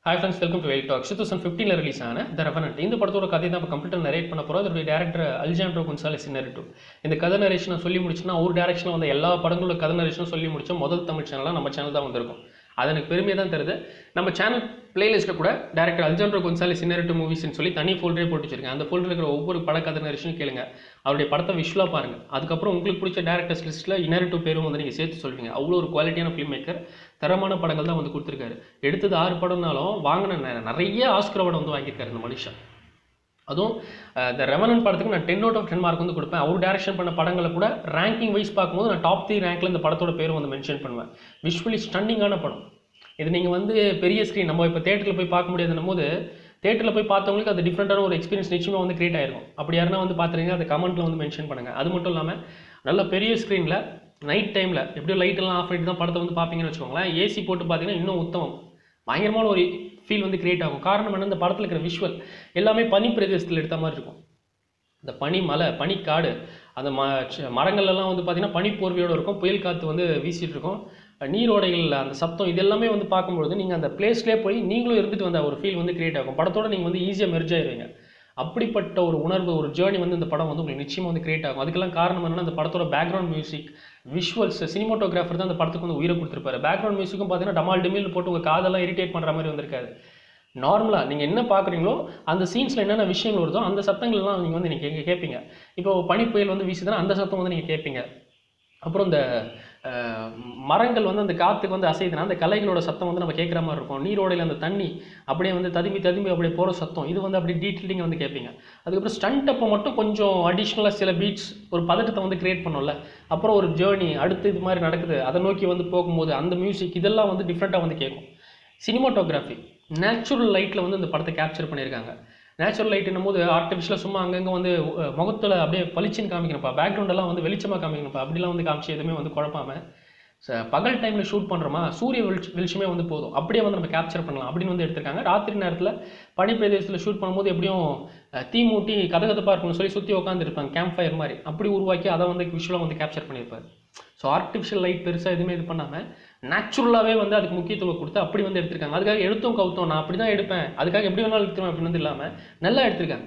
Hi friends welcome to well talk two thousand ஃபிஃப்டீனில் release ஆன the Revenant இந்த படத்தோட கதை தான் இப்போ கம்ப்ளீட்டாக நரேட் பண்ண போகிறோம் அதோட டேரக்டர் அல்ஜாண்ட்ரோ குன்சாலிஸ் நெரேட்டிவ் இந்த கதை நரேஷனை சொல்லி முடிச்சுன்னா ஒரு டேரக்ஷனில் வந்து எல்லா படங்களோட கதை நரேஷனும் சொல்லி முடிச்ச முதல் தமிழ் சேனலாக நம்ம சேனல் தான் வந்திருக்கும் அது எனக்கு பெருமையாக தான் தருது நம்ம சேனல் பிளேலிஸ்ட்டில் கூட டேரக்டர் அல்ஜாண்ட்ரோ குன்சாலிஸ் இனரேட்டிவ் மூவிஸ்னு சொல்லி தனி ஃபோல்டரே போட்டு வச்சிருக்கேன் அந்த ஃபோல்டர் இருக்கிற ஒவ்வொரு பட கதை நரேஷனும் கேளுங்க அவருடைய படத்தை விஷுவலாக பாருங்க அதுக்கப்புறம் உங்களுக்கு பிடிச்ச டேரக்டர்ஸ் லிஸ்ட்டில் இனரேட்டிவ் பேரும் வந்து நீங்கள் சேர்த்து சொல்வீங்க அவ்வளோ ஒரு குவாலிட்டியான ஃபிலிம் மேக்கர் தரமான படங்கள் தான் வந்து கொடுத்துருக்காரு எடுத்தது ஆறு படம்னாலும் வாங்கின நெ- நிறைய ஆஸ்கர் அவார்டு வந்து வாங்கியிருக்காரு இந்த மனுஷன் அதுவும் இந்த ரெவனன் படத்துக்கு நான் ten out of ten mark வந்து கொடுப்பேன் அவர் டேரக்ஷன் பண்ண படங்களை கூட ரேங்கிங் வைஸ் பார்க்கும்போது நான் டாப் த்ரீ ரேங்க்ல இந்த படத்தோட பேரும் வந்து மென்ஷன் பண்ணுவேன் விஷுவலி ஸ்டன்னிங்கான படம் இது நீங்கள் வந்து பெரிய ஸ்க்ரீன் நம்ம இப்போ தேட்டரில் போய் பார்க்க முடியாதுன்னும் போது தேட்டரில் போய் பார்த்தவங்களுக்கு அது டிஃப்ரெண்ட்டான ஒரு எக்ஸ்பீரியன்ஸ் நிச்சயமாக வந்து கிரியேட் ஆயிருக்கும் அப்படி யாருன்னா வந்து பார்த்துருங்க அதை கமெண்ட்டில் வந்து மென்ஷன் பண்ணுங்கள் அது மட்டும் இல்லாமல் நல்ல பெரிய ஸ்க்ரீனில் நைட் டைமில் எப்படியோ லைட் எல்லாம் ஆஃப் பண்ணிட்டு தான் படத்தை வந்து பார்ப்பீங்கன்னு வச்சுக்கோங்களேன் ஏசி போட்டு பார்த்தீங்கன்னா இன்னும் உத்தமம் பயங்கரமான ஒரு ஃபீல் வந்து கிரியேட் ஆகும் காரணம் என்ன இந்த படத்தில் இருக்கிற விஷுவல் எல்லாமே பனி பிரதேசத்தில் எடுத்த மாதிரி இருக்கும் இந்த பனி மலை பனிக்காடு அந்த ம ச்ச- மரங்கள்லாம் வந்து பார்த்தீங்கன்னா பனி போர்வையோடு இருக்கும் புயல் காற்று வந்து வீசிட்டு இருக்கும் நீரோடைகள் அந்த சத்தம் இது எல்லாமே வந்து பார்க்கும்பொழுது நீங்கள் அந்த பிளேஸ்லேயே போய் நீங்களும் இருந்துட்டு வந்த ஒரு ஃபீல் வந்து கிரியேட் ஆகும் படத்தோட நீங்கள் வந்து ஈஸியாக மெர்ஜ் ஆயிருவீங்க அப்படிப்பட்ட ஒரு உணர்வு ஒரு ஜேர்னி வந்து இந்த படம் வந்து உங்களுக்கு நிச்சயமாக வந்து கிரியேட் ஆகும் அதுக்கெல்லாம் காரணம் என்னன்னா அந்த படத்தோட பேக்ரவுண்ட் மியூசிக் விஷுவல்ஸ் சினிமாட்டோகிராஃபர் தான் அந்த படத்துக்கு வந்து உயிரை கொடுத்துருப்பாரு பேக்ரவுண்ட் மியூசிக்கும் பார்த்தீங்கன்னா டமால் டிமில் போட்டு உங்கள் காதெல்லாம் இரிட்டேட் பண்ணுற மாதிரி வந்திருக்காது நார்மலாக நீங்கள் என்ன பார்க்குறீங்களோ அந்த சீன்ஸில் என்னென்ன விஷயங்கள் வருதோ அந்த சத்தங்கள்லாம் நீங்கள் வந்து நீங்கள் கேட்பீங்க இப்போ பனி புயல் வந்து வீசுதுன்னா அந்த சத்தம் வந்து நீங்கள் கேட்பீங்க அப்புறம் இந்த அஹ், மரங்கள் வந்து அந்த காற்றுக்கு வந்து அசைதுனா அந்த கலைகளோட சத்தம் வந்து நம்ம கேட்குற மாதிரி இருக்கும் நீரோடையில் அந்த தண்ணி அப்படியே வந்து ததும்பி ததும்பி அப்படியே போகிற சத்தம் இது வந்து அப்படியே டீட்டெயிலிங் வந்து கேட்பீங்க அதுக்கப்புறம் ஸ்டண்ட் அப்போ மட்டும் கொஞ்சம் அடிஷ்னலாக சில பீட்ஸ் ஒரு பதட்டத்தை வந்து கிரியேட் பண்ணும்ல அப்புறம் ஒரு ஜேர்னி அடுத்து இது மாதிரி நடக்குது அதை நோக்கி வந்து போகும்போது அந்த மியூசிக் இதெல்லாம் வந்து டிஃப்ரெண்ட்டாக வந்து கேட்கும் சினிமாட்டோகிராஃபி நேச்சுரல் லைட்டில் வந்து இந்த படத்தை கேப்சர் பண்ணியிருக்காங்க நேச்சுரல் லைட்னும் போது ஆர்டிஃபிஷியலாக சும்மா அங்கங்கே வந்து அஹ், முகத்துல அப்படியே பளிச்சுன்னு காமிக்கணும்ப்பா பேக்ரவுண்ட் எல்லாம் வந்து வெளிச்சமாக காமிக்கணும்ப்பா அப்படிலாம் வந்து காமிச்சு எதுவுமே வந்து குழப்பாம ச- பகல் டைமில் ஷூட் பண்ணுறோமா சூரிய வெளிச்ச வெளிச்சமே வந்து போதும் அப்படியே வந்து நம்ம கேப்சர் பண்ணலாம் அப்படின்னு வந்து எடுத்திருக்காங்க ராத்திரி நேரத்தில் பனி பிரதேசத்தில் ஷூட் பண்ணும்போது எப்படியும் அஹ், தீ மூட்டி கதகதப்பாக இருக்கணும்னு சொல்லி சுற்றி உட்காந்துருப்பாங்க கேம்ப் ஃபயர் மாதிரி அப்படி உருவாக்கி அதை வந்து விஷுவலாக வந்து கேப்சர் பண்ணியிருப்பாரு ஸோ ஆர்டிஃபிஷியல் லைட் பெருசாக எதுவுமே இது பண்ணாமல் நேச்சுரலாகவே வந்து அதுக்கு முக்கியத்துவம் கொடுத்து அப்படி வந்து எடுத்திருக்காங்க அதுக்காக எடுத்தோம் கவுத்தோம் நான் அப்படி தான் எடுப்பேன் அதுக்காக எப்படி வேணாலும் எடுத்துருவேன் அப்படின்னு வந்து இல்லாமல் நல்லா எடுத்திருக்காங்க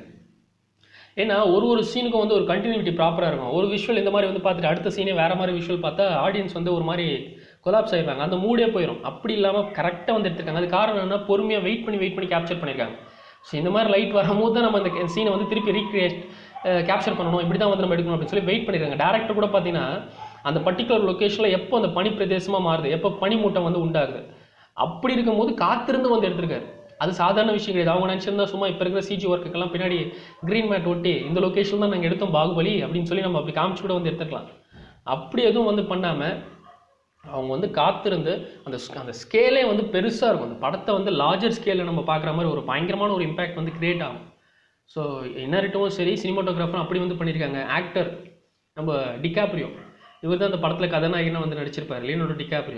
ஏன்னா ஒரு ஒரு சீனுக்கும் வந்து ஒரு கண்டினியூட்டி ப்ராப்பராக இருக்கும் ஒரு விஷுவல் இந்த மாதிரி வந்து பார்த்துட்டு அடுத்த சீனே வேறு மாதிரி விஷுவல் பார்த்தா ஆடியன்ஸ் வந்து ஒரு மாதிரி கொலாப்ஸ் ஆயிடுவாங்க அந்த மூடே போயிடும் அப்படி இல்லாமல் கரெக்டாக வந்து எடுத்திருக்காங்க அது காரணம் என்ன பொறுமையாக வெயிட் பண்ணி வெயிட் பண்ணி கேப்சர் பண்ணியிருக்காங்க ஸோ இந்த மாதிரி லைட் வரும்போது தான் நம்ம அந்த சீனை வந்து திருப்பி ரீக்ரியேட் கேப்சர் பண்ணணும் இப்படி தான் வந்து நம்ம எடுக்கணும் அப்படின்னு சொல்லி வெயிட் பண்ணியிருக்காங்க டேரக்டர் கூட பார்த்தீங்கன்னா அந்த பர்டிகுலர் லொக்கேஷனில் எப்போ அந்த பனி பிரதேசமாக மாறுது எப்போ பனிமூட்டம் வந்து உண்டாகுது அப்படி இருக்கும்போது காத்திருந்து வந்து எடுத்திருக்காரு அது சாதாரண விஷயம் கிடையாது அவங்க நினச்சிருந்தா சும்மா இப்போ இருக்கிற சிஜி ஒர்க்குக்கெல்லாம் பின்னாடி க்ரீன் மேட் ஒட்டி இந்த லொக்கேஷன் தான் நாங்கள் எடுத்தோம் பாகுபலி அப்படின்னு சொல்லி நம்ம அப்படி காமிச்சு கூட வந்து எடுத்துக்கலாம் அப்படி எதுவும் வந்து பண்ணாமல் அவங்க வந்து காத்திருந்து அந்த ஸ்- அந்த ஸ்கேலே வந்து பெருசாக இருக்கும் அந்த படத்தை வந்து லார்ஜர் ஸ்கேலில் நம்ம பார்க்குற மாதிரி ஒரு பயங்கரமான ஒரு இம்பாக்ட் வந்து கிரியேட் ஆகும் ஸோ இன்னரிட்டும் சரி சினிமாட்டோகிராஃபரும் அப்படி வந்து பண்ணியிருக்காங்க ஆக்டர் நம்ம டிகாப்ரியோ இவர் தான் அந்த படத்தில் கதாநாயகனாக வந்து நடிச்சிருப்பார் லியோனோட டிகாப்ரியோ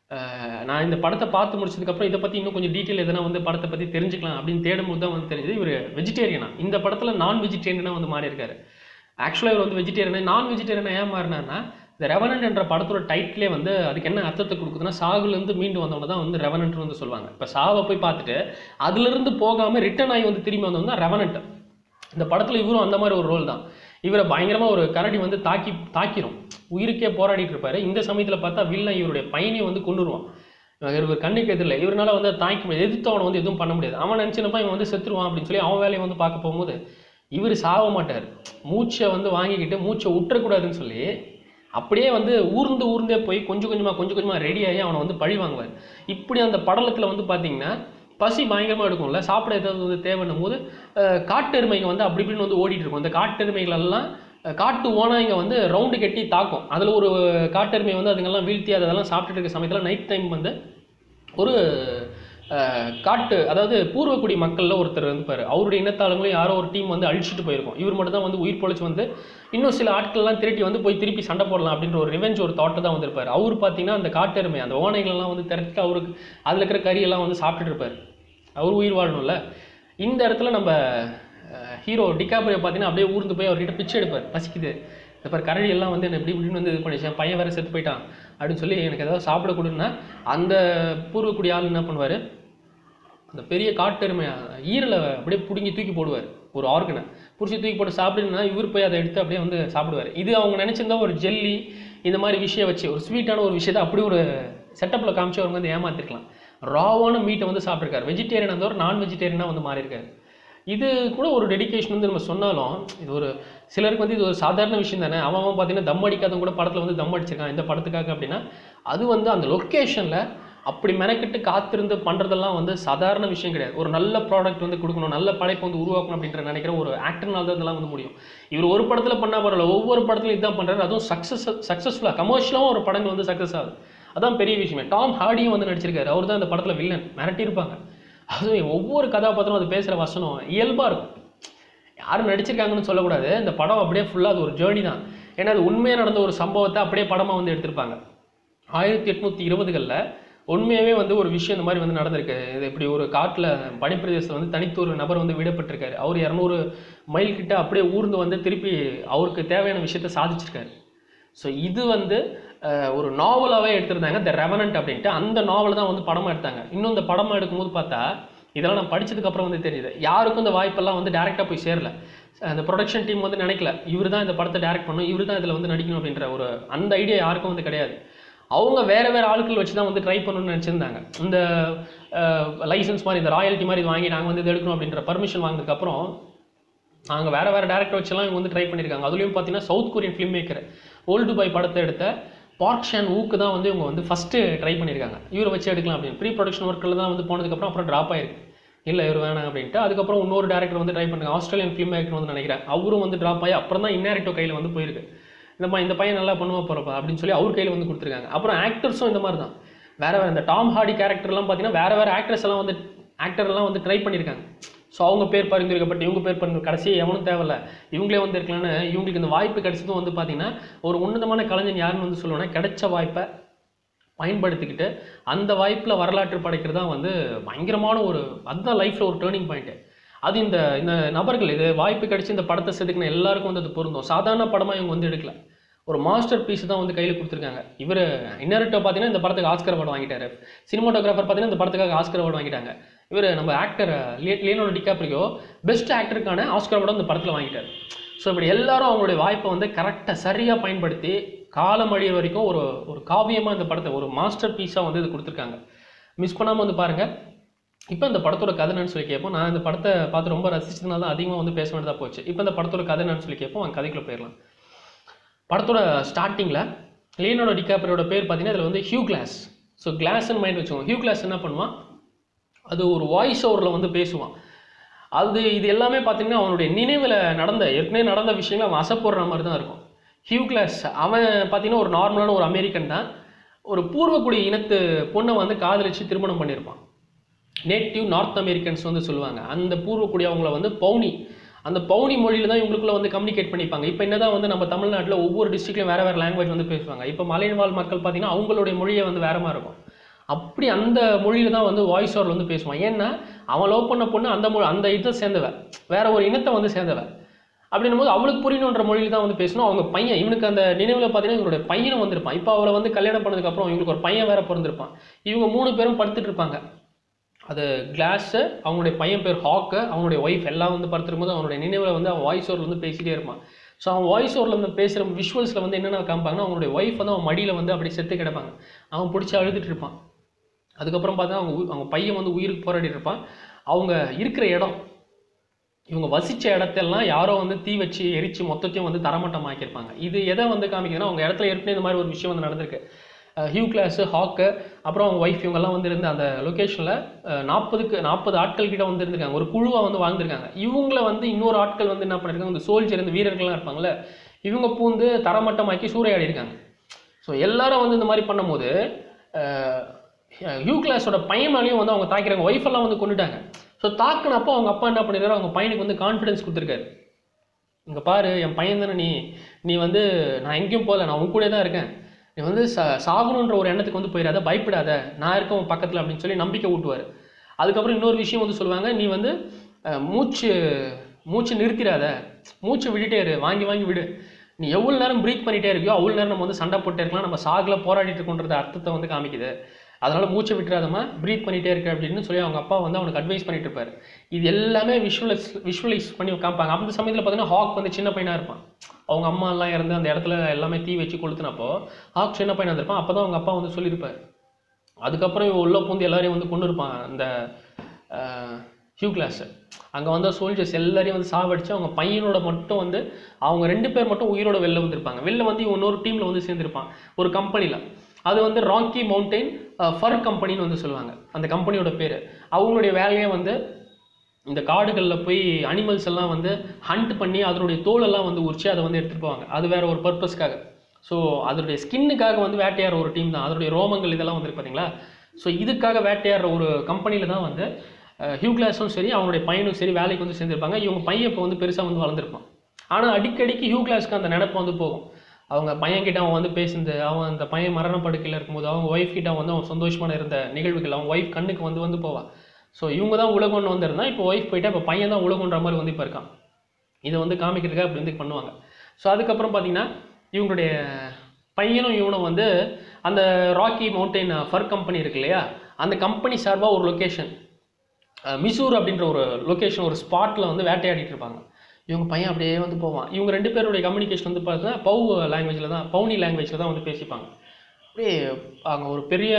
அஹ் நான் இந்த படத்தை பார்த்து முடிச்சதுக்கப்புறம் இதை பற்றி இன்னும் கொஞ்சம் டீட்டெயில் எதனா வந்து படத்தை பற்றி தெரிஞ்சுக்கலாம் அப்படின்னு தேடும்போது தான் வந்து தெரிஞ்சது இவர் வெஜிடேரியனா இந்த படத்தில் நான் வெஜிடேரியனாக வந்து மாறி இருக்காரு ஆக்சுவலாக இவர் வந்து வெஜிடேரியன் நான் வெஜிடேரியனாக ஏன் மாறினார்னா இந்த ரெவனன்ட் என்ற படத்தோட டைட்டிலே வந்து அதுக்கு என்ன அர்த்தத்தை கொடுக்குதுன்னா சாகுலேருந்து மீண்டு வந்தவங்க தான் வந்து ரெவனன்ட் வந்து சொல்லுவாங்க இப்போ சாவை போய் பார்த்துட்டு அதுலேருந்து போகாமல் ரிட்டர்ன் ஆகி வந்து திரும்பி வந்தவங்க தான் ரெவனன்ட் இந்த படத்தில் இவரும் அந்த மாதிரி ஒரு ரோல் தான் இவரை பயங்கரமாக ஒரு கரடி வந்து தாக்கி தாக்கிரும் உயிருக்கே போராடிட்டு இருப்பாரு இந்த சமயத்தில் பார்த்தா வில்லன் இவருடைய பையனையும் வந்து கொண்டுருவான் இவர் கண்ணுக்கு எதிரில் இவரால வந்து அதை தாங்கிக்க முடியாது எதிர்த்து அவனை வந்து எதுவும் பண்ண முடியாது அவன் நினச்சினப்பா இவன் வந்து செத்துருவான் அப்படின்னு சொல்லி அவன் வேலையை வந்து பார்க்க போகும்போது இவர் சாவ மாட்டார் மூச்சை வந்து வாங்கிக்கிட்டு மூச்சை விட்டுறக்கூடாதுன்னு சொல்லி அப்படியே வந்து ஊர்ந்து ஊர்ந்தே போய் கொஞ்சம் கொஞ்சமாக கொஞ்சம் கொஞ்சமாக ரெடி ஆகி அவனை வந்து பழி வாங்குவார் இப்படி அந்த படலத்தில் வந்து பார்த்தீங்கன்னா பசி பயங்கரமாக எடுக்கும்ல சாப்பிட ஏதாவது வந்து தேவைன்னும் போது அஹ், காட்டெருமைங்க வந்து அப்படி இப்படின்னு வந்து ஓடிட்டு இருக்கும் அந்த காட்டெருமைகள் எல்லாம் அஹ், காட்டு ஓனாய்ங்க வந்து ரவுண்டு கட்டி தாக்கும் அதில் ஒரு காட்டெருமை வந்து அதுங்கெல்லாம் வீழ்த்தி அதெல்லாம் சாப்பிட்டுட்டு இருக்க சமயத்தில் நைட் டைம் வந்து ஒரு அஹ், காட்டு அதாவது பூர்வக்குடி மக்களில் ஒருத்தர் இருப்பார் அவருடைய இனத்தாளங்களும் யாரோ ஒரு டீம் வந்து அழிச்சிட்டு போயிருக்கும் இவர் மட்டும் தான் வந்து உயிர் பொழைச்சு வந்து இன்னும் சில ஆட்கள்லாம் திரட்டி வந்து போய் திருப்பி சண்டை போடலாம் அப்படின்ற ஒரு ரிவெஞ்ச் ஒரு தாட்டு தான் வந்திருப்பார் அவர் பார்த்தீங்கன்னா அந்த காட்டெருமை அந்த ஓனைகளெல்லாம் வந்து திரட்டிட்டு அவருக்கு அதில் இருக்கிற கறியெல்லாம் வந்து சாப்பிட்டுட்டு இருப்பார் அவர் உயிர் வாழணும்ல இந்த இடத்துல நம்ம ஹீரோ டிகாப்ரியோ பார்த்தீங்கன்னா அப்படியே ஊர்ந்து போய் அவர்கிட்ட பிச்சை எடுப்பார் பசிக்குது இந்த பாரு கரடி எல்லாம் வந்து என்ன இப்படி இப்படின்னு வந்து இது பண்ணிச்சு என் பையன் வேற செத்து போயிட்டான் அப்படின்னு சொல்லி எனக்கு ஏதாவது சாப்பிட கொடுன்னா அந்த பூர்வக்குடி ஆள் என்ன பண்ணுவார் அந்த பெரிய காட்டெருமை ஈரலை அப்படியே பிடுங்கி தூக்கி போடுவார் ஒரு ஆர்கனை பிடிச்சி தூக்கி போட்டு சாப்பிடுன்னா இவர் போய் அதை எடுத்து அப்படியே வந்து சாப்பிடுவார் இது அவங்க நினச்சிருந்தா ஒரு ஜெல்லி இந்த மாதிரி விஷயம் வச்சு ஒரு ஸ்வீட்டான ஒரு விஷயத்தை அப்படி ஒரு செட்டப்பில் காமிச்சு அவங்க வந்து ஏமாத்திருக்கலாம் ராவான மீட்டை வந்து சாப்பிட்ருக்காரு வெஜிடேரியன் வந்து ஒரு நான் வெஜிடேரியனாக வந்து மாறியிருக்காரு இது கூட ஒரு டெடிகேஷன் வந்து நம்ம சொன்னாலும் இது ஒரு சிலருக்கு வந்து இது ஒரு சாதாரண விஷயம் தானே அவன் அவன் பார்த்தீங்கன்னா தம் அடிக்காதவங்க கூட படத்தில் வந்து தம் அடிச்சிருக்கான் இந்த படத்துக்காக அப்படின்னா அது வந்து அந்த லொக்கேஷனில் அப்படி மெனக்கெட்டு காத்திருந்து பண்ணுறதெல்லாம் வந்து சாதாரண விஷயம் கிடையாது ஒரு நல்ல ப்ராடக்ட் வந்து கொடுக்கணும் நல்ல படைப்பு வந்து உருவாக்கணும் அப்படின்ற நினைக்கிற ஒரு ஆக்டர்னால தான் இதெல்லாம் வந்து முடியும் இவர் ஒரு படத்தில் பண்ணால் பரவாயில்ல ஒவ்வொரு படத்துலையும் இதுதான் பண்ணுறாரு அதுவும் சக்ஸஸ் சக்ஸஸ்ஃபுல்லாக கமர்ஷியலாகவும் ஒரு படங்கள் வந்து சக்ஸஸ் ஆகுது அதான் பெரிய விஷயமே டாம் ஹார்டியும் வந்து நடிச்சிருக்காரு அவர் தான் இந்த படத்தில் வில்லன் மிரட்டியிருப்பாங்க அதுவும் ஒவ்வொரு கதாபாத்திரம் அது பேசுகிற வசனம் இயல்பாக இருக்கும் யாரும் நடிச்சிருக்காங்கன்னு சொல்லக்கூடாது இந்த படம் அப்படியே ஃபுல்லாக அது ஒரு ஜேர்னி தான் ஏன்னா அது உண்மையாக நடந்த ஒரு சம்பவத்தை அப்படியே படமாக வந்து எடுத்திருப்பாங்க ஆயிரத்தி எட்நூற்றி இருபதுகளில் உண்மையாகவே வந்து ஒரு விஷயம் இந்த மாதிரி வந்து நடந்திருக்கு இது இப்படி ஒரு காட்டில் பனிப்பிரதேசத்தில் வந்து தனித்து ஒரு நபர் வந்து விடப்பட்டிருக்காரு அவர் இரநூறு மைல் கிட்ட அப்படியே ஊர்ந்து வந்து திருப்பி அவருக்கு தேவையான விஷயத்த சாதிச்சிருக்காரு ஸோ இது வந்து அஹ், ஒரு நாவலாகவே எடுத்திருந்தாங்க த ரெவனண்ட் அப்படின்ட்டு அந்த நாவல் தான் வந்து படமாக எடுத்தாங்க இன்னும் இந்த படமாக எடுக்கும்போது பார்த்தா இதெல்லாம் நான் படிச்சதுக்கு அப்புறம் வந்து தெரியுது யாருக்கும் இந்த வாய்ப்பெல்லாம் வந்து டேரெக்டாக போய் சேரல அந்த ப்ரொடக்ஷன் டீம் வந்து நினைக்கல இவர் தான் இந்த படத்தை டேரக்ட் பண்ணணும் இவர் தான் இதில் வந்து நடிக்கணும் அப்படின்ற ஒரு அந்த ஐடியா யாருக்கும் வந்து கிடையாது அவங்க வேற வேற ஆட்கள் வச்சு தான் வந்து ட்ரை பண்ணணும்னு நினச்சிருந்தாங்க இந்த லைசன்ஸ் மாதிரி இந்த ராயல்ட்டி மாதிரி இது வாங்கி நாங்கள் வந்து இது எடுக்கணும் அப்படின்ற பர்மிஷன் வாங்கினதுக்கப்புறம் நாங்கள் வேற வேற டேரக்டர் வச்செல்லாம் இவங்க வந்து ட்ரை பண்ணியிருக்காங்க அதுலேயும் பார்த்தீங்கன்னா south Korean film maker Oldboy படத்தை எடுத்த பார்க் ஷான் ஊக்கு தான் வந்து இவங்க வந்து ஃபஸ்ட்டு ட்ரை பண்ணியிருக்காங்க இவரை வச்சு எடுக்கலாம் அப்படின்னு ப்ரீ ப்ரொடக்ஷன் ஒர்க்கில் தான் வந்து போனதுக்கப்புறம் அப்புறம் ட்ராப் ஆயிருக்கு இல்லை இவர் வேணாம் அப்படின்ட்டு அதுக்கப்புறம் இன்னொரு டேரக்டர் வந்து ட்ரை பண்ணுங்க ஆஸ்திரேலியன் ஃபிலிம் மேக்கர் வந்து நினைக்கிறேன் அவரும் வந்து ட்ராப் ஆகி அப்புறம் தான் இன்னாரிட்டோ கையில் வந்து போயிருக்கு இந்த மாதிரி இந்த பையன் நல்லா பண்ணுவா போகிறப்பா அப்படின்னு சொல்லி அவர் கையில் வந்து கொடுத்துருக்காங்க அப்புறம் ஆக்டர்ஸும் இந்த மாதிரி தான் வேற வேற இந்த டாம் ஹார்டி கேரக்டர்லாம் பார்த்தீங்கன்னா வேற வேற ஆக்டர்ஸ் எல்லாம் வந்து ஆக்டர் எல்லாம் வந்து ட்ரை பண்ணியிருக்காங்க ஸோ அவங்க பேர் பரிந்துரைக்கப்பட்டு இவங்க பேர் பரிந்து கடைசி எவனும் தேவையில்ல இவங்களே வந்து இருக்கலாம்னு இவங்களுக்கு இந்த வாய்ப்பு கிடைச்சதும் வந்து பார்த்தீங்கன்னா ஒரு உன்னதமான கலைஞன் யாருன்னு வந்து சொல்லுவேன்னா கிடைச்ச வாய்ப்பை பயன்படுத்திக்கிட்டு அந்த வாய்ப்பில் வரலாற்று படைக்கிறது தான் வந்து பயங்கரமான ஒரு அதுதான் லைஃப்பில் ஒரு டேர்னிங் பாயிண்ட்டு அது இந்த இந்த நபர்கள் இது வாய்ப்பு கிடைச்சி இந்த படத்தை செதுக்கின எல்லாருக்கும் வந்து அது பொருந்தும் சாதாரண படமாக இவங்க வந்து எடுக்கல ஒரு மாஸ்டர் பீஸ் தான் வந்து கையில் கொடுத்துருக்காங்க இவர் இன்னரட்டோ பார்த்தீங்கன்னா இந்த படத்துக்கு ஆஸ்கர் அவார்டு வாங்கிட்டாரு சினிமாட்டோகிராஃபர் பார்த்தீங்கன்னா இந்த படத்துக்காக ஆஸ்கர் அவார்டு வாங்கிட்டாங்க இவர் நம்ம ஆக்டர் லியோனோட டிகாப்ரியோ பெஸ்ட் ஆக்டருக்கான ஆஸ்கர் அவார்டு இந்த படத்தில் வாங்கிட்டார் ஸோ இப்படி எல்லாரும் அவங்களுடைய வாய்ப்பை வந்து கரெக்டாக சரியாக பயன்படுத்தி காலம் அழியிற வரைக்கும் ஒரு ஒரு காவியமாக இந்த படத்தை ஒரு மாஸ்டர் பீஸாக வந்து இது கொடுத்துருக்காங்க மிஸ் பண்ணாமல் வந்து பாருங்கள் இப்போ இந்த படத்தோட கதை என்னன்னு சொல்லி கேட்போம் நான் இந்த படத்தை பார்த்து ரொம்ப ரசிச்சதுனால தான் அதிகமாக வந்து பேச வேண்டியதாக போச்சு இப்போ இந்த படத்தோட கதை என்னன்னு சொல்லி கேட்போம் அந்த கதைக்குள்ளே போயிடலாம் படத்தோட ஸ்டார்டிங்கில் லியோனோட டிகாப்ரியோட பேர் பார்த்தீங்கன்னா இதில் வந்து ஹியூ கிளாஸ் ஸோ கிளாஸ்ன்னு மைண்ட் வச்சுக்கோங்க ஹியூ கிளாஸ் என்ன பண்ணுவான் அது ஒரு வாய்ஸ் ஓவரில் வந்து பேசுவான் அது இது எல்லாமே பார்த்தீங்கன்னா அவனுடைய நினைவில் நடந்த ஏற்கனவே நடந்த விஷயங்கள் அவன் அசைப்படுற மாதிரி தான் இருக்கும் ஹியூ கிளாஸ் அவன் பார்த்தீங்கன்னா ஒரு நார்மலான ஒரு அமெரிக்கன் தான் ஒரு பூர்வக்குடி இனத்து பொண்ணை வந்து காதலிச்சு திருமணம் பண்ணியிருப்பான் நேட்டிவ் நார்த் அமெரிக்கன்ஸ் வந்து சொல்லுவாங்க அந்த பூர்வக்குடி அவங்கள வந்து பவுனி அந்த பவுனி மொழியில தான் இவங்களுக்குள்ள வந்து கம்யூனிகேட் பண்ணிப்பாங்க இப்போ என்னதான் வந்து நம்ம தமிழ்நாட்டில் ஒவ்வொரு டிஸ்ட்ரிக்ட்லையும் வேற வேற லாங்குவேஜ் வந்து பேசுவாங்க இப்போ மலைவாழ் மக்கள் பார்த்தீங்கன்னா அவங்களுடைய மொழியை வந்து வேற மாதிரி இருக்கும் அப்படி அந்த மொழியில தான் வந்து வாய்ஸ் ஓவர் வந்து பேசுவான் ஏன்னா அவன் லவ் பண்ண பொண்ணு அந்த மொழி அந்த இதை சேர்ந்தவ வேற ஒரு இனத்தை வந்து சேர்ந்தவ அப்படின்னும் போது அவளுக்கு புரியணுன்ற மொழியில தான் வந்து பேசணும் அவங்க பையன் இவனுக்கு அந்த நினைவில் பார்த்தீங்கன்னா இவருடைய பையனும் வந்திருப்பான் இப்போ அவளை வந்து கல்யாணம் பண்ணதுக்கப்புறம் இவங்களுக்கு ஒரு பையன் வேற பிறந்திருப்பான் இவங்க மூணு பேரும் படுத்துட்டு இருப்பாங்க அது கிளாஸு அவங்களுடைய பையன் பேர் ஹாக்கு அவனுடைய ஒய்ஃப் எல்லாம் வந்து படுத்துருக்கும்போது அவனுடைய நினைவில் வந்து அவன் வாய்ஸ் ஓவர் வந்து பேசிட்டே இருப்பான் ஸோ அவன் வாய்ஸ் ஓவரில் வந்து பேசுகிற விஷுவல்ஸில் வந்து என்னென்ன காமிப்பாங்கன்னா அவனுடைய ஒய்ஃப் வந்து அவன் மடியில் வந்து அப்படி செத்து கிடப்பாங்க அவன் பிடிச்சி அழுதுட்டு இருப்பான் அதுக்கப்புறம் பார்த்தா அவங்க உ- அவங்க பையன் வந்து உயிருக்கு போராடிட்டு இருப்பான் அவங்க இருக்கிற இடம் இவங்க வசிச்ச இடத்தெல்லாம் யாரோ வந்து தீ வச்சு எரிச்சு மொத்தத்தையும் வந்து தரமட்டமாக்கியிருப்பாங்க இது எதை வந்து காமிக்குதுன்னா அவங்க இடத்துல ஏற்கனவே இந்த மாதிரி ஒரு விஷயம் வந்து நடந்திருக்கு அஹ் ஹியூ கிளாஸு ஹாக்கு அப்புறம் அவங்க ஒய்ஃப் இவங்கெல்லாம் வந்து இருந்த அந்த லொக்கேஷனில் நாற்பதுக்கு நாற்பது ஆட்கள் கிட்ட வந்து இருந்திருக்காங்க ஒரு குழுவாக வந்து வாழ்ந்திருக்காங்க இவங்கள வந்து இன்னொரு ஆட்கள் வந்து என்ன பண்ணிருக்காங்க இந்த சோல்ஜர் இந்த வீரர்கள்லாம் இருப்பாங்கல்ல இவங்க பூந்து தரமட்டமாக்கி சூறையாடி இருக்காங்க ஸோ எல்லாரும் வந்து இந்த மாதிரி பண்ணும்போது அஹ், ஹியூ கிளாஸோட பையன் மேலேயும் வந்து அவங்க தாக்கிறாங்க ஒய்ஃப் எல்லாம் வந்து கொண்டுட்டாங்க ஸோ தாக்குனப்போ அவங்க அப்பா என்ன பண்ணிருக்காரு அவங்க பையனுக்கு வந்து கான்ஃபிடன்ஸ் கொடுத்துருக்காரு இங்கே பாரு என் பையன் தானே நீ நீ வந்து நான் எங்கேயும் போகல நான் உன் கூட தான் இருக்கேன் நீ வந்து ச சாகணுன்ற ஒரு எண்ணத்துக்கு வந்து போயிடாத பயப்படாத நான் இருக்கேன் உன் பக்கத்தில் அப்படின்னு சொல்லி நம்பிக்கை ஊட்டுவார் அதுக்கப்புறம் இன்னொரு விஷயம் வந்து சொல்லுவாங்க நீ வந்து அஹ், மூச்சு மூச்சு நிறுத்திடாத மூச்சு விட்டுட்டே இரு வாங்கி வாங்கி விடு நீ எவ்வளோ நேரம் ப்ரீத் பண்ணிட்டே இருக்கியோ அவ்வளோ நேரம் நம்ம வந்து சண்டை போட்டே இருக்கலாம் நம்ம சாகல போராடிட்டு இருக்கோன்றத அர்த்தத்தை வந்து காமிக்குது அதனால் மூச்சை விட்டுறாதம்மா ப்ரீத் பண்ணிகிட்டே இருக்க அப்படின்னு சொல்லி அவங்க அப்பா வந்து அவனுக்கு அட்வைஸ் பண்ணிட்டு இருப்பாரு இது எல்லாமே விஷுவலைஸ் விஷுவலைஸ் பண்ணி காமிப்பாங்க அந்த சமயத்தில் பார்த்தீங்கன்னா ஹாக் வந்து சின்ன பையனாக இருப்பான் அவங்க அம்மா எல்லாம் இறந்து அந்த இடத்துல எல்லாமே தீ வச்சு கொளுத்துனப்போ ஹாக் சின்ன பையனாக இருந்திருப்பான் அப்போ தான் அவங்க அப்பா வந்து சொல்லியிருப்பார் அதுக்கப்புறம் இவன் உள்ள பூந்து எல்லாரையும் வந்து கொண்டு இருப்பான் அந்த ஹியூ கிளாஸ் அங்கே வந்த சோல்ஜர்ஸ் எல்லாரையும் வந்து சாவடிச்சு அவங்க பையனோட மட்டும் வந்து அவங்க ரெண்டு பேர் மட்டும் உயிரோட வெளில வந்திருப்பாங்க வெளில வந்து இவன் இன்னொரு டீமில் வந்து சேர்ந்திருப்பான் ஒரு கம்பெனியில் அது வந்து ராக்கி மவுண்டைன் ஃபர் கம்பெனின்னு வந்து சொல்லுவாங்க அந்த கம்பெனியோட பேர் அவங்களுடைய வேலையே வந்து இந்த காடுகளில் போய் அனிமல்ஸ் எல்லாம் வந்து ஹண்ட் பண்ணி அதனுடைய தோலெல்லாம் வந்து உரிச்சு அதை வந்து எடுத்துகிட்டு போவாங்க அது வேற ஒரு பர்பஸ்க்காக ஸோ அதனுடைய ஸ்கின்னுக்காக வந்து வேட்டையாடுற ஒரு டீம் தான் அதனுடைய ரோமங்கள் இதெல்லாம் வந்து பார்த்தீங்களா ஸோ இதுக்காக வேட்டையாடுற ஒரு கம்பெனியில் தான் வந்து அஹ், ஹியூ கிளாஸும் சரி அவனுடைய பையனும் சரி வேலைக்கு வந்து சேர்ந்திருப்பாங்க இவங்க பையன் இப்போ வந்து பெருசாக வந்து வளர்ந்துருப்பான் ஆனால் அடிக்கடிக்கு ஹியூ கிளாஸ்க்கு அந்த நினப்பு வந்து போகும் அவங்க பையன்கிட்ட அவன் வந்து பேசுனது அவன் அந்த பையன் மரண படுக்கையில் இருக்கும்போது அவங்க ஒய்ஃப் கிட்ட வந்து அவன் சந்தோஷமான இருந்த நிகழ்வுகள் அவன் ஒய்ஃப் கண்ணுக்கு வந்து வந்து போவான் ஸோ இவங்க தான் உலகம்னு வந்திருந்தா இப்போ ஒய்ஃப் போயிட்டா இப்போ பையன் தான் உலகன்ற மாதிரி வந்து இப்போ இருக்கான் இதை வந்து காமிக்கிறதுக்காக அப்படி வந்து பண்ணுவாங்க ஸோ அதுக்கப்புறம் பார்த்தீங்கன்னா இவங்களுடைய பையனும் இவனும் வந்து அந்த ராக்கி மவுண்டைன் ஃபர் கம்பெனி இருக்கு இல்லையா அந்த கம்பெனி சார்பாக ஒரு லொக்கேஷன் மிசூர் அப்படின்ற ஒரு லொக்கேஷன் ஒரு ஸ்பாட்டில் வந்து வேட்டையாடிட்டு இருப்பாங்க இவங்க பையன் அப்படியே வந்து போவான் இவங்க ரெண்டு பேருடைய கம்யூனிகேஷன் வந்து பார்த்தீங்கன்னா பவு லாங்குவேஜில் தான் பவுனி லாங்குவேஜில் தான் வந்து பேசிப்பாங்க அப்படியே அங்கே ஒரு பெரிய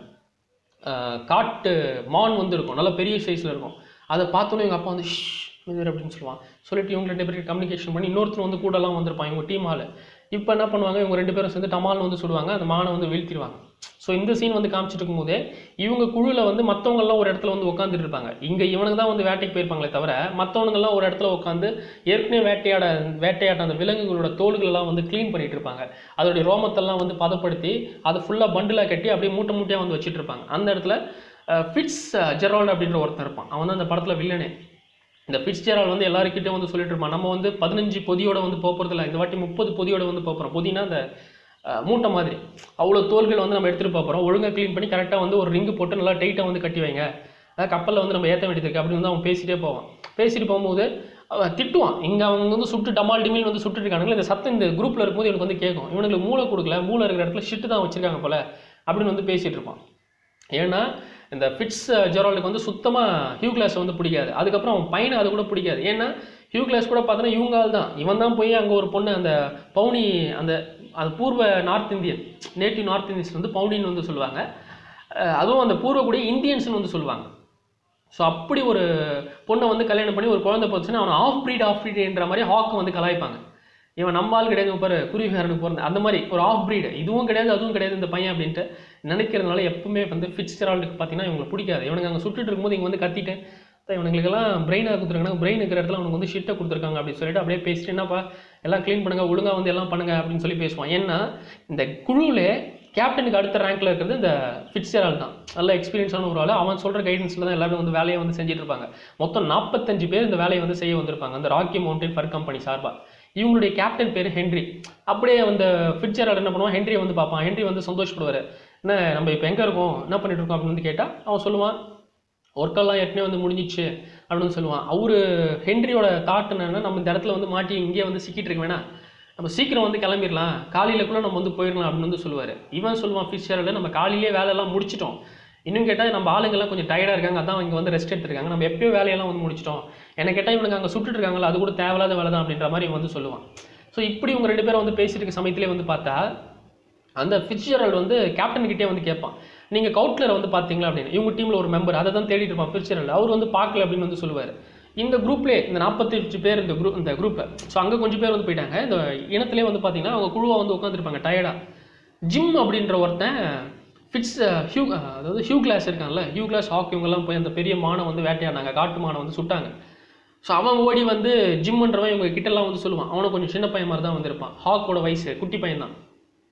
அஹ், காட்டு மான் வந்து இருக்கும் நல்ல பெரிய சைஸில் இருக்கும் அதை பார்த்தோன்னே எங்கள் அப்பா வந்து ஷ் மிதர் அப்படின்னு சொல்லுவான் சொல்லிட்டு இவங்க ரெண்டு பேருக்கு கம்யூனிகேஷன் பண்ணி இன்னொருத்தர் வந்து கூடலாம் வந்திருப்பான் இவங்க டீம் ஆள் இப்போ என்ன பண்ணுவாங்க இவங்க ரெண்டு பேரும் சேர்ந்து டமால்னு வந்து சுடுவாங்க அந்த மானை வந்து வீழ்த்திடுவாங்க ஸோ இந்த சீன் வந்து காமிச்சிட்டு இருக்கும்போதே இவங்க குழுவில் வந்து மற்றவங்கெல்லாம் ஒரு இடத்துல வந்து உட்காந்துட்டு இருப்பாங்க இங்கே இவனுக்கு தான் வந்து வேட்டைக்கு போயிருப்பாங்களே தவிர மற்றவனுங்கெல்லாம் ஒரு இடத்துல உட்காந்து ஏற்கனவே வேட்டையாட வேட்டையாட அந்த விலங்குகளோட தோல்களெல்லாம் வந்து க்ளீன் பண்ணிட்டு இருப்பாங்க அதோடைய ரோமத்தெல்லாம் வந்து பதப்படுத்தி அதை ஃபுல்லாக பண்டிலாக கட்டி அப்படியே மூட்டை மூட்டையாக வந்து வச்சுட்டு இருப்பாங்க அந்த இடத்துல அஹ், ஃபிட்ஸ் அஹ், ஜெரால்ட் அப்படின்ற ஒருத்தன் இருப்பான் அவன் தான் அந்த படத்தில் வில்லனே இந்த ஃபிட்ஸ் ஜெரால்ட் வந்து எல்லாருக்கிட்டையும் வந்து சொல்லிட்டு இருப்பான் நம்ம வந்து பதினஞ்சு பொதியோட வந்து போகிறது இல்லை இந்த வாட்டி முப்பது பொதியோட வந்து போகிறோம் பொதினா அந்த அஹ், மூட்டை மாதிரி அவ்வளோ தோல்கள் வந்து நம்ம எடுத்துகிட்டு போகிறோம் ஒழுங்காக க்ளீன் பண்ணி கரெக்டாக வந்து ஒரு ரிங்கு போட்டு நல்லா டைட்டாக வந்து கட்டி வைங்க அதாவது கப்பலில் வந்து நம்ம ஏற்ற வேண்டியது இருக்கு அப்படின்னு வந்து அவன் பேசிட்டே போவான் பேசிட்டு போகும்போது அவன் திட்டுவான் இங்கே அவங்க வந்து சுட்டு டமால் டிமில் வந்து சுட்டு இருக்கானுங்களே இந்த சத்தம் இந்த குரூப்பில் இருக்கும்போது இவனுக்கு வந்து கேட்கும் இவனுக்கு மூளை கொடுக்கல மூளை இருக்கிற இடத்துல ஷிட்டு தான் வச்சிருக்காங்க போல அப்படின்னு வந்து பேசிட்டு இருப்பான் ஏன்னா இந்த ஃபிட்ஸ் ஜெரால்டுக்கு வந்து சுத்தமாக ஹியூ கிளாஸ் வந்து பிடிக்காது அதுக்கப்புறம் அவன் பையனை அது கூட பிடிக்காது ஏன்னா ஹியூ கிளாஸ் கூட பார்த்தோன்னா இவங்க ஆள் தான் இவன் தான் போய் அங்கே ஒரு பொண்ணு அந்த பவுனி அந்த அந்த பூர்வ north Indian native north Indians வந்து பவுனின்னு வந்து சொல்லுவாங்க அஹ் அதுவும் அந்த பூர்வக்கூடிய இந்தியன்ஸ்னு வந்து சொல்லுவாங்க ஸோ அப்படி ஒரு பொண்ணை வந்து கல்யாணம் பண்ணி ஒரு குழந்தை போச்சுன்னா அவன் ஆஃப் ப்ரீட் ஆஃப் ப்ரீட்ன்ற மாதிரி ஹாக் வந்து கலாய்ப்பாங்க இவன் நம்ம ஆள் கிடையாது இவன் பாரு குருவிகாரனுக்கு பிறந்த அந்த மாதிரி ஒரு ஆஃப் ப்ரீடு இதுவும் கிடையாது அதுவும் கிடையாது இந்த பையன் அப்படின்ட்டு நினைக்கிறதுனால எப்பவுமே வந்து ஃபிட்ஸ்டரால்டுக்கு பார்த்தீங்கன்னா இவங்களுக்கு பிடிக்காது இவனுக்கு அங்கே சுட்டுட்டு இருக்கும்போது இங்கே வந்து கத்திட்டு "அத்தை, இவனுங்களுக்கெல்லாம் பிரெயினாக கொடுத்துருக்காங்க பிரெயின் இருக்கிற இடத்துல அவனுக்கு வந்து ஷிட்டை கொடுத்துருக்காங்க அப்படின்னு சொல்லிட்டு அப்படியே பேசிட்டு என்னப்பா எல்லாம் க்ளீன் பண்ணுங்க ஒழுங்கா வந்து எல்லாம் பண்ணுங்க அப்படின்னு சொல்லி பேசுவான் ஏன்னா இந்த குழுவில் கேப்டனுக்கு அடுத்த ரேங்க்ல இருக்கிறது இந்த ஃபிட்ஸரால் தான் நல்ல எக்ஸ்பீரியன்ஸான ஒரு ஆள் அவன் சொல்கிற கைடன்ஸில் தான் எல்லாரும் வந்து வேலையை வந்து செஞ்சுட்டு இருப்பாங்க மொத்தம் நாற்பத்தஞ்சு பேர் இந்த வேலையை வந்து செய்ய வந்திருப்பாங்க அந்த ராக்கி மவுண்டன் ஃபர் கம்பெனி சார்பா இவங்களுடைய கேப்டன் பேர் ஹென்ரி அப்படியே அந்த ஃபிட்ஸரால் என்ன பண்ணுவான் ஹென்ரியை வந்து பார்ப்பான் ஹென்ரி வந்து சந்தோஷப்படுவார் என்ன நம்ம இப்போ எங்கே இருக்கோம் என்ன பண்ணிட்டு இருக்கோம் அப்படின்னு வந்து கேட்டால் அவன் சொல்லுவான் ஒர்க்கெல்லாம் ஏற்கனவே வந்து முடிஞ்சிச்சு அப்படின்னு சொல்லுவான் அவரு ஹென்ரியோட தாட் என்னன்னா நம்ம இந்த இடத்துல வந்து மாட்டி இங்கேயே வந்து சிக்கிட்டு இருக்க வேணாம் நம்ம சீக்கிரம் வந்து கிளம்பிடலாம் காலையிலக்குள்ள நம்ம வந்து போயிடலாம் அப்படின்னு வந்து சொல்லுவார் இவன் சொல்லுவான் ஃபிஷரில் நம்ம காலையிலேயே வேலையெல்லாம் முடிச்சிட்டோம் இன்னும் கேட்டால் நம்ம ஆளுங்கெல்லாம் கொஞ்சம் டயர்டாக இருக்காங்க அதான் இங்கே வந்து ரெஸ்ட் எடுத்திருக்காங்க நம்ம எப்பயோ வேலையெல்லாம் வந்து முடிச்சிட்டோம் என்ன கேட்டால் இவனுக்கு அங்கே சுட்டுட்டு இருக்காங்களா அது கூட தேவையில்லாத வேலை தான் அப்படின்ற மாதிரி இவன் வந்து சொல்லுவான் ஸோ இப்படி இவங்க ரெண்டு பேரும் வந்து பேசிட்டு இருக்க சமயத்திலே வந்து பார்த்தா அந்த ஃபிட்ஜெரல் வந்து கேப்டன் கிட்டே வந்து கேட்பான் நீங்கள் கவுட்லரை வந்து பார்த்தீங்களா அப்படின்னு இவங்க டீமில் ஒரு மெம்பர் அதை தான் தேடிட்டு இருப்பான் ஃபிட்ஜெரல் அவர் வந்து பார்க்கல அப்படின்னு வந்து சொல்லுவார் இந்த குரூப்லேயே இந்த நாற்பத்தெட்டு பேர் இந்த குரூப் இந்த குரூப்பில் ஸோ அங்கே கொஞ்சம் பேர் வந்து போயிட்டாங்க இந்த இனத்திலே வந்து பார்த்தீங்கன்னா அவங்க குழுவாக வந்து உட்காந்துருப்பாங்க டயர்டாக ஜிம் அப்படின்ற ஒருத்தன் ஃபிட்ஸ் ஹியூ அதாவது ஹியூ கிளாஸ் இருக்கான்ல ஹியூ கிளாஸ் ஹாக் இவங்கெல்லாம் போய் அந்த பெரிய மானை வந்து வேட்டையாடினாங்க காட்டு மானை வந்து சுட்டாங்க ஸோ அவன் ஓடி வந்து ஜிம்ன்றவன் இவங்க கிட்டலாம் வந்து சொல்லுவான் அவனை கொஞ்சம் சின்ன பையன் மாதிரி தான் வந்திருப்பான் ஹாக்கோட வயசு குட்டி பையன் தான்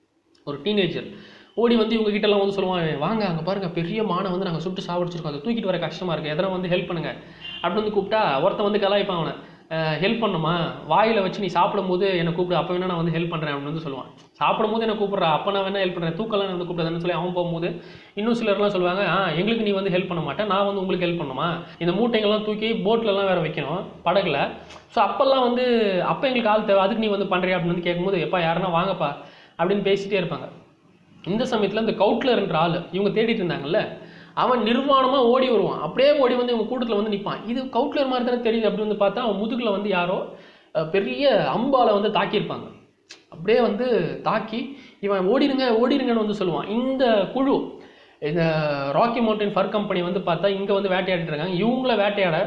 ஒரு டீனேஜர் ஓடி வந்து இவங்க கிட்டலாம் வந்து சொல்லுவான் வாங்க அங்கே பாருங்க பெரிய மானை வந்து நாங்கள் சுட்டு சாவடிச்சிருக்கோம் அதை தூக்கிட்டு வர கஷ்டமா இருக்கு எதனா வந்து ஹெல்ப் பண்ணுங்க அப்படின்னு வந்து கூப்பிட்டா ஒருத்தன் வந்து கலாய்ப்பான் அவனை ஹெல்ப் பண்ணுமா வாயில வச்சு நீ சாப்பிடும்போது என்னை கூப்பிடு அப்போ வேணா நான் வந்து ஹெல்ப் பண்ணுறேன் அப்படின்னு வந்து சொல்லுவான் சாப்பிடும்போது என்ன கூப்பிட்றா அப்போ நான் வேணா ஹெல்ப் பண்ணுறேன் தூக்கலாம் வந்து கூப்பிடுறேன்னு சொல்லி அவன் போகும்போது இன்னும் சிலர்லாம் சொல்லுவாங்க ஆ எங்களுக்கு நீ வந்து ஹெல்ப் பண்ண மாட்டேன் நான் வந்து உங்களுக்கு ஹெல்ப் பண்ணுமா இந்த மூட்டைகள்லாம் தூக்கி போட்லலாம் வேற வைக்கணும் படகுல ஸோ அப்போல்லாம் வந்து அப்போ எங்களுக்கு ஆள் தேவை அதுக்கு நீ வந்து பண்ணுறியா அப்படின்னு வந்து கேட்கும்போது எப்பா யாருன்னா வாங்கப்பா அப்படின்னு பேசிட்டே இருப்பாங்க இந்த சமயத்தில் இந்த கவுட்லர்ன்ற ஆள் இவங்க தேடிட்டு இருந்தாங்கல்ல அவன் நிர்வாணமாக ஓடி வருவான் அப்படியே ஓடி வந்து இவங்க கூட்டத்தில் வந்து நிற்பான் இது கவுட்லர் மாதிரி தானே தெரியுது அப்படி வந்து பார்த்தா அவன் முதுகில் வந்து யாரோ அஹ், பெரிய அம்பால வந்து தாக்கியிருப்பாங்க அப்படியே வந்து தாக்கி இவன் ஓடிடுங்க ஓடிடுங்கன்னு வந்து சொல்லுவான் இந்த குழு இந்த ராக்கி மவுண்டன் ஃபர் கம்பெனி வந்து பார்த்தா இங்கே வந்து வேட்டையாடிட்டு இருக்காங்க இவங்கள வேட்டையாட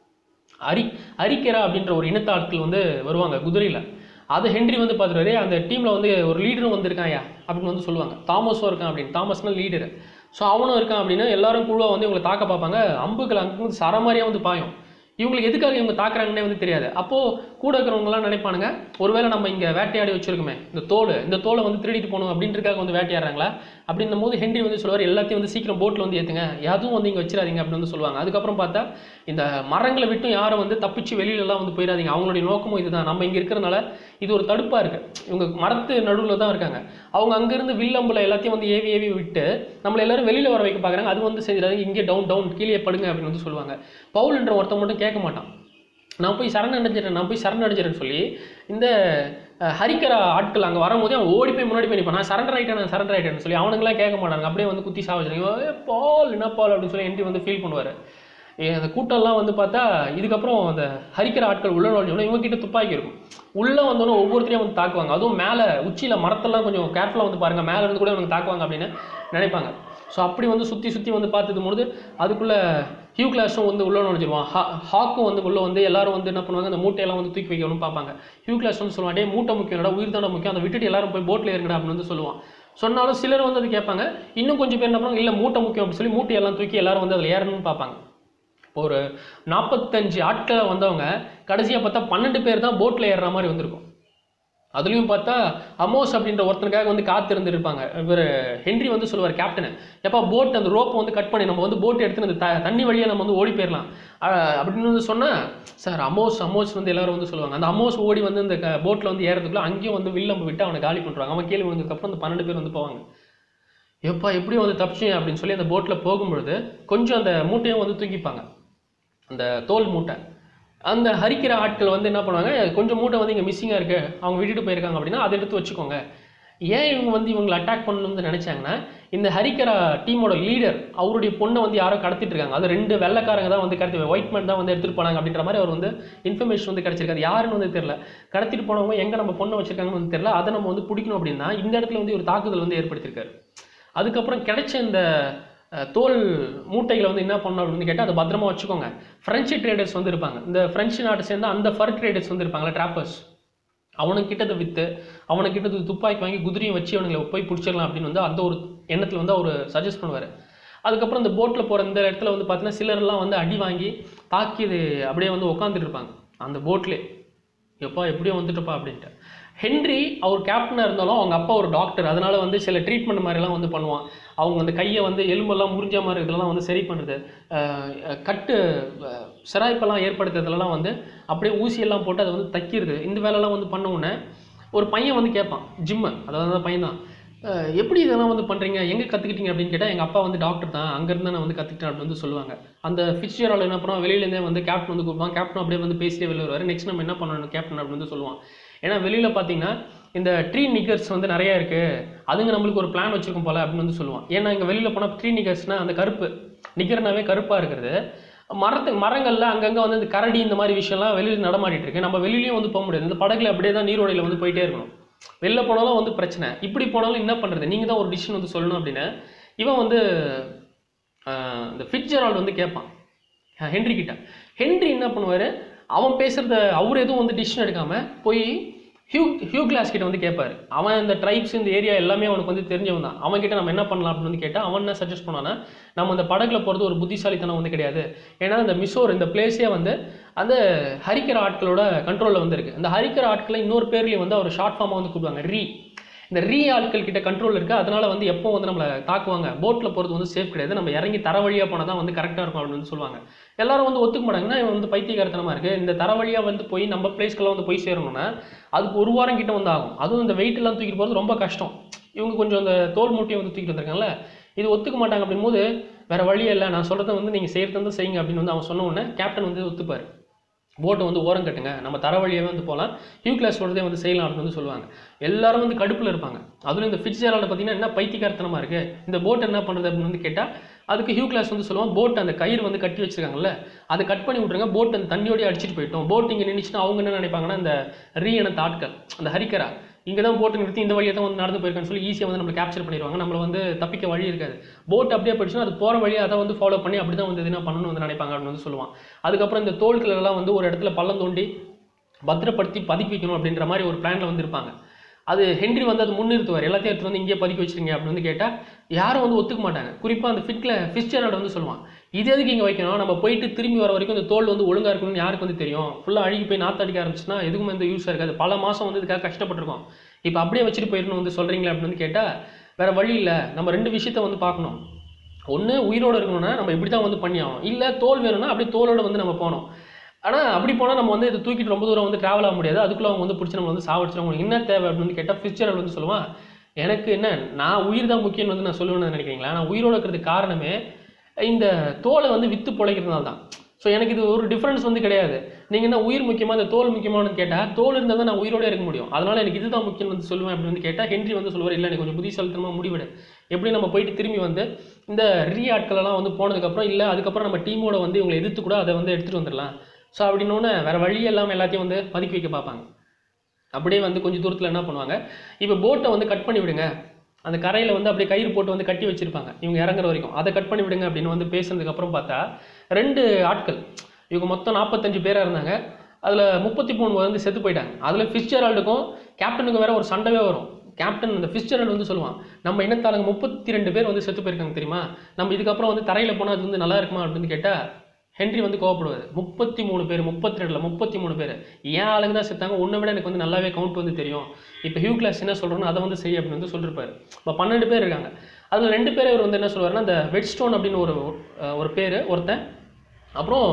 அரி அரிக்கரா அப்படின்ற ஒரு இனத்த ஆட்கள் வந்து வருவாங்க குதிரையில் அதை ஹென்றி வந்து பார்த்துருவாரு அந்த டீமில் வந்து ஒரு லீடரும் வந்திருக்காயா அப்படின்னு வந்து சொல்லுவாங்க தாமஸும் இருக்கான் அப்படின்னு தாமஸ்னா லீடர் ஸோ அவனும் இருக்கான் அப்படின்னு எல்லாரும் குழுவாக வந்து இவங்களை தாக்க பார்ப்பாங்க அம்புகள் அங்கே சரமாரியாக வந்து பாயும் இவங்களுக்கு எதுக்காக இவங்க தாக்குறாங்கன்னே வந்து தெரியாது அப்போது கூட இருக்கிறவங்கலாம் நினைப்பானுங்க ஒருவேளை நம்ம இங்கே வேட்டையாடி வச்சிருக்கோமே இந்த தோல் இந்த தோலை வந்து திருடிட்டு போகணும் அப்படின்றதுக்காக வந்து வேட்டையாடுறாங்களா அப்படின்னும் போது ஹென்றி வந்து சொல்லுவார் எல்லாத்தையும் வந்து சீக்கிரம் போட்டில் வந்து ஏற்றுங்க எதுவும் வந்து இங்கே வச்சிடாதீங்க அப்படின்னு வந்து சொல்லுவாங்க அதுக்கப்புறம் பார்த்தா இந்த மரங்களை விட்டும் யாரும் வந்து தப்பிச்சு வெளியிலலாம் வந்து போயிடாதீங்க அவங்களுடைய நோக்கமும் இதுதான் நம்ம இங்கே இருக்கிறனால இது ஒரு தடுப்பாக இருக்குது இவங்க மரத்து நடுவில் தான் இருக்காங்க அவங்க அங்கேருந்து வில்லம்புல எல்லாத்தையும் வந்து ஏவி ஏவி விட்டு நம்மளை எல்லாரும் வெளியில் வர வைக்க பார்க்குறாங்க அது வந்து செஞ்சிடாதீங்க இங்கே டவுன் டவுன் கீழே படுங்க அப்படின்னு வந்து சொல்லுவாங்க பவுல்ன்ற ஒருத்தன் மட்டும் கேட்க மாட்டான் நான் போய் சரணடைஞ்சிடறேன் நான் போய் சரணடைஞ்சிடறேன்னு சொல்லி இந்த அஹ், ஹரிக்கரா ஆட்கள் அங்கே வரும்போதே அவன் ஓடி போய் முன்னாடி போய் நிற்பான் நான் சரண்டர் ஆகிட்டேன் நான் சரண்டர் ஆகிட்டேன்னு சொல்லி அவனுங்களாம் கேட்க மாட்டாங்க அப்படியே வந்து குத்தி சாவச்சிருங்க ஏ பால் என்ன பால் அப்படின்னு சொல்லி என்ட்ரி வந்து ஃபீல் பண்ணுவார் அந்த கூட்டம்லாம் வந்து பார்த்தா இதுக்கப்புறம் அந்த ஹரிக்கிற ஆட்கள் உள்ள நுழைஞ்சோன்னா இவங்க கிட்ட துப்பாக்கி இருக்கும் உள்ளே வந்தோன்னே ஒவ்வொருத்தரையும் வந்து தாக்குவாங்க அதுவும் மேலே உச்சியில் மரத்தெல்லாம் கொஞ்சம் கேர்ஃபுல்லாக வந்து பாருங்கள் மேலே இருந்து கூட இவங்க தாக்குவாங்க அப்படின்னு நினைப்பாங்க ஸோ அப்படி வந்து சுற்றி சுற்றி வந்து பார்த்துக்கும் பொழுது அதுக்குள்ளே ஹியூ கிளாஸும் வந்து உள்ள நுழைஞ்சிருவான் ஹா ஹாக்கும் வந்து உள்ள வந்து எல்லாரும் வந்து என்ன பண்ணுவாங்க அந்த மூட்டையெல்லாம் வந்து தூக்கி வைக்கணும்னு பார்ப்பாங்க ஹியூ கிளாஸ் வந்து சொல்லுவான் டே மூட்டை முக்கியம் இல்லடா உயிர் தானே முக்கியம் அதை விட்டுட்டு எல்லாரும் போய் போட்டில் ஏறுங்கடா அப்படின்னு வந்து சொல்லுவான் சொன்னாலும் சிலர் வந்து அது கேட்பாங்க இன்னும் கொஞ்சம் பேர் என்ன பண்ணுவாங்க இல்லை மூட்டை முக்கியம் அப்படின்னு சொல்லி மூட்டையெல்லாம் தூக்கி எல்லாரும் வந்து அதில் ஏறணும்னு பார்ப்பாங்க ஒரு நாற்பத்தஞ்சு ஆட்களை வந்தவங்க கடைசியாக பார்த்தா பன்னெண்டு பேர் தான் போட்டில் ஏறுற மாதிரி வந்திருக்கும் அதுலேயும் பார்த்தா அமோஸ் அப்படின்ற ஒருத்தனுக்காக வந்து காத்திருந்து இருப்பாங்க இவர் ஹென்றி வந்து சொல்லுவார் கேப்டன் எப்போ போட் அந்த ரோப்பை வந்து கட் பண்ணி நம்ம வந்து போட் எடுத்து அந்த த தண்ணி வழியாக நம்ம வந்து ஓடி போயிடலாம் அஹ் அப்படின்னு வந்து சொன்னால் சார் அமோஸ் அமோஸ் வந்து எல்லாரும் வந்து சொல்லுவாங்க அந்த அமோஸ் ஓடி வந்து இந்த போட்டில் வந்து ஏறதுக்குள்ள அங்கேயும் வந்து வில்லம்பு விட்டு அவனை காலி பண்ணுறாங்க அவன் கீழே விழுந்ததுக்கப்புறம் அந்த பன்னெண்டு பேர் வந்து போவாங்க எப்பா எப்படி வந்து தப்பிச்சேன் அப்படின்னு சொல்லி அந்த போட்டில் போகும்பொழுது கொஞ்சம் அந்த மூட்டையும் வந்து தூக்கிப்பாங்க அந்த தோல் மூட்டை அந்த ஹரிக்கிற ஆட்கள் வந்து என்ன பண்ணுவாங்க கொஞ்சம் மூட்டை வந்து இங்கே மிஸ்ஸிங்காக இருக்குது அவங்க விட்டுட்டு போயிருக்காங்க அப்படின்னா அதை எடுத்து வச்சுக்கோங்க ஏன் இவங்க வந்து இவங்களை அட்டாக் பண்ணணும்னு நினச்சாங்கன்னா இந்த ஹரிக்கரா டீமோட லீடர் அவருடைய பொண்ணை வந்து யாரோ கடத்திட்டு இருக்காங்க அது ரெண்டு வெள்ளைக்காரங்க தான் வந்து கடத்தி ஒயிட் மேன் தான் வந்து எடுத்துகிட்டு போனாங்க அப்படின்ற மாதிரி அவர் வந்து இன்ஃபர்மேஷன் வந்து கிடச்சிருக்காது யாருன்னு வந்து தெரியல கடத்திட்டு போனவங்க எங்கே நம்ம பொண்ணை வச்சிருக்காங்கன்னு வந்து தெரியல அதை நம்ம வந்து பிடிக்கணும் அப்படின்னா இந்த இடத்துல வந்து ஒரு தாக்குதல் வந்து ஏற்படுத்தியிருக்காரு அதுக்கப்புறம் கிடைச்ச இந்த அஹ், தோல் மூட்டைகளை வந்து என்ன பண்ணணும் அப்படின்னு கேட்டால் அதை பத்திரமா வச்சுக்கோங்க ஃப்ரெஞ்சு ட்ரேடர்ஸ் வந்து இருப்பாங்க இந்த ஃப்ரெஞ்சு நாட்டை சேர்ந்த அந்த ஃபர் ட்ரேடர்ஸ் வந்து இருப்பாங்களா ட்ராப்பர்ஸ் அவனுக்கிட்ட அதை விற்று அவனுக்கிட்ட இது துப்பாக்கி வாங்கி குதிரையும் வச்சு அவனுங்களை போய் பிடிச்சிடலாம் அப்படின்னு வந்து அந்த ஒரு எண்ணத்தில் வந்து அவர் சஜஸ்ட் பண்ணுவார் அதுக்கப்புறம் இந்த போட்டில் போகிற இந்த இடத்துல வந்து பார்த்தீங்கன்னா சிலர்லாம் வந்து அடி வாங்கி தாக்கி இது அப்படியே வந்து உட்காந்துட்டு இருப்பாங்க அந்த போட்லேயே எப்பா எப்படியோ வந்துட்டுப்பா அப்படின்ட்டு ஹென்றி அவர் கேப்டனாக இருந்தாலும் அவங்க அப்பா ஒரு டாக்டர் அதனால வந்து சில ட்ரீட்மெண்ட் மாதிரிலாம் வந்து பண்ணுவான் அவங்க அந்த கையை வந்து எலும்பெல்லாம் முறிஞ்ச மாதிரி இதெல்லாம் வந்து சரி பண்ணுறது அஹ் கட்டு அஹ் சிராய்ப்பெல்லாம் ஏற்படுத்துறதுலலாம் வந்து அப்படியே ஊசியெல்லாம் போட்டு அதை வந்து தைக்கிறது இந்த வேலைலாம் வந்து பண்ண உடனே ஒரு பையன் வந்து கேட்பான் ஜிம்மு அதாவது அந்த பையன் தான் அஹ் எப்படி இதெல்லாம் வந்து பண்ணுறீங்க எங்கே கற்றுக்கிட்டீங்க அப்படின்னு கேட்டால் எங்கள் அப்பா வந்து டாக்டர் தான் அங்கேருந்து நான் வந்து கற்றுக்கிட்டேன் அப்படின்னு வந்து சொல்லுவாங்க அந்த ஃபிட்சியரால் என்ன பண்ணுவான் வெளியிலேருந்தே வந்து கேப்டன் வந்து கூப்பிடுவான் கேப்டன் அப்படியே வந்து பேசிட்டே வெளியே வருவார் நெக்ஸ்ட் நம்ம என்ன பண்ணணும் கேப்டன் அப்படின்னு வந்து சொல்லுவான் ஏன்னா வெளியில் பார்த்தீங்கன்னா இந்த ட்ரீ நிகர்ஸ் வந்து நிறைய இருக்குது அதுங்க நம்மளுக்கு ஒரு பிளான் வச்சிருக்கும் போல அப்படின்னு வந்து சொல்லுவான் ஏன்னா இங்கே வெளியில் போனால் ட்ரீ நிகர்ஸ்னால் அந்த கருப்பு நிகர்னாவே கருப்பாக இருக்கிறது மரத்து மரங்களில் அங்கங்கே வந்து இந்த கரடி இந்த மாதிரி விஷயம்லாம் வெளியில் நடமாடிட்டு இருக்கு நம்ம வெளியிலயும் வந்து போக முடியாது இந்த படகுல அப்படியே தான் நீரோடையில் வந்து போயிட்டே இருக்கணும் வெளில போனாலும் வந்து பிரச்சனை இப்படி போனாலும் என்ன பண்ணுறது நீங்கள் தான் ஒரு டிசிஷன் வந்து சொல்லணும் அப்படின்னு இவன் வந்து ஆஹ், இந்த ஃபிட்ஜெரால்டு வந்து கேட்பான் அஹ், ஹென்றி கிட்ட ஹென்றி என்ன பண்ணுவார் அவன் பேசுகிறத அவர் எதுவும் வந்து டிசிஷன் எடுக்காமல் போய் ஹியூ ஹியூ கிளாஸ் கிட்ட வந்து கேட்பாரு அவன் இந்த ட்ரைப்ஸ் இந்த ஏரியா எல்லாமே அவனுக்கு வந்து தெரிஞ்சவன் தான் அவன் கிட்ட நம்ம என்ன பண்ணலாம் அப்படின்னு வந்து கேட்டால் அவன் என்ன சஜஸ்ட் பண்ணானா நம்ம அந்த படகுல போகிறது ஒரு புத்திசாலித்தனம் வந்து கிடையாது ஏன்னா இந்த மிசோர் இந்த பிளேஸே வந்து அந்த ஹரிக்கிற ஆட்களோட கண்ட்ரோலில் வந்து இருக்கு இந்த ஹரிக்கிற ஆட்களை இன்னொரு பேர்லேயும் வந்து அவர் ஷார்ட் ஃபார்மாக வந்து கூப்பிடுவாங்க ரீ இந்த ரீ ஆட்கள் கிட்ட கண்ட்ரோல் இருக்குது அதனால வந்து எப்போ வந்து நம்மளை தாக்குவாங்க போட்டில் போகிறது வந்து சேஃப் கிடையாது நம்ம இறங்கி தர வழியாக போனால் தான் வந்து கரெக்டாக இருக்கும் அப்படின்னு வந்து சொல்லுவாங்க எல்லாரும் வந்து ஒத்துக்க மாட்டாங்கன்னா இவன் வந்து பைத்தியகாரத்தனமாக இருக்குது இந்த தர வழியாக வந்து போய் நம்ம பிளேஸ்க்கெல்லாம் வந்து போய் சேரணும்னா அதுக்கு ஒரு வாரம் கிட்ட வந்து ஆகும் அதுவும் இந்த weight எல்லாம் தூக்கிட்டு போகிறது ரொம்ப கஷ்டம் இவங்க கொஞ்சம் அந்த தோல் மூட்டையை வந்து தூக்கிட்டு வந்திருக்காங்கல்ல இது ஒத்துக்க மாட்டாங்க அப்படிங்கும்போது வேற வழியே இல்லை நான் சொல்கிறத வந்து நீங்கள் செய்கிறது வந்து செய்யுங்க அப்படின்னு வந்து அவன் சொன்ன உடனே கேப்டன் வந்து ஒத்துப்பார் போட்டை வந்து ஓரம் கட்டுங்க நம்ம தர வழியாவே வந்து போகலாம் ஹியூ கிளாஸ் சொல்கிறதே வந்து செய்யலாம் அப்படின்னு வந்து சொல்லுவாங்க எல்லாரும் வந்து கடுப்பில் இருப்பாங்க அதுவும் இந்த ஃபிட்ஜெரால்ட பார்த்தீங்கன்னா என்ன பைத்தியக்காரத்தனமாக இருக்குது இந்த போட் என்ன பண்ணுறது அப்படின்னு வந்து கேட்டால் அதுக்கு ஹியூ கிளாஸ் வந்து சொல்லுவான் போட் அந்த கயிறு வந்து கட்டி வச்சிருக்காங்கல்ல அதை கட் பண்ணி விட்ருங்க போட் அந்த தண்ணியோடய அடிச்சிட்டு போயிட்டோம் போட் இங்கே நின்றுச்சுன்னா அவங்க என்ன நினைப்பாங்கன்னா இந்த ரீ இனத்த ஆட்கள் அந்த ஹரிக்கரா இங்கே தான் போட்டு நிறுத்தி இந்த வழியாக தான் வந்து நடந்து போயிருக்கான்னு சொல்லி ஈஸியாக வந்து நம்மளை கேப்சர் பண்ணிடுவாங்க நம்மளை வந்து தப்பிக்க வழி இருக்காது போட் அப்படியே போயிடுச்சுன்னா அது போகிற வழியை அதை வந்து ஃபாலோ பண்ணி அப்படி தான் வந்து எதுனா பண்ணணும்னு வந்து நினைப்பாங்க அப்படின்னு வந்து சொல்லுவான் அதுக்கப்புறம் இந்த தோள்கள் எல்லாம் வந்து ஒரு இடத்துல பள்ளம் தோண்டி பத்திரப்படுத்தி பதுக்கி வைக்கணும் அப்படின்ற மாதிரி ஒரு பிளானில் வந்து இருப்பாங்க அது ஹென்றி வந்து அது முன்னிறுத்துவார் எல்லாத்தையும் எடுத்து வந்து இங்கே பதுக்கி வச்சிருங்க அப்படின்னு வந்து கேட்டால் யாரும் வந்து ஒத்துக்க மாட்டாங்க குறிப்பாக அந்த ஃபிட்ல ஃபிஸ்டரோட வந்து சொல்லுவான் இது எதுக்கு இங்கே வைக்கணும் நம்ம போயிட்டு திரும்பி வர வரைக்கும் இந்த தோல் வந்து ஒழுங்காக இருக்கணும்னு யாருக்கு வந்து தெரியும் ஃபுல்லாக அழுகி போய் நாற்று அடிக்க ஆரம்பிச்சுன்னா எதுவும் வந்து யூஸாக இருக்காது பல மாதம் வந்து இதுக்காக கஷ்டப்பட்டிருக்கோம் இப்போ அப்படியே வச்சுட்டு போயிடணும் வந்து சொல்கிறீங்களா அப்படின்னு வந்து கேட்டால் வேற வழி இல்லை நம்ம ரெண்டு விஷயத்த வந்து பார்க்கணும் ஒன்று உயிரோடு இருக்கணும்னா நம்ம இப்படி தான் வந்து பண்ணி ஆகணும் இல்லை தோல் வேணும்னா அப்படியே தோலோட வந்து நம்ம போகணும் ஆனால் அப்படி போனால் நம்ம வந்து இதை தூக்கிட்டு ரொம்ப தூரம் வந்து ட்ராவல் ஆக முடியாது அதுக்குள்ளே அவங்க வந்து பிடிச்சி நம்ம வந்து சாவடிச்சிடும் உங்களுக்கு என்ன தேவை அப்படின்னு வந்து கேட்டால் ஃபியூச்சர் வந்து சொல்லுவான் எனக்கு என்ன நான் உயிர் தான் முக்கியம் வந்து நான் சொல்லுவேன்னு நினைக்கிறீங்களா நான் உயிரோட இருக்கிறதுக்கு காரணமே இந்த தோலை வந்து விற்று பிழைக்கிறதுனால தான் ஸோ எனக்கு இது ஒரு டிஃப்ரென்ஸ் வந்து கிடையாது நீங்கள் என்ன உயிர் முக்கியமா இந்த தோல் முக்கியமானு கேட்டால் தோல் இருந்தால் தான் நான் உயிரோட இருக்க முடியும் அதனால் எனக்கு இதுதான் முக்கியம் வந்து சொல்லுவேன் அப்படின்னு வந்து கேட்டால் ஹென்றி வந்து சொல்லுவார் இல்லை எனக்கு கொஞ்சம் புத்திசாலித்தனமாக முடிவிடு எப்படி நம்ம போயிட்டு திரும்பி வந்து இந்த ரீ ஆட்களெல்லாம் வந்து போனதுக்கப்புறம் இல்லை அதுக்கப்புறம் நம்ம டீமோட வந்து இவங்களை எதிர்த்து கூட அதை வந்து எடுத்துகிட்டு வந்துடலாம் ஸோ அப்படின்னோடனே வேறு வழி இல்லாமல் எல்லாத்தையும் வந்து பதுக்கி வைக்க பார்ப்பாங்க அப்படியே வந்து கொஞ்சம் தூரத்தில் என்ன பண்ணுவாங்க இப்போ போட்டை வந்து கட் பண்ணி விடுங்க அந்த கரையில் வந்து அப்படியே கயிறு போட்டு வந்து கட்டி வச்சிருப்பாங்க இவங்க இறங்குற வரைக்கும் அதை கட் பண்ணி விடுங்க அப்படின்னு வந்து பேசுனதுக்கு அப்புறம் பார்த்தா ரெண்டு ஆட்கள் இவங்க மொத்தம் நாற்பத்தஞ்சு பேராக இருந்தாங்க அதில் முப்பத்தி மூணு வந்து செத்து போயிட்டாங்க அதில் ஃபிஸ்டரால்டுக்கும் கேப்டனுக்கும் வேற ஒரு சண்டவே வரும் கேப்டன் அந்த ஃபிஸ்டரல் வந்து சொல்லுவான் நம்ம இனத்தாளுங்க முப்பத்தி ரெண்டு பேர் வந்து செத்து போயிருக்காங்க தெரியுமா நம்ம இதுக்கப்புறம் வந்து தரையில் போனால் அது வந்து நல்லா இருக்குமா அப்படின்னு கேட்டால் ஹென்றி வந்து கோவப்படுவார் முப்பத்தி மூணு பேர் முப்பத்தி ரெண்டில் முப்பத்தி மூணு பேர் ஏன் ஆளுங்க தான் செத்தாங்க உன்னை விட எனக்கு வந்து நல்லாவே கவுண்ட் வந்து தெரியும் இப்போ ஹியூ கிளாஸ் என்ன சொல்கிறோன்னு அதை வந்து செய் அப்படின்னு வந்து சொல்லியிருப்பாரு இப்போ பன்னெண்டு பேர் இருக்காங்க அதில் ரெண்டு பேர் இவர் வந்து என்ன சொல்லுவாருன்னா அந்த வெட்ஸ்டோன் அப்படின்னு ஒரு அஹ், ஒரு பேர் ஒருத்தன் அப்புறம்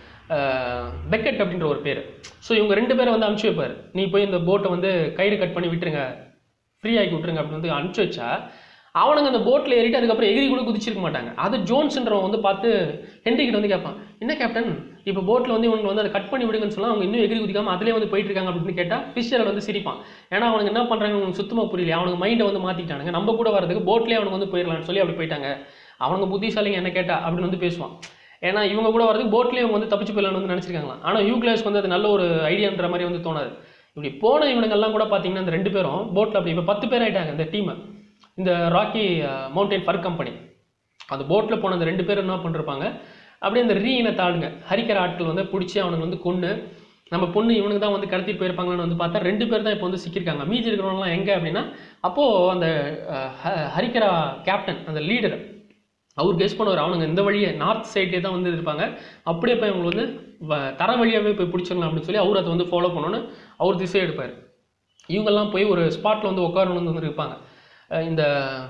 அஹ், பெக்கெட் அப்படின்ற ஒரு பேர் ஸோ இவங்க ரெண்டு பேரை வந்து அனுப்பிச்சி வைப்பார் நீ போய் இந்த போட்டை வந்து கயிறு கட் பண்ணி விட்டுருங்க ஃப்ரீ ஆக்கி விட்டுருங்க அப்படின்னு வந்து அனுப்பிச்சி வச்சா அவனுங்க அந்த போட்டில் ஏறிட்டு அதுக்கப்புறம் எகிரி கூட குதிச்சிருக்க மாட்டாங்க அது ஜோன்ஸ்ன்றவன் வந்து பார்த்து ஹென்றி கிட்ட வந்து கேட்பான் என்ன கேப்டன் இப்போ போட்டில் வந்து இவங்க வந்து அதை கட் பண்ணி விடுங்கன்னு சொன்னா அவங்க இன்னும் எகிரி குதிக்காம அதிலே வந்து போயிட்டு இருக்காங்க அப்படின்னு கேட்டால் ஃபிஷர் வந்து சிரிப்பான் ஏன்னா அவனுக்கு என்ன பண்ணுறாங்க அவனுக்கு சுத்தமாக புரியல அவனுக்கு மைண்டை வந்து மாற்றிட்டானுங்க நம்ம கூட வரதுக்கு போட்லேயே அவனுக்கு வந்து போயிடலாம்னு சொல்லி அப்படி போயிட்டாங்க அவனுங்க புத்திசாலிங்க என்ன கேட்டா அப்படின்னு வந்து பேசுவான் ஏன்னா இவங்க கூட வரதுக்கு போட்லேயே இவங்க வந்து தப்பிச்சு போயிடலாம்னு வந்து நினச்சிருக்காங்களாம் ஆனால் யூ கிளாஸ்க்கு வந்து அது நல்ல ஒரு ஐடியான்ற மாதிரி வந்து தோணாது இப்படி போன இவனுங்கெல்லாம் கூட பார்த்தீங்கன்னா இந்த ரெண்டு பேரும் போட்டில் அப்படி இப்போ பத்து பேர் ஆயிட்டாங்க இந்த டீமை இந்த ராக்கி மவுண்டைன் ஃபர் கம்பெனி அந்த போட்டில் போன அந்த ரெண்டு பேர் என்ன பண்ணிருப்பாங்க அப்படியே அந்த ரீ இனத்த ஆளுங்க ஹரிக்கிற ஆட்கள் வந்து பிடிச்சி அவனுக்கு வந்து கொன்று நம்ம பொண்ணு இவனுக்கு தான் வந்து கடத்திட்டு போயிருப்பாங்கன்னு வந்து பார்த்தா ரெண்டு பேர் தான் இப்போ வந்து சிக்கியிருக்காங்க மீதி இருக்கிறவங்களாம் எங்கே அப்படின்னா அப்போது அந்த அஹ், ஹ- ஹரிக்கரா கேப்டன் அந்த லீடர் அவர் கெஸ் பண்ணுவார் அவனுங்க இந்த வழியே நார்த் சைட்லேயே தான் வந்து இருப்பாங்க அப்படியே போய் அவங்களுக்கு வந்து வ- தர வழியாகவே போய் பிடிச்சிடலாம் அப்படின்னு சொல்லி அவர் அதை வந்து ஃபாலோ பண்ணணும்னு அவர் திசை எடுப்பார் இவங்கெல்லாம் போய் ஒரு ஸ்பாட்டில் வந்து உட்காரணும்னு வந்து இருப்பாங்க அஹ் இந்த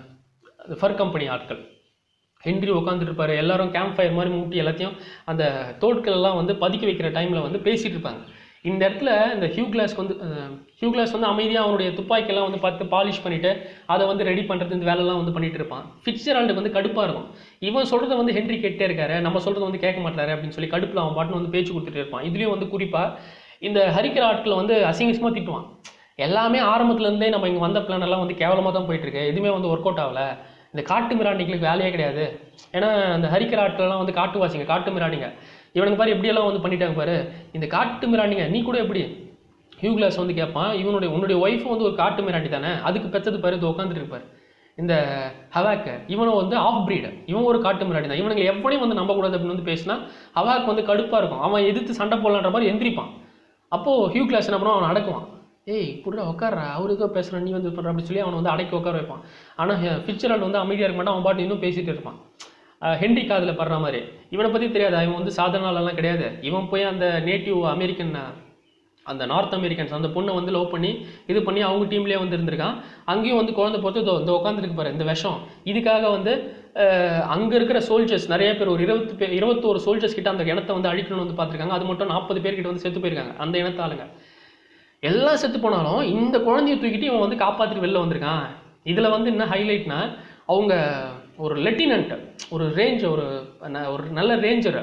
ஃபர் கம்பெனி ஆட்கள் ஹென்றி உட்காந்துட்டு இருப்பாரு எல்லாரும் கேம்ப் ஃபயர் மாதிரி மூட்டி எல்லாத்தையும் அந்த தோட்கள் எல்லாம் வந்து பதுக்கி வைக்கிற டைமில் வந்து பேசிட்டு இருப்பாங்க இந்த இடத்துல இந்த ஹியூ கிளாஸ்க்கு வந்து அஹ், ஹியூ கிளாஸ் வந்து அமைதியாக அவனுடைய துப்பாக்கியெல்லாம் வந்து பார்த்து பாலிஷ் பண்ணிட்டு அதை வந்து ரெடி பண்ணுறது இந்த வேலைலாம் வந்து பண்ணிட்டு இருப்பான் ஃபிட்சரால்டுக்கு வந்து கடுப்பாக இருக்கும் இவன் சொல்கிறத வந்து ஹென்றி கேட்டே இருக்காரு நம்ம சொல்கிறத வந்து கேட்க மாட்டாரு அப்படின்னு சொல்லி கடுப்பில் அவன் பாட்டுன்னு வந்து பேச்சு கொடுத்துட்டு இருப்பான் இதுலேயும் வந்து குறிப்பாக இந்த ஹரிக்கிற ஆட்களை வந்து அசிங்கசமாக திட்டுவான் எல்லாமே ஆரம்பத்துல இருந்தே நம்ம இங்கே வந்த பிளான் எல்லாம் வந்து கேவலமாக தான் போயிட்டு இருக்கு எதுவுமே வந்து ஒர்க் அவுட் ஆகல இந்த காட்டு மிராண்டிகளுக்கு வேலையே கிடையாது ஏன்னா இந்த ஹரிக்கிற ஆட்கள்லாம் வந்து காட்டுவாசிங்க காட்டு மிராண்டிங்க இவனுக்கு பாரு எப்படியெல்லாம் வந்து பண்ணிட்டாங்க பாரு இந்த காட்டு மிராண்டிங்க நீ கூட எப்படி ஹியூ கிளாஸ் வந்து கேட்பான் இவனுடைய உன்னுடைய ஒய்ஃபும் வந்து ஒரு காட்டு மிராண்டி தானே அதுக்கு பெற்றது பாரு இது உட்காந்துட்டு இருப்பார் இந்த ஹவாக் இவனும் வந்து ஆஃப் பிரீடு இவன் ஒரு காட்டு மிராண்டி தான் இவனுங்களை எப்படியும் வந்து நம்பக்கூடாது அப்படின்னு வந்து பேசினா ஹவாக் வந்து கடுப்பாக இருக்கும் அவன் எதிர்த்து சண்டை போடலான்ற மாதிரி எந்திரிப்பான் அப்போது ஹியூ கிளாஸ் என்ன பண்ணுவான் அவன் அடக்குவான் ஏய் புடுடா உட்கார்றா அவருக்கோ பேசுகிற நீ வந்து பண்ணுற அப்படின்னு சொல்லி அவனை வந்து அடக்கி உட்கார வைப்பான் ஆனால் ஃபிட்சரால் வந்து அமைதியாக இருக்க மாட்டான் அவன் பாட்டு இன்னும் பேசிட்டு இருப்பான் அஹ் ஹென்றி காதில் படுற மாதிரி இவனை பற்றி தெரியாது இவன் வந்து சாதாரணலாம் கிடையாது இவன் போய் அந்த நேட்டிவ் அமெரிக்கன் அந்த நார்த் அமெரிக்கன்ஸ் அந்த பொண்ணை வந்து லவ் பண்ணி இது பண்ணி அவங்க டீம்லேயே வந்து இருந்திருக்கான் அங்கேயும் வந்து குழந்தை பொறுத்து இதோ இந்த உட்காந்துருக்கு பாரு இந்த விஷம் இதுக்காக வந்து அங்கே இருக்கிற சோல்ஜர்ஸ் நிறைய பேர் ஒரு இருபத்து பேர் இருபத்தோரு சோல்ஜர்ஸ் கிட்ட அந்த இனத்தை வந்து அழிக்கணும்னு வந்து பார்த்துருக்காங்க அது மட்டும் நாற்பது பேர்கிட்ட வந்து செத்து போயிருக்காங்க அந்த இனத்தாளுங்க எல்லாம் செத்து போனாலும் இந்த குழந்தைய தூக்கிட்டு இவன் வந்து காப்பாற்றிட்டு வெளில வந்திருக்கான் இதில் வந்து என்ன ஹைலைட்னா அவங்க ஒரு லெட்டினன்ட் ஒரு ரேஞ்ச் ஒரு ந- ஒரு நல்ல ரேஞ்சர்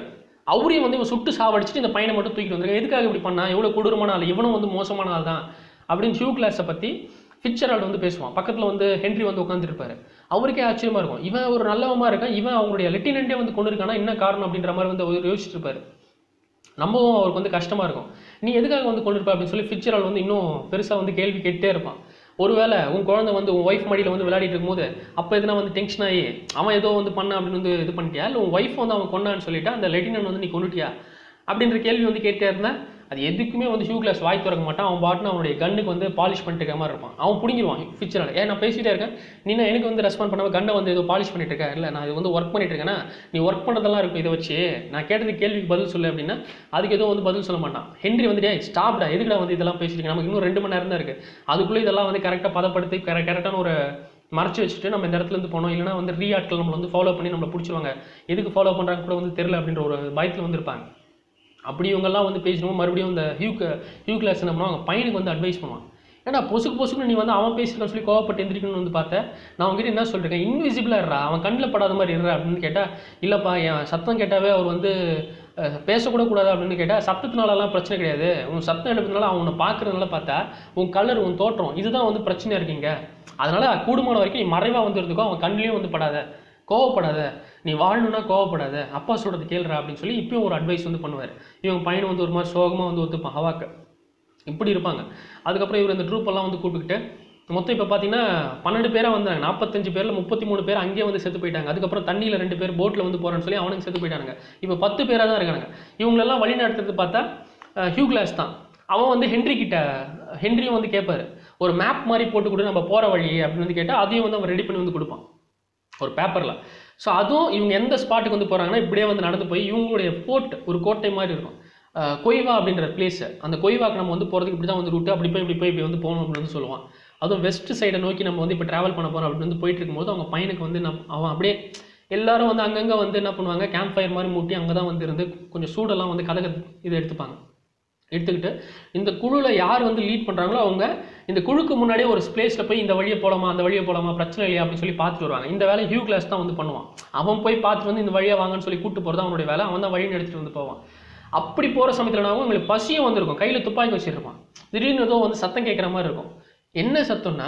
அவரையும் வந்து இவன் சுட்டு சாவடிச்சுட்டு இந்த பையனை மட்டும் தூக்கிட்டு வந்திருக்கான் எதுக்காக இப்படி பண்ணா எவ்வளோ கொடூரமான ஆள் இவனும் வந்து மோசமான ஆள் தான் அப்படின்னு ஹியூ கிளாஸை பற்றி ஃபிட்சரால்டு வந்து பேசுவான் பக்கத்தில் வந்து ஹென்ரி வந்து உட்காந்துருப்பாரு அவருக்கே ஆச்சரியமா இருக்கும் இவன் ஒரு நல்லவமா இருக்கான் இவன் அவங்களுடைய லெப்டினென்ட்டே வந்து கொண்டு இருக்கானா என்ன காரணம் அப்படின்ற மாதிரி வந்து அவர் யோசிச்சுட்டு இருப்பாரு நம்பவும் அவருக்கு வந்து கஷ்டமா இருக்கும் நீ எதுக்காக வந்து கொண்டு இருப்ப அப்படின்னு சொல்லி ஃபிட்சரால் வந்து இன்னும் பெருசா வந்து கேள்வி கேட்டே இருப்பான் ஒருவேளை உன் குழந்தை வந்து உன் ஒய்ஃப் மடியில் வந்து விளையாடிட்டு இருக்கும்போது அப்போ எதுனா வந்து டென்ஷன் ஆகி அவன் ஏதோ வந்து பண்ண அப்படின்னு வந்து இது பண்ணிட்டியா இல்லை உன் ஒய்ஃப் வந்து அவன் கொண்டான்னு சொல்லிட்டா அந்த லெட்டினன் வந்து நீ கொண்டுட்டியா அப்படின்ற கேள்வி வந்து கேட்டே இருந்தா அது எதுக்குமே வந்து ஹியூ கிளாஸ் வாய் திறக்க மாட்டான் அவன் பாட்டுன்னு அவனுடைய கண்ணுக்கு வந்து பாலிஷ் பண்ணிட்டு இருக்க மாதிரி இருப்பான் அவன் பிடிங்கிடுவான் ஃபியூச்சரில் ஏன் நான் பேசிட்டே இருக்கேன் நீ நான் எனக்கு வந்து ரெஸ்பாண்ட் பண்ணாம கண்ணை வந்து ஏதோ பாலிஷ் பண்ணிட்டு இருக்க இல்லை நான் இது வந்து ஒர்க் பண்ணிட்டு இருக்கேன்னா நீ ஒர்க் பண்ணதெல்லாம் இருக்கும் இதை வச்சு நான் கேட்டது கேள்விக்கு பதில் சொல்லு அப்படின்னா அதுக்கு எதுவும் வந்து பதில் சொல்ல மாட்டான் ஹென்றி வந்து டேய் ஸ்டாப்டா எதுக்குடா வந்து இதெல்லாம் பேசிட்டு நமக்கு இன்னும் ரெண்டு மணி நேரம் தான் இருக்கு அதுக்குள்ளே இதெல்லாம் வந்து கரெக்டாக பதப்படுத்தி கரெக்டான ஒரு மறைச்சு வச்சுட்டு நம்ம இந்த இடத்துல இருந்து போனோம் இல்லைன்னா வந்து ரீ ஆட்கள் நம்மளை வந்து ஃபாலோ பண்ணி நம்மளை பிடிச்சிருவாங்க எதுக்கு ஃபாலோ பண்ணுறாங்க கூட வந்து தெரியல அப்படின்ற ஒரு பயத்தில் வந்து இருப்பாங்க அப்படி இவங்கெல்லாம் வந்து பேசணும் மறுபடியும் இந்த ஹியூ ஹியூ கிளாஸ் என்ன பண்ணுவாங்க அவங்க பையனுக்கு வந்து அட்வைஸ் பண்ணுவான் ஏன்னா பொசுக்கு பொசுக்கு நீ வந்து அவன் பேசிருக்கான்னு சொல்லி கோவப்பட்டு எந்திரிக்கணும்னு வந்து பார்த்தேன் நான் அவங்ககிட்ட என்ன சொல்லிருக்கேன் இன்விசிபிளாக இருறா அவன் கண்ணில் படாத மாதிரி இருறா அப்படின்னு கேட்டால் இல்லைப்பா என் சத்தம் கேட்டாவே அவர் வந்து அஹ், பேசக்கூட கூடாது அப்படின்னு கேட்டால் சத்தத்தினாலலாம் பிரச்சனை கிடையாது உன் சத்தம் எடுப்பதுனால அவன் உன்னை பார்க்கறதுனால பார்த்தா உன் கலர் உன் தோற்றம் இதுதான் வந்து பிரச்சனையாக இருக்கீங்க அதனால கூடுமான வரைக்கும் நீ மறைவாக வந்து இருந்துக்கோ அவன் கண்ணிலையும் வந்து படாத கோவப்படாத நீ வாழணும்னா கோவப்படாத அப்பா சொல்றது கேளுடா அப்படின்னு சொல்லி இப்பயும் ஒரு அட்வைஸ் வந்து பண்ணுவார் இவங்க பையனை வந்து ஒரு மாதிரி சோகமாக வந்து ஒத்துப்பான் ஹவாக்கு இப்படி இருப்பாங்க அதுக்கப்புறம் இவர் இந்த ட்ரூப் எல்லாம் வந்து கூப்பிட்டுக்கிட்டு மொத்தம் இப்போ பார்த்தீங்கன்னா பன்னெண்டு பேராக வந்தாங்க நாற்பத்தஞ்சு பேரில் முப்பத்தி மூணு பேர் அங்கேயே வந்து செத்து போயிட்டாங்க அதுக்கப்புறம் தண்ணியில் ரெண்டு பேர் போட்டில் வந்து போகிறேன்னு சொல்லி அவனுக்கு செத்து போயிட்டாங்க இப்போ பத்து பேராக தான் இருக்காங்க இவங்களெல்லாம் வழி நடத்துறது பார்த்தா அஹ், ஹியூ கிளாஸ் தான் அவன் வந்து ஹென்றி கிட்ட ஹென்ரியும் வந்து கேட்பாரு ஒரு மேப் மாதிரி போட்டு கொடு நம்ம போகிற வழி அப்படின்னு வந்து கேட்டால் அதையும் வந்து அவன் ரெடி பண்ணி வந்து கொடுப்பான் ஒரு பேப்பரில் ஸோ அதுவும் இவங்க எந்த ஸ்பாட்டுக்கு வந்து போகிறாங்கன்னா இப்படியே வந்து நடந்து போய் இவங்களுடைய ஃபோர்ட் ஒரு கோட்டை மாதிரி இருக்கும் அஹ் கொய்வா அப்படின்ற பிளேஸ் அந்த கொய்வாக்கு நம்ம வந்து போகிறதுக்கு இப்படி தான் வந்து ரூட்டு அப்படி போய் இப்படி போய் இப்படி வந்து போகணும் அப்படின்னு வந்து சொல்லுவான் அதுவும் வெஸ்ட் சைடை நோக்கி நம்ம வந்து இப்போ ட்ராவல் பண்ண போகிறோம் அப்படின்னு வந்து போயிட்டு இருக்கும்போது அவங்க பையனுக்கு வந்து நம்ம அவன் அப்படியே எல்லாரும் வந்து அங்கங்கே வந்து என்ன பண்ணுவாங்க கேம்ப் ஃபயர் மாதிரி மூட்டி அங்கே தான் வந்து இருந்து கொஞ்சம் சூடெல்லாம் வந்து கதக இது எடுத்துப்பாங்க எடுத்துக்கிட்டு இந்த குழுவில் யார் வந்து லீட் பண்ணுறாங்களோ அவங்க இந்த குழுக்கு முன்னாடியே ஒரு பிளேஸில் போய் இந்த வழியை போகலாமா அந்த வழியை போகலாமா பிரச்சனை இல்லையா அப்படின்னு சொல்லி பார்த்துட்டு வருவாங்க இந்த வேலை ஹியூ கிளாஸ் தான் வந்து பண்ணுவான் அவன் போய் பார்த்துட்டு வந்து இந்த வழியாக வாங்கன்னு சொல்லி கூட்டு போகிறது அவனுடைய வேலை அவன் தான் வழி எடுத்துகிட்டு வந்து போவான் அப்படி போகிற சமயத்தில் என்ன ஆகும், உங்களுக்கு பசியும் வந்திருக்கும் கையில் துப்பாக்கி வச்சிருப்பான் திடீர்னு ஏதோ வந்து சத்தம் கேட்குற மாதிரி இருக்கும் என்ன சத்தம்னா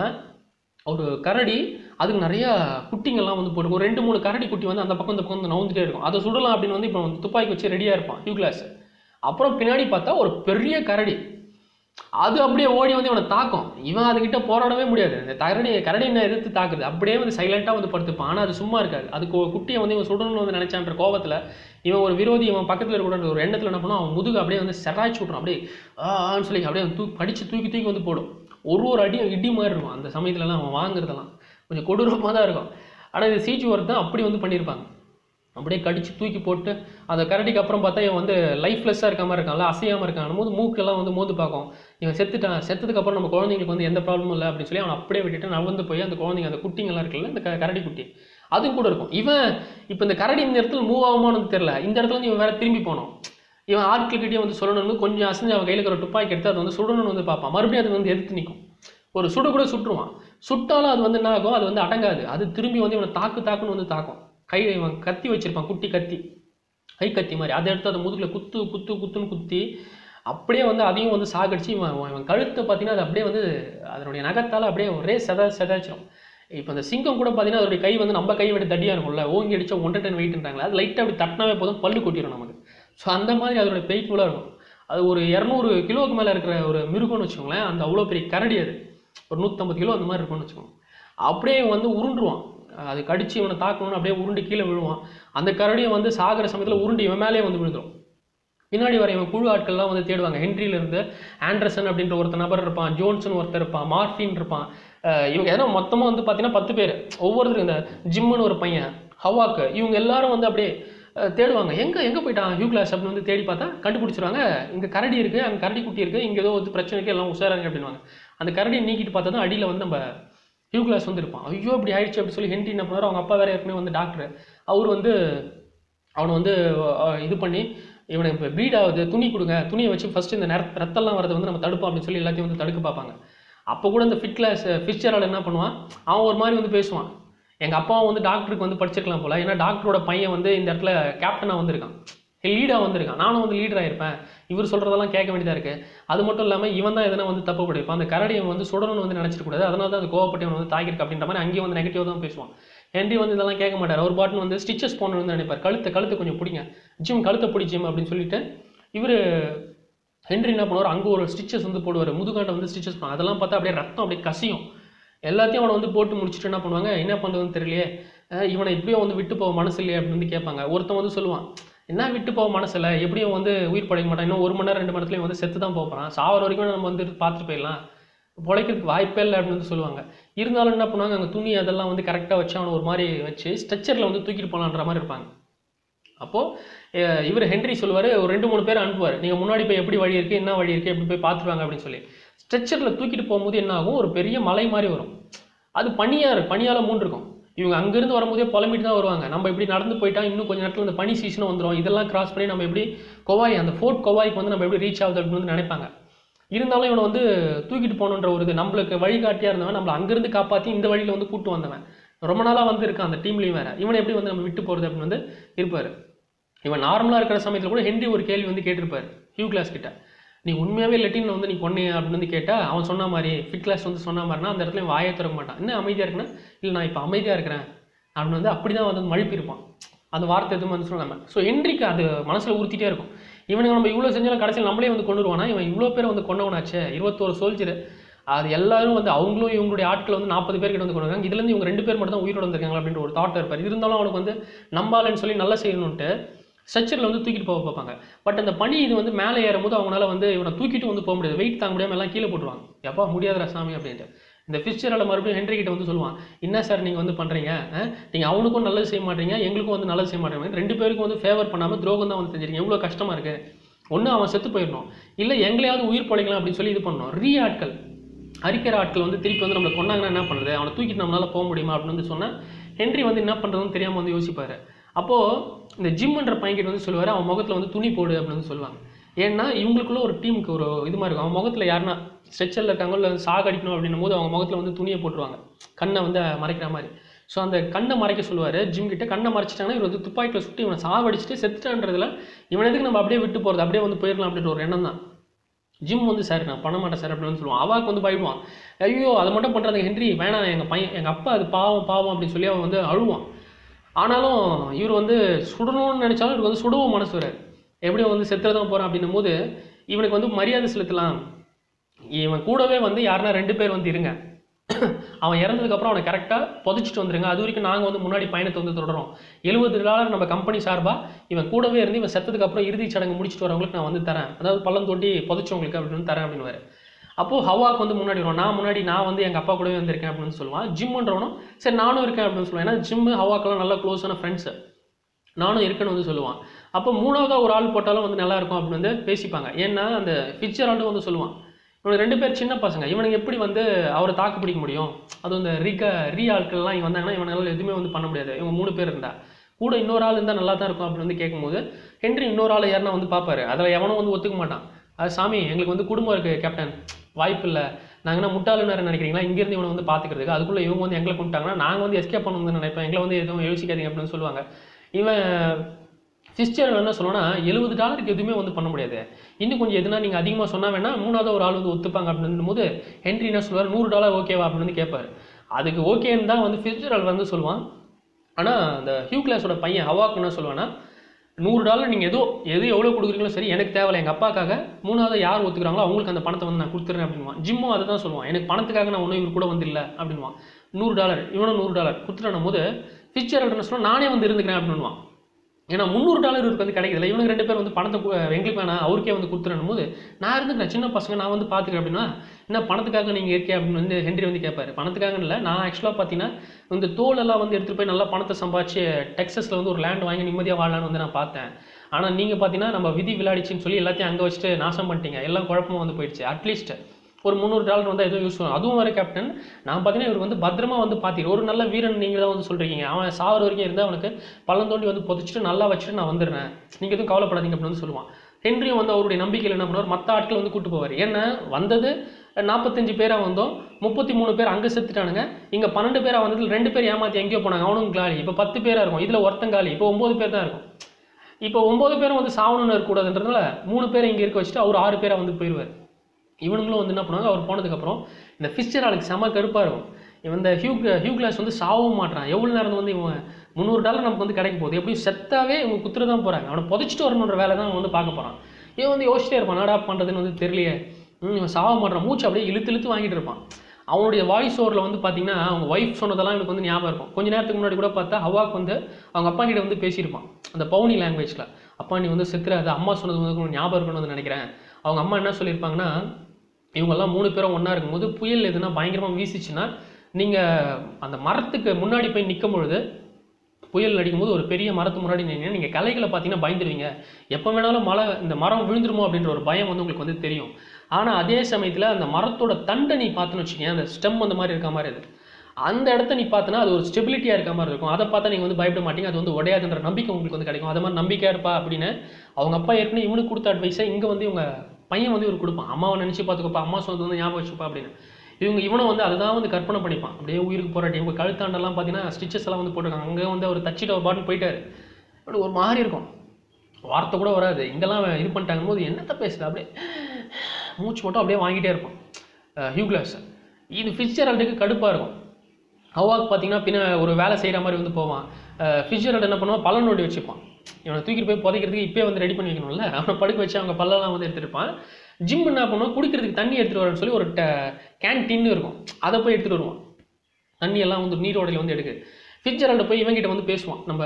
ஒரு கரடி அதுக்கு நிறைய குட்டிங்கெல்லாம் வந்து போட்டு ஒரு ரெண்டு மூணு கரடி குட்டி வந்து அந்த பக்கம் இந்த பக்கம் வந்து நவுந்துட்டே இருக்கும் அதை சுடலாம் அப்படின்னு வந்து இப்போ வந்து துப்பாக்கி வச்சு ரெடியாக இருப்பான் ஹியூ கிளாஸ் அப்புறம் பின்னாடி பார்த்தா ஒரு பெரிய கரடி அது அப்படியே ஓடி வந்து இவனை தாக்கும் இவன் அதுகிட்ட போராடவே முடியாது இந்த கரடி கரடினை எதிர்த்து தாக்குது அப்படியே வந்து சைலண்டாக வந்து படுத்துப்பான் ஆனால் அது சும்மா இருக்காது அது கு- குட்டியை வந்து இவன் சுடணும்னு வந்து நினைச்சான்ற கோவத்தில் இவன் ஒரு விரோதி இவன் பக்கத்தில் இருக்கக்கூடாது ஒரு எண்ணத்தில் என்ன பண்ணுவான் அவன் முதுகு அப்படியே வந்து செராய்ச்சி விட்றான் அப்படியே ஆ ஆன்னு சொல்லி அப்படியே தூ படித்து தூக்கி தூக்கி வந்து போடும் ஒரு ஒரு அடியும் இடி மாதிரி இருக்கும் அந்த சமயத்துலலாம் அவன் வாங்குறதெல்லாம் கொஞ்சம் கொடூரமாக தான் இருக்கும் ஆனால் இது சீச்சு ஒர்க் தான் அப்படி வந்து பண்ணியிருப்பாங்க அப்படியே கடிச்சு தூக்கி போட்டு அந்த கரடிக்கு அப்புறம் பார்த்தா இவன் வந்து லைஃப்லெஸ்ஸாக இருக்க மாதிரி இருக்கான்ல அசையாமல் இருக்கான் போது மூக்கெல்லாம் வந்து மோந்து பார்க்கும் இவன் செத்துட்டான் செத்ததுக்கு அப்புறம் நம்ம குழந்தைங்களுக்கு வந்து எந்த ப்ராப்ளமும் இல்லை அப்படின்னு சொல்லி அவன் அப்படியே விட்டுட்டு நவந்து போய் அந்த குழந்தைங்க அந்த குட்டிங்கெல்லாம் இருக்குல்ல இந்த க- கரடி குட்டி அதுவும் கூட இருக்கும் இவன் இப்போ இந்த கரடி இந்த இடத்துல மூவ் ஆகுமான்னு தெரியல இந்த இடத்துல வந்து இவன் வேற திரும்பி போனோம் இவன் ஆட்கள்கிட்டயே வந்து சொல்லணும்னு கொஞ்சம் அசைஞ்சு அவன் கையில் இருக்கிற துப்பாக்கி எடுத்து அதை வந்து சுடணும்னு வந்து பார்ப்பான் மறுபடியும் அது வந்து எதிர்த்து நிற்கும் ஒரு சுட கூட சுட்டுருவான் சுட்டாலும் அது வந்து என்ன ஆகும் அது வந்து அடங்காது அது திரும்பி வந்து இவனை தாக்கு தாக்குன்னு வந்து தாக்கும் கை இவன் கத்தி வச்சிருப்பான் குட்டி கத்தி கை கத்தி மாதிரி அதை எடுத்து அதை முதுகுல குத்து குத்து குத்துன்னு குத்தி அப்படியே வந்து அதையும் வந்து சாகடிச்சு இவன் இவன் கழுத்தை பார்த்தீங்கன்னா அது அப்படியே வந்து அதனுடைய நகத்தால் அப்படியே ஒரே செத செதாச்சிரும் இப்போ இந்த சிங்கம் கூட பார்த்தீங்கன்னா அதோடைய கை வந்து நம்ம கை விட தடியாக இருக்கும்ல ஓங்கி அடிச்சா ஒன்றரை டன் வெயிட்ன்றாங்களே அது லைட்டாக அப்படி தட்டினாவே போதும் பல்லு கொட்டிடும் நமக்கு ஸோ அந்த மாதிரி அதோடைய பெயிட்ஃபுல்லாக இருக்கும் அது ஒரு இரநூறு கிலோவுக்கு மேலே இருக்கிற ஒரு மிருகம்னு வச்சுக்கோங்களேன் அந்த அவ்வளோ பெரிய கரடி அது ஒரு நூற்றம்பது கிலோ அந்த மாதிரி இருக்கும்னு வச்சுக்கோங்க அப்படியே இவன் வந்து உருண்டுருவான் அது கடிச்சு இவனை தாக்கணும்னு அப்படியே உருண்டு கீழே விழுவான் அந்த கரடியும் வந்து சாகிற சமயத்தில் உருண்டு இவன் மேலேயே வந்து விழுந்துரும் பின்னாடி வர இவன் குழு ஆட்கள்லாம் வந்து தேடுவாங்க ஹென்ரியில இருந்து ஆண்டர்சன் அப்படின்ற ஒருத்தர் நபர் இருப்பான் ஜோன்சன் ஒருத்தர் இருப்பான் மார்ஃபின் இருப்பான் அஹ் இவங்க ஏன்னா மொத்தமாக வந்து பார்த்தீங்கன்னா பத்து பேர் ஒவ்வொருத்தரும் இந்த ஜிம்முன்னு ஒரு பையன் ஹவாக்கு இவங்க எல்லாரும் வந்து அப்படியே அஹ், தேடுவாங்க எங்கே எங்கே போயிட்டான் ஹியூ கிளாஸ் அப்படின்னு வந்து தேடி பார்த்தா கண்டுபிடிச்சிருவாங்க இங்கே கரடி இருக்குது அங்கே கரடி குட்டி இருக்குது இங்கே ஏதோ வந்து பிரச்சனை இருக்குது எல்லாம் உஷாராங்க அப்படின்வாங்க அந்த கரடியை நீக்கிட்டு பார்த்தா தான் அடியில் வந்து நம்ம ஹியூ கிளாஸ் வந்து இருப்பான் ஐயோ இப்படி ஆயிடுச்சு அப்படின்னு சொல்லி ஹென்ரி என்ன பண்ணுவார் அவங்க அப்பா வேற ஏற்கனவே வந்து டாக்டர் அவர் வந்து அவனை வந்து அஹ், இது பண்ணி இவனுக்கு இப்போ ப்ளீட் ஆகுது துணி கொடுங்க துணியை வச்சு ஃபஸ்ட்டு இந்த நேர ரத்தம்லாம் வரதை வந்து நம்ம தடுப்போம் அப்படின்னு சொல்லி எல்லாத்தையும் வந்து தடுக்க பார்ப்பாங்க அப்போ கூட இந்த ஃபிட் கிளாஸ் ஃபிட்சரால் என்ன பண்ணுவான் அவன் ஒரு மாதிரி வந்து பேசுவான் எங்கள் அப்பாவும் வந்து டாக்டருக்கு வந்து படிச்சிருக்கலாம் போல ஏன்னா டாக்டரோட பையன் வந்து இந்த இடத்துல கேப்டனாக வந்திருக்கான் லீடாக வந்திருக்கான் நானும் வந்து லீடராக இருப்பேன் இவர் சொல்கிறதெல்லாம் கேட்க வேண்டியதாக இருக்குது அது மட்டும் இல்லாமல் இவன் தான் எதனா வந்து தப்பு பண்ணியிருப்பான் அந்த கரடியை வந்து சுடணும்னு வந்து நினச்சிட்டு கூடாது அதனால தான் அந்த கோவப்பட்டு இவன் வந்து தாக்கிருக்கு அப்படின்ற மாதிரி அங்கேயும் வந்து நெகட்டிவ் தான் பேசுவான் ஹென்றி வந்து இதெல்லாம் கேட்க மாட்டார் அவர் பாட்டுன்னு வந்து ஸ்டிச்சஸ் போடணும்னு வந்து நினைப்பார் கழுத்தை கழுத்தை கொஞ்சம் பிடிங்க ஜிம் கழுத்தை பிடி ஜிம் அப்படின்னு சொல்லிட்டு இவர் ஹென்றி என்ன பண்ணுவார் அங்கே ஒரு ஸ்டிச்சஸ் வந்து போடுவார் முதுகாண்டை வந்து ஸ்டிச்சஸ் பண்ணுவாங்க அதெல்லாம் பார்த்தா அப்படியே ரத்தம் அப்படியே கசியும் எல்லாத்தையும் அவனை வந்து போட்டு முடிச்சுட்டு என்ன பண்ணுவாங்க என்ன பண்ணுறதுன்னு தெரியலையே அஹ் இவனை எப்படியோ வந்து விட்டு போக மனசு இல்லையே அப்படின்னு வந்து கேட்பாங்க ஒருத்தன் வந்து சொல்லுவான் என்ன விட்டு போக மனசு இல்லை எப்படியும் வந்து உயிர் படைக்க மாட்டான் இன்னும் ஒரு மணி நேரம் ரெண்டு மணி நேரத்துலையும் வந்து செத்து தான் போகிறான் சாவர வரைக்கும் நம்ம வந்து பார்த்துட்டு போயிடலாம் பிழைக்கிறதுக்கு வாய்ப்பே இல்லை அப்படின்னு வந்து சொல்லுவாங்க இருந்தாலும் என்ன பண்ணுவாங்க அங்கே துணி அதெல்லாம் வந்து கரெக்டாக வச்சு அவனை ஒரு மாதிரி வச்சு ஸ்ட்ரெச்சரில் வந்து தூக்கிட்டு போகலான்ற மாதிரி இருப்பாங்க அப்போது இவர் ஹென்றி சொல்லுவார் ஒரு ரெண்டு மூணு பேர் அனுப்புவார் நீங்கள் முன்னாடி போய் எப்படி வழி இருக்குது என்ன வழி இருக்குது எப்படி போய் பார்த்துருவாங்க அப்படின்னு சொல்லி ஸ்ட்ரெச்சரில் தூக்கிட்டு போகும்போது என்ன ஆகும் ஒரு பெரிய மலை மாதிரி வரும் அது பனியாக இருக்கு பனியால் மூணு இருக்கும் இவங்க அங்கேருந்து வரும்போதே புலம்பிட்டு தான் வருவாங்க நம்ம இப்படி நடந்து போயிட்டா இன்னும் கொஞ்சம் நேரத்தில் இந்த பனி சீசனும் வந்துடும் இதெல்லாம் கிராஸ் பண்ணி நம்ம எப்படி கொவாய் அந்த ஃபோர்ட் கொவாய்க்கு வந்து நம்ம எப்படி ரீச் ஆகுது அப்படின்னு வந்து நினைப்பாங்க இருந்தாலும் இவனை வந்து தூக்கிட்டு போகணுன்ற ஒரு இது நம்மளுக்கு வழிகாட்டியாக இருந்தவன் நம்மளை அங்கேருந்து காப்பாற்றி இந்த வழியில் வந்து கூட்டு வந்தவன் ரொம்ப நாளாக வந்து இருக்கான் அந்த டீம்லேயும் வேறு இவனை எப்படி வந்து நம்ம விட்டு போகிறது அப்படின்னு வந்து இருப்பார் இவன் நார்மலாக இருக்கிற சமயத்தில் கூட ஹென்றி ஒரு கேள்வி வந்து கேட்டிருப்பார் ஹியூ கிளாஸ் கிட்ட நீ உண்மையாகவே லெட்டினில் வந்து நீ கொன்னே அப்படின்னு வந்து கேட்டால் அவன் சொன்ன மாதிரி ஃபிட் கிளாஸ் வந்து சொன்ன மாதிரினா அந்த இடத்துல இவன் வாயை திறக்க மாட்டான் என்ன அமைதியாக இருக்குன்னா இல்லை நான் இப்போ அமைதியாக இருக்கிறேன் அப்படின்னு வந்து அப்படி தான் வந்து மழுப்பியிருப்பான் அந்த வார்த்தை எதுவும் வந்து சொல்லாமல் ஸோ ஹென்றிக்கு அது மனசில் உறுத்திட்டே இருக்கும் இவனுக்கு நம்ம இவ்வளோ செஞ்சாலும் கடைசியில் நம்மளே வந்து கொண்டுருவானா இவன் இவ்வளோ பேர் வந்து கொண்டவனாச்சே இருபத்தோரு சோல்ஜர் அது எல்லாரும் வந்து அவங்களும் இவங்களுடைய ஆட்கள் வந்து நாற்பது பேர் கிட்ட வந்து கொண்டு வராங்க இதுலேருந்து இவங்க ரெண்டு பேர் மட்டும் தான் உயிரோட வந்திருக்காங்க அப்படின்ற ஒரு தாட் இருப்பார் இருந்தாலும் அவனுக்கு வந்து நம்பாலன்னு சொல்லி நல்லா செய்யணுன்ட்டு ஸ்ட்ரெச்சரில் வந்து தூக்கிட்டு போக பார்ப்பாங்க பட் அந்த பனி இது வந்து மேலே ஏறும்போது அவங்களால வந்து இவனை தூக்கிட்டு வந்து போக முடியாது வெயிட் தாங்க முடியாமல் எல்லாம் கீழே போட்டுருவாங்க எப்பா முடியாதுடா சாமி அப்படின்ட்டு இந்த ஃபிஸ்டரால் மறுபடியும் ஹென்ரி கிட்ட வந்து சொல்லுவான் என்ன சார் நீங்கள் வந்து பண்ணுறீங்க நீங்கள் அவனுக்கும் நல்லது செய்ய மாட்டீங்க எங்களுக்கும் வந்து நல்லது செய்ய மாட்டேங்க ரெண்டு பேருக்கும் வந்து ஃபேவர் பண்ணாமல் துரோகம் தான் வந்து செஞ்சிருக்கீங்க எவ்வளோ கஷ்டமாக இருக்குது ஒன்று அவன் செத்து போயிடணும் இல்லை எங்களையாவது உயிர் பழைக்கலாம் அப்படின்னு சொல்லி இது பண்ணணும் ரீ ஆட்கள் அரிக்கிற ஆட்கள் வந்து திருப்பி வந்து நம்மளை கொண்டாங்கன்னா என்ன பண்ணுறது அவனை தூக்கிட்டு நம்மளால போக முடியுமா அப்படின்னு வந்து சொன்னால் ஹென்றி வந்து என்ன பண்ணுறதுன்னு தெரியாமல் வந்து யோசிப்பார் அப்போது இந்த ஜிம்ன்ற பையன்கிட்ட வந்து சொல்லுவார் அவன் முகத்தில் வந்து துணி போடு அப்படின்னு வந்து சொல்லுவாங்க ஏன்னா இவங்களுக்குள்ள ஒரு டீமுக்கு ஒரு இது மாதிரி இருக்கும் அவன் முகத்தில் யாருன்னா ஸ்ட்ரெச்சரில் இருக்காங்க இல்லை சாகடிக்கணும் அப்படின்னும் போது அவங்க முகத்தில் வந்து துணியை போட்டுருவாங்க கண்ணை வந்து மறைக்கிற மாதிரி ஸோ அந்த கண்ணை மறைக்க சொல்லுவார் ஜிம் கிட்ட கண்ணை மறைச்சிட்டாங்கன்னா இவர் வந்து துப்பாக்கியில் சுட்டு இவனை சாவடிச்சுட்டு செத்துட்டான்றதுல இவன் எதுக்கு நம்ம அப்படியே விட்டு போகிறது அப்படியே வந்து போயிடலாம் அப்படின்ற ஒரு எண்ணம் தான் ஜிம் வந்து சார் நான் பண்ண மாட்டேன் சார் அப்படின்னு சொல்லுவான் அவாக்கு வந்து பயப்படுவான் ஐயோ அதை மட்டும் பண்ணுறது ஹென்றி வேணாம் எங்கள் பையன் எங்கள் அப்பா அது பாவம் பாவம் அப்படின்னு சொல்லி அவன் வந்து அழுவான் ஆனாலும் இவர் வந்து சுடணும்னு நினச்சாலும் இவருக்கு வந்து சுடவும் மனசு வராது எப்படியும் வந்து செத்துறது தான் போகிறான் அப்படின்னும் போது இவனுக்கு வந்து மரியாதை செலுத்தலாம் இவன் கூடவே வந்து யாருன்னா ரெண்டு பேர் வந்து இருங்க அவன் இறந்ததுக்கப்புறம் அவனை கரெக்டாக புதைச்சிட்டு வந்துருங்க அது வரைக்கும் நாங்கள் வந்து முன்னாடி பயணத்தை வந்து தொடரோம் எழுபது டாலர் நம்ம கம்பெனி சார்பாக இவன் கூடவே இருந்து இவன் செத்ததுக்கப்புறம் இறுதிச் சடங்கு முடிச்சுட்டு வரவங்களுக்கு நான் வந்து தரேன் அதாவது பள்ளம் தோண்டி புதைச்சவங்களுக்கு அப்படின்னு தரேன் அப்படின்னு அப்போது ஹவாக்கு வந்து முன்னாடி வரும் நான் முன்னாடி நான் வந்து எங்கள் அப்பா கூடவே வந்திருக்கேன் அப்படின்னு சொல்லுவான் ஜிம்ன்றவனும் சரி நானும் இருக்கேன் அப்படின்னு சொல்லுவான் ஏன்னா ஜிம்மு ஹவாக்கெல்லாம் நல்லா க்ளோஸான ஃப்ரெண்ட்ஸு நானும் இருக்கேன்னு வந்து சொல்லுவான் அப்போ மூணாவதாக ஒரு ஆள் போட்டாலும் வந்து நல்லா இருக்கும் அப்படின்னு வந்து பேசிப்பாங்க ஏன்னா அந்த ஃபிட்சரால்டும் வந்து சொல்லுவான் இவனுக்கு ரெண்டு பேர் சின்ன பசங்க இவனுக்கு எப்படி வந்து அவரை தாக்கு பிடிக்க முடியும் அதுவும் இந்த ரிக ரீ ஆட்கள்லாம் இங்கே வந்தாங்கன்னா இவனால எதுவுமே வந்து பண்ண முடியாது இவங்க மூணு பேர் இருந்தா கூட இன்னொரு ஆள் இருந்தால் நல்லா தான் இருக்கும் அப்படின்னு வந்து கேட்கும்போது ஹென்றி இன்னொரு ஆள் யாருன்னா வந்து பார்ப்பாரு அதில் எவனும் வந்து ஒத்துக்க மாட்டான் அது சாமி எங்களுக்கு வந்து குடும்பம் இருக்குது கேப்டன் வாய்ப்பு இல்லை நாங்கள் என்ன முட்டாளுன்னு வேறு நினைக்கிறீங்களா இங்கேருந்து இவனை வந்து பார்த்துக்கிறதுக்கு அதுக்குள்ளே இவங்க வந்து எங்களை கொண்டுட்டாங்கன்னா நாங்கள் வந்து எஸ்கேப் பண்ணணும்னு நினைப்பேன் எங்களை வந்து எதுவும் யோசிக்காதீங்க அப்படின்னு சொல்லுவாங்க இவன் ஃபிஸ்டர் என்ன சொல்லுவான்னா எழுபது டாலருக்கு எதுவுமே வந்து பண்ண முடியாது இன்னும் கொஞ்சம் எதுனா நீங்கள் அதிகமாக சொன்னா வேணா மூணாவது ஒரு ஆள் வந்து ஒத்துப்பாங்க அப்படின்னு போது ஹென்ரி என்ன சொல்லுவார் நூறு டாலர் ஓகேவா அப்படின்னு வந்து கேட்பாரு அதுக்கு ஓகேன்னு தான் வந்து ஃபிஸ்டர் வந்து சொல்லுவான் ஆனால் அந்த ஹியூ கிளாஸோட பையன் ஹவாக்கு என்ன சொல்லுவான்னா நூறு டாலர் நீங்கள் ஏதோ எது எவ்வளோ கொடுக்குறீங்களோ சரி எனக்கு தேவையில்ல எங்கள் அப்பாக்காக மூணாவது யார் ஒத்துக்கிறாங்களோ அவங்களுக்கு அந்த பணத்தை வந்து நான் கொடுத்துறேன் அப்படின்வான் ஜிம்மும் அதை தான் சொல்லுவான் எனக்கு பணத்துக்காக நான் ஒன்றும் இவர் கூட வந்து இல்லை அப்படின்வான் நூறு டாலர் இவனும் நூறு டாலர் கொடுத்துட்டேன் போது ஃபியூச்சர் என்ன சொன்னால் நானே வந்து இருந்துக்கிறேன் அப்படின்வான் ஏன்னா முந்நூறு டாலர் இவருக்கு வந்து கிடைக்குதுல்ல இவனுக்கு ரெண்டு பேர் வந்து பணத்தை கு- எங்களுக்கு வேணாம் அவருக்கே வந்து கொடுத்துறேன் போது நான் இருந்துக்கிறேன் சின்ன பசங்க நான் வந்து பார்த்துக்கிறேன் அப்படின்னா என்ன பணத்துக்காக நீங்கள் இருக்கே அப்படின்னு வந்து ஹென்றி வந்து கேட்பாரு பணத்துக்காக இல்லை நான் ஆக்சுவலாக பார்த்தீங்கன்னா இந்த தோலெல்லாம் வந்து எடுத்துகிட்டு போய் நல்லா பணத்தை சம்பாதிச்சு டெக்ஸஸில் வந்து ஒரு லேண்ட் வாங்கி நிம்மதியாக வாழலாம்னு வந்து நான் பார்த்தேன் ஆனால் நீங்கள் பார்த்தீங்கன்னா நம்ம விதி விளையாடிச்சின்னு சொல்லி எல்லாத்தையும் அங்கே வச்சுட்டு நாசம் பண்ணிட்டீங்க எல்லாம் குழப்பமும் வந்து போயிடுச்சு அட்லீஸ்ட் ஒரு முந்நூறு டாலர் வந்து எதுவும் யூஸ் பண்ணும் அதுவும் வர கேப்டன் நான் பார்த்தீங்கன்னா இவர் வந்து பத்திரமா வந்து பார்த்திரு ஒரு நல்ல வீரன் நீங்கள் தான் வந்து சொல்கிறீங்க அவன் சாவர வரைக்கும் இருந்தால் அவனுக்கு பள்ளம் தோண்டி வந்து புதைச்சிட்டு நல்லா வச்சுட்டு நான் வந்துடுறேன் நீங்கள் எதுவும் கவலைப்படாதீங்க அப்படின்னு வந்து சொல்லுவான் ஹென்ரியும் வந்து அவருடைய நம்பிக்கையில் என்ன பண்ணுவார் மற்ற ஆட்கள் வந்து கூட்டு போவார் ஏன்னா வந்தது நாற்பத்தஞ்சு பேராக வந்தோம் முப்பத்தி மூணு பேர் அங்கே செத்துட்டானுங்க இங்கே பன்னெண்டு பேராக வந்ததில் ரெண்டு பேர் ஏமாற்றி எங்கேயோ போனாங்க அவனும் காலி இப்போ பத்து பேராக இருக்கும் இதில் ஒருத்தன் காலி இப்போ ஒம்பது பேர் தான் இருக்கும் இப்போ ஒம்பது பேரும் வந்து சாவணும்னு இருக்கக்கூடாதுன்றதுனால மூணு பேரை இங்கே இருக்க வச்சுட்டு அவர் ஆறு பேரை வந்து போயிடுவார் இவனுங்களும் வந்து என்ன பண்ணுவாங்க அவர் போனதுக்கப்புறம் இந்த ஃபிஸ்டர் ஆளுக்கு செம கருப்பாக இருக்கும் இவன் இந்த ஹியூ ஹியூ கிளாஸ் வந்து சாகவும் மாட்டான் எவ்வளோ நேரம் வந்து இவன் முந்நூறு டாலர் நமக்கு வந்து கிடைக்க போகுது எப்படியும் செத்தாவே இவங்க குத்துற தான் போகிறாங்க அவனை புதைச்சிட்டு வரணுன்ற வேலை தான் அவன் வந்து பார்க்க போகிறான் இவன் வந்து யோசிச்சிட்டே இருப்பான் என்னடா பண்ணுறதுன்னு வந்து தெரியலையே ம், இவன் சாக மாட்டான் மூச்சு அப்படியே இழுத்து இழுத்து வாங்கிட்டு இருப்பான் அவனுடைய வாய்ஸ் ஓவரில் வந்து பார்த்தீங்கன்னா அவங்க ஒய்ஃப் சொன்னதெல்லாம் எனக்கு வந்து ஞாபகம் இருக்கும் கொஞ்ச நேரத்துக்கு முன்னாடி கூட பார்த்தா ஹவாக்கு வந்து அவங்க அப்பா கிட்ட வந்து பேசியிருப்பான் அந்த பவுனி லாங்குவேஜில் அப்பா நீ வந்து செத்துறாது அம்மா சொன்னது வந்து உனக்கு ஞாபகம் இருக்கணும்னு வந்து நினைக்கிறேன் அவங்க அம்மா என்ன சொல்லியிருப்பாங்கன்னா இவங்கெல்லாம் மூணு பேரும் ஒன்றா இருக்கும்போது புயல் எதுனா பயங்கரமாக வீசிச்சுன்னா நீங்கள் அந்த மரத்துக்கு முன்னாடி போய் நிற்கும் பொழுது புயல் அடிக்கும்போது ஒரு பெரிய மரத்து முன்னாடி நின்று நீங்கள் கலைகளை பார்த்தீங்கன்னா பயந்துருவீங்க எப்போ வேணாலும் மழை இந்த மரம் விழுந்துருமோ அப்படின்ற ஒரு பயம் வந்து உங்களுக்கு வந்து தெரியும் ஆனால் அதே சமயத்தில் அந்த மரத்தோட தண்டை நீ பார்த்துன்னு வச்சுக்கேன் அந்த ஸ்டெம் அந்த மாதிரி இருக்க மாதிரி அது அந்த இடத்த நீ பார்த்தனா அது ஒரு ஸ்டெபிலிட்டியாக இருக்க மாதிரி இருக்கும் அதை பார்த்தா நீங்கள் வந்து பயப்பட மாட்டீங்க அது வந்து உடையாதுன்ற நம்பிக்கை உங்களுக்கு வந்து கிடைக்கும் அது மாதிரி நம்பிக்கையாக இருப்பா அப்படின்னு அவங்க அப்பா ஏற்கனவே இவனுக்கு கொடுத்த அட்வைஸை இங்கே வந்து இவங்க பையன் வந்து இவர் கொடுப்பான் அம்மாவை நினச்சி பார்த்துக்கப்பா அம்மா சொன்னது வந்து ஞாபகம் வச்சுப்பா அப்படின்னு இவங்க இவனும் வந்து அதுதான் வந்து கற்பனை பண்ணிப்பான் அப்படியே உயிருக்கு போராட்டி இவங்க கழுத்தாண்டெல்லாம் பார்த்தீங்கன்னா ஸ்டிச்சஸ் எல்லாம் வந்து போட்டிருக்காங்க அங்கே வந்து அவர் தச்சிட்டு ஒரு பாட்டுன்னு போயிட்டாரு அப்படி ஒரு மாதிரி இருக்கும் வார்த்தை கூட வராது இங்கெல்லாம் இது பண்ணிட்டாங்க போது என்னத்த பேசுது அப்படியே மூச்சு மட்டும் அப்படியே வாங்கிட்டே இருப்பான் ஹியூ கிளாஸ் இது ஃபிட்சரல்டுக்கு கடுப்பாக இருக்கும் ஹவாக்கு பார்த்தீங்கன்னா பின்ன ஒரு வேலை செய்கிற மாதிரி வந்து போவான் ஃபிட்சரல்டு என்ன பண்ணுவான் பழம் நோண்டி வச்சுப்பான் இவனை தூக்கிட்டு போய் புதைக்கிறதுக்கு இப்போயே வந்து ரெடி பண்ணி வைக்கணும்ல அவனை படுக்க வச்சு அவங்க பல்லெல்லாம் வந்து எடுத்துருப்பான் ஜிம் என்ன பண்ணுவான் குடிக்கிறதுக்கு தண்ணி எடுத்துகிட்டு வரேன்னு சொல்லி ஒரு கேன்டீன் இருக்கும் அதை போய் எடுத்துகிட்டு வருவான் தண்ணி எல்லாம் வந்து நீரோடையில் வந்து எடுக்கு ஃபிட்சரல்டு போய் இவங்கிட்ட வந்து பேசுவான் நம்ம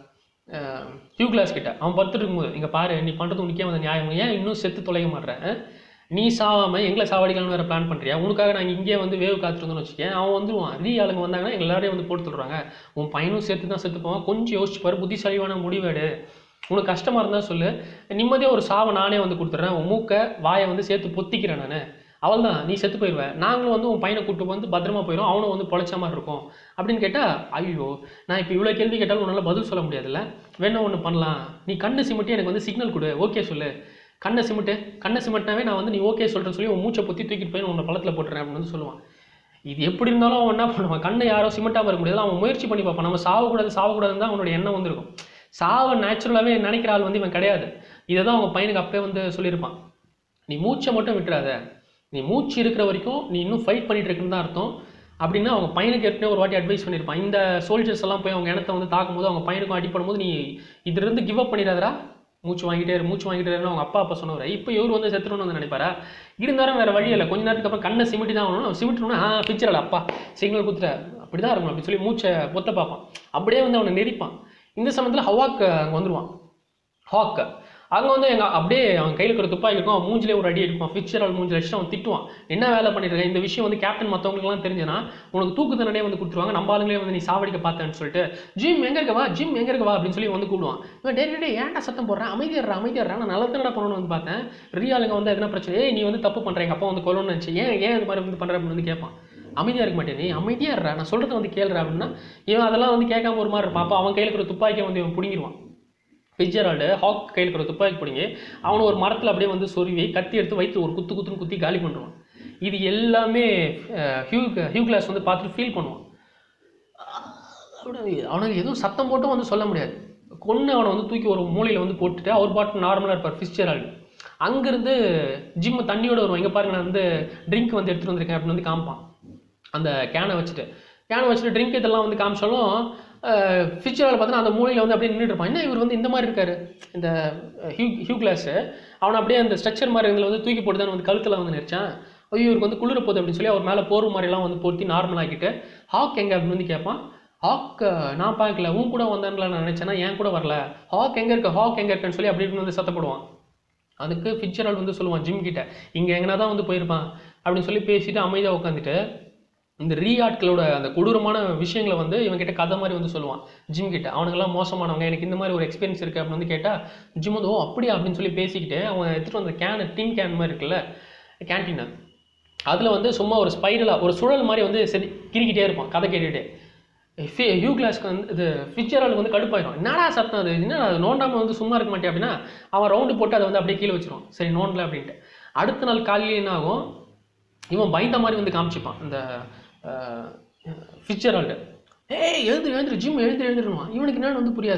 ஹியூ கிளாஸ் கிட்ட அவன் படுத்துட்டு இருக்கும்போது இங்கே பாரு நீ பண்ணுறது உனக்கே வந்து நியாயம் ஏன் இன்னும் செத்து தொலைய மாட்டேன் நீ சாவாம எங்களை சாவடிக்கலாம்னு வேறு பிளான் பண்ணுறியா உனக்காக நாங்கள் இங்கேயே வந்து வேவ் காத்துருந்தோம்னு வச்சுக்கேன் அவன் வந்துருவான் ரீ ஆளுங்க வந்தாங்கன்னா எங்க எல்லாரையும் வந்து போட்டு சொல்கிறாங்க உன் பையனும் சேர்த்து தான் செத்து போவான் கொஞ்சம் யோசிச்சு பாரு புத்திசாலியான முடிவேடு உனக்கு கஷ்டமாக இருந்தால் சொல்லு நிம்மதியாக ஒரு சாவை நானே வந்து கொடுத்துட்றேன் உன் மூக்கை வாயை வந்து சேர்த்து பொத்திக்கிறேன் நான் அவள் தான் நீ செத்து போயிடுவ நாங்களும் வந்து உன் பையனை கூட்டு வந்து பத்திரமா போயிடும் அவனும் வந்து பொழைச்ச மாதிரி இருக்கும் அப்படின்னு கேட்டால் ஐயோ நான் இப்போ இவ்வளோ கேள்வி கேட்டாலும் உன்னால் பதில் சொல்ல முடியாதுல்ல வேணா ஒன்று பண்ணலாம் நீ கண்ணு சிமிட்டி எனக்கு வந்து சிக்னல் கொடு ஓகே சொல்லு கண்ணை சிமிட்டு கண்ணை சிமிட்டினாவே நான் வந்து நீ ஓகே சொல்கிறேன்னு சொல்லி உன் மூச்சை பொத்தி தூக்கிட்டு போய் உன்னை பள்ளத்தில் போட்டுறேன் அப்படின்னு வந்து சொல்லுவான் இது எப்படி இருந்தாலும் அவன் என்ன பண்ணுவான் கண்ணை யாரோ சிமெண்ட்டாக இருக்க முடியாது அவன் முயற்சி பண்ணி பார்ப்பான் நம்ம சாவக்கூடாது சாவக்கூடாதுன்னு தான் அவனோட எண்ணம் வந்திருக்கும் சாவை நேச்சுரலாகவே நினைக்கிற ஆள் வந்து இவன் கிடையாது இதை தான் அவங்க பையனுக்கு அப்பவே வந்து சொல்லியிருப்பான் நீ மூச்சை மட்டும் விட்டுறாத நீ மூச்சு இருக்கிற வரைக்கும் நீ இன்னும் ஃபைட் பண்ணிட்டு இருக்குன்னு தான் அர்த்தம் அப்படின்னா அவங்க பையனுக்கு ஏற்கனவே ஒரு வாட்டி அட்வைஸ் பண்ணியிருப்பான் இந்த சோல்ஜர்ஸ் எல்லாம் போய் அவங்க இனத்தை வந்து தாக்கும்போது அவங்க பையனுக்கும் அடிப்படும் போது நீ இதுலேருந்து கிவ் அப் பண்ணிடாதடா மூச்சு வாங்கிட்டே இரு மூச்சு வாங்கிட்டே இருன்னு அவங்க அப்பா அப்பா சொன்னவர் இப்போ இவர் வந்து செத்துறணும்னு வந்து நினைப்பாரா இருந்தாலும் வேற வழி இல்லை கொஞ்ச நேரத்துக்கு அப்புறம் கண்ணை சிமிட்டி தான் ஆகணும் சிமிட்டணும்னா ஆ பிக்சரல் அப்பா சிக்னல் கொடுத்துட்ட அப்படி தான் இருக்கணும் அப்படி சொல்லி மூச்சை பொத்த பார்ப்பான் அப்படியே வந்து அவனை நெரிப்பான் இந்த சமயத்தில் ஹவாக் அங்கே வந்துருவான் ஹாக் அங்கே வந்து எங்கள் அப்படியே அவன் கையில் இருக்கிற துப்பாக்கி இருக்கும் அவன் மூஞ்சிலே ஒரு அடி அடிப்பான் ஃபிக்சர் அவன் மூஞ்சில் வச்சுட்டு அவன் திட்டுவான் என்ன வேலை பண்ணிட்டு இருக்க இந்த விஷயம் வந்து கேப்டன் மற்றவங்களுக்குலாம் தெரிஞ்சுனா உனக்கு தூக்கு தண்டனை வந்து கொடுத்துருவாங்க நம்ம ஆளுங்களே வந்து நீ சாவடிக்க பார்த்தேன்னு சொல்லிட்டு ஜிம் எங்கே இருக்கவா ஜிம் எங்கே இருக்கவா அப்படின்னு சொல்லி வந்து கூடுவான் இவன் டே டே, டே ஏன்டா சத்தம் போடுறேன் அமைதியாடுறா அமைதியாடுறா நான் நல்ல தடவை பண்ணணும்னு வந்து பார்த்தேன் ரியாளுங்க வந்து எதனா பிரச்சனை ஏய் நீ வந்து தப்பு பண்ணுற எங்கள் அப்பா வந்து கொல்லணும்னு நினச்சி ஏன் ஏன் இது மாதிரி வந்து பண்ணுற அப்படின்னு வந்து கேட்பான் அமைதியாக இருக்க மாட்டேன் நீ அமைதியாக இருறா நான் சொல்கிறத வந்து கேளுறா அப்படின்னா இவன் அதெல்லாம் வந்து கேட்காம ஒரு மாதிரி இருப்பான் அப்போ அவன் கையில் இருக்கிற துப்பாக்கியை வந்து இவன் பிடிங்கிடுவான் பிஜரால்டு ஹாக் கையில் இருக்கிற துப்பாக்கி பிடிங்கி அவனை ஒரு மரத்தில் அப்படியே வந்து சொருவி கத்தி எடுத்து வயிற்று ஒரு குத்து குத்துன்னு குத்தி காலி பண்ணுவான் இது எல்லாமே அஹ், ஹியூ ஹியூ கிளாஸ் வந்து பார்த்துட்டு ஃபீல் பண்ணுவான் அப்படியே அவனுக்கு எதுவும் சத்தம் போட்டும் வந்து சொல்ல முடியாது கொன்று அவனை வந்து தூக்கி ஒரு மூலையில் வந்து போட்டுட்டு அவர் பாட்டு நார்மலாக இருப்பார் ஃபிஸ்டரால்டு அங்கேருந்து ஜிம்மு தண்ணியோட வருவான் இங்கே பாருங்க நான் வந்து ட்ரிங்க் வந்து எடுத்துகிட்டு வந்திருக்கேன் அப்படின்னு வந்து காமிப்பான் அந்த கேனை வச்சுட்டு கேனை வச்சுட்டு ட்ரிங்க் இதெல்லாம் வந்து காமிச்சாலும் ஃபியூச்சரில் பார்த்தீங்கன்னா அந்த மூலையில் வந்து அப்படியே நின்றுட்டு இருப்பான் என்ன இவர் வந்து இந்த மாதிரி இருக்காரு இந்த அஹ், ஹியூ ஹியூ கிளாஸு அவனை அப்படியே அந்த ஸ்ட்ரக்சர் மாதிரி இதில் வந்து தூக்கி போட்டு தான் வந்து கழுத்தில் வந்து நிறுச்சான் ஐயோ இவருக்கு வந்து குளிர போகுது அப்படின்னு சொல்லி அவர் மேலே போர்வு மாதிரிலாம் வந்து பொருத்தி நார்மல் ஆக்கிட்டு ஹாக் எங்கே அப்படின்னு வந்து கேட்பான் ஹாக் நான் பார்க்கல உன் கூட வந்தான்ல நான் நினச்சேன்னா ஏன் கூட வரல ஹாக் எங்கே இருக்க ஹாக் எங்கே இருக்கன்னு சொல்லி அப்படி இப்படின்னு வந்து சத்தப்படுவான் அதுக்கு ஃபிட்சரால் வந்து சொல்லுவான் ஜிம் கிட்ட இங்கே எங்கன்னா தான் வந்து போயிருப்பான் அப்படின்னு சொல்லி பேசிட்டு அமைதியாக உட்காந்துட்டு இந்த ரீ ஆட்களோட அந்த கொடூரமான விஷயங்களை வந்து இவன்கிட்ட கதை மாதிரி வந்து சொல்லுவான் ஜிம் கிட்ட அவனுங்கெல்லாம் மோசமானவங்க எனக்கு இந்த மாதிரி ஒரு எக்ஸ்பீரியன்ஸ் இருக்குது அப்படின்னு வந்து கேட்டால் ஜிம் வந்து ஓ அப்படியா அப்படின்னு சொல்லி பேசிக்கிட்டு அவன் எடுத்துகிட்டு வந்த கேனு டின் கேன் மாதிரி இருக்குல்ல கேன்டீனை அதில் வந்து சும்மா ஒரு ஸ்பைரலாக ஒரு சுழல் மாதிரி வந்து செதி கிரிக்கிட்டே இருப்பான் கதை கேட்டுக்கிட்டே ஃபி ஹியூ கிளாஸ்க்கு வந்து இது ஃபிச்சரால் வந்து கடுப்பாயிடும் என்னடா சத்தம் அது என்னடா அது நோண்டாமல் வந்து சும்மா இருக்க மாட்டேன் அப்படின்னா அவன் ரவுண்டு போட்டு அதை வந்து அப்படியே கீழே வச்சிருவான் சரி நோண்டல அப்படின்ட்டு அடுத்த நாள் காலையில் என்ன ஆகும் இவன் பயந்த மாதிரி வந்து காமிச்சிப்பான் இந்த ஃபிச்சரால்டு ஏய் எழுந்துரு எழுந்துரு ஜிம் எழுந்துரு எழுந்துருவான் இவனுக்கு என்னன்னு வந்து புரியாது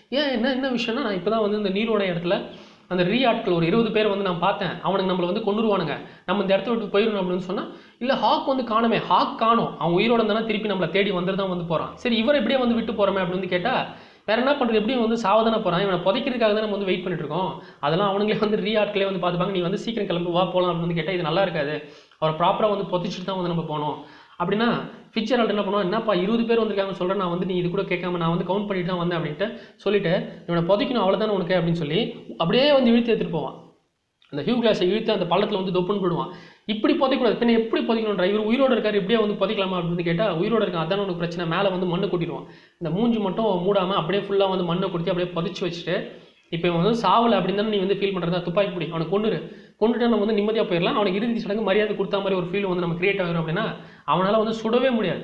ஏன் என்ன என்ன விஷயம்னா நான் இப்போ தான் வந்து இந்த நீரோட இடத்துல அந்த ரீ ஆட்கள் ஒரு இருபது பேர் வந்து நான் பார்த்தேன் அவனுக்கு நம்மளை வந்து கொண்டுருவானுங்க நம்ம இந்த இடத்த விட்டு போயிடணும் அப்படின்னு சொன்னால் இல்லை ஹாக் வந்து காணுமே ஹாக் காணும் அவன் உயிரோட இருந்தானா திருப்பி நம்மளை தேடி வந்துட்டு தான் வந்து போகிறான் சரி இவரை எப்படியே வந்து விட்டு போகிறோமே அப்படின்னு வந்து கேட்டால் வேற என்ன பண்ணுறது எப்படியும் வந்து சாவதானே போகிறான் இவனை புதைக்கிறதுக்காக தான் நம்ம வந்து வெயிட் பண்ணிட்டு இருக்கோம் அதெல்லாம் அவனுங்களே வந்து ரீ ஆட்களே வந்து பார்த்துப்பாங்க நீ வந்து சீக்கிரம் கிளம்பி வா போகலாம் அப்படின்னு வந்து கேட்டால் இது நல்லா இருக்காது அவரை ப்ராப்பராக வந்து புதைச்சிட்டு தான் வந்து நம்ம போகணும் அப்படின்னா ஃபிக்சர் என்ன பண்ணுவோம் என்னப்பா இருபது பேர் வந்திருக்காங்க சொல்கிறேன் நான் வந்து நீ இது கூட கேட்காம நான் வந்து கவுண்ட் பண்ணிட்டு தான் வந்தேன் அப்படின்ட்டு சொல்லிட்டு இவனை புதைக்கணும் அவ்வளோதானே உனக்கு அப்படின்னு சொல்லி அப்படியே வந்து இழுத்து எடுத்துட்டு போவான் அந்த ஹியூ கிளாஸை இழுத்து அந்த பள்ளத்தில் வந்து தொப்புன்னு போடுவான் இப்படி புதைக்கூடாது பின்ன எப்படி புதைக்கணுன்ற இவர் உயிரோட இருக்காரு இப்படியே வந்து புதைக்கலாமா அப்படின்னு கேட்டால் உயிரோட இருக்கான் அதான் உனக்கு பிரச்சனை மேலே வந்து மண்ணை கொட்டிடுவான் இந்த மூஞ்சி மட்டும் மூடாமல் அப்படியே ஃபுல்லாக வந்து மண்ணை கொடுத்து அப்படியே புதைச்சி வச்சுட்டு இப்போ இவன் வந்து சாவலை அப்படின்னு தானே நீ வந்து ஃபீல் பண்ணுறதா துப்பாக்கி பிடி அவனை கொண்டுரு கொண்டுட்டு நம்ம வந்து நிம்மதியாக போயிடலாம் அவனுக்கு இறுதி சடங்கு மரியாதை கொடுத்த மாதிரி ஒரு ஃபீல் வந்து நம்ம கிரியேட் ஆகிரும் அப்படின்னா அவனால் வந்து சுடவே முடியாது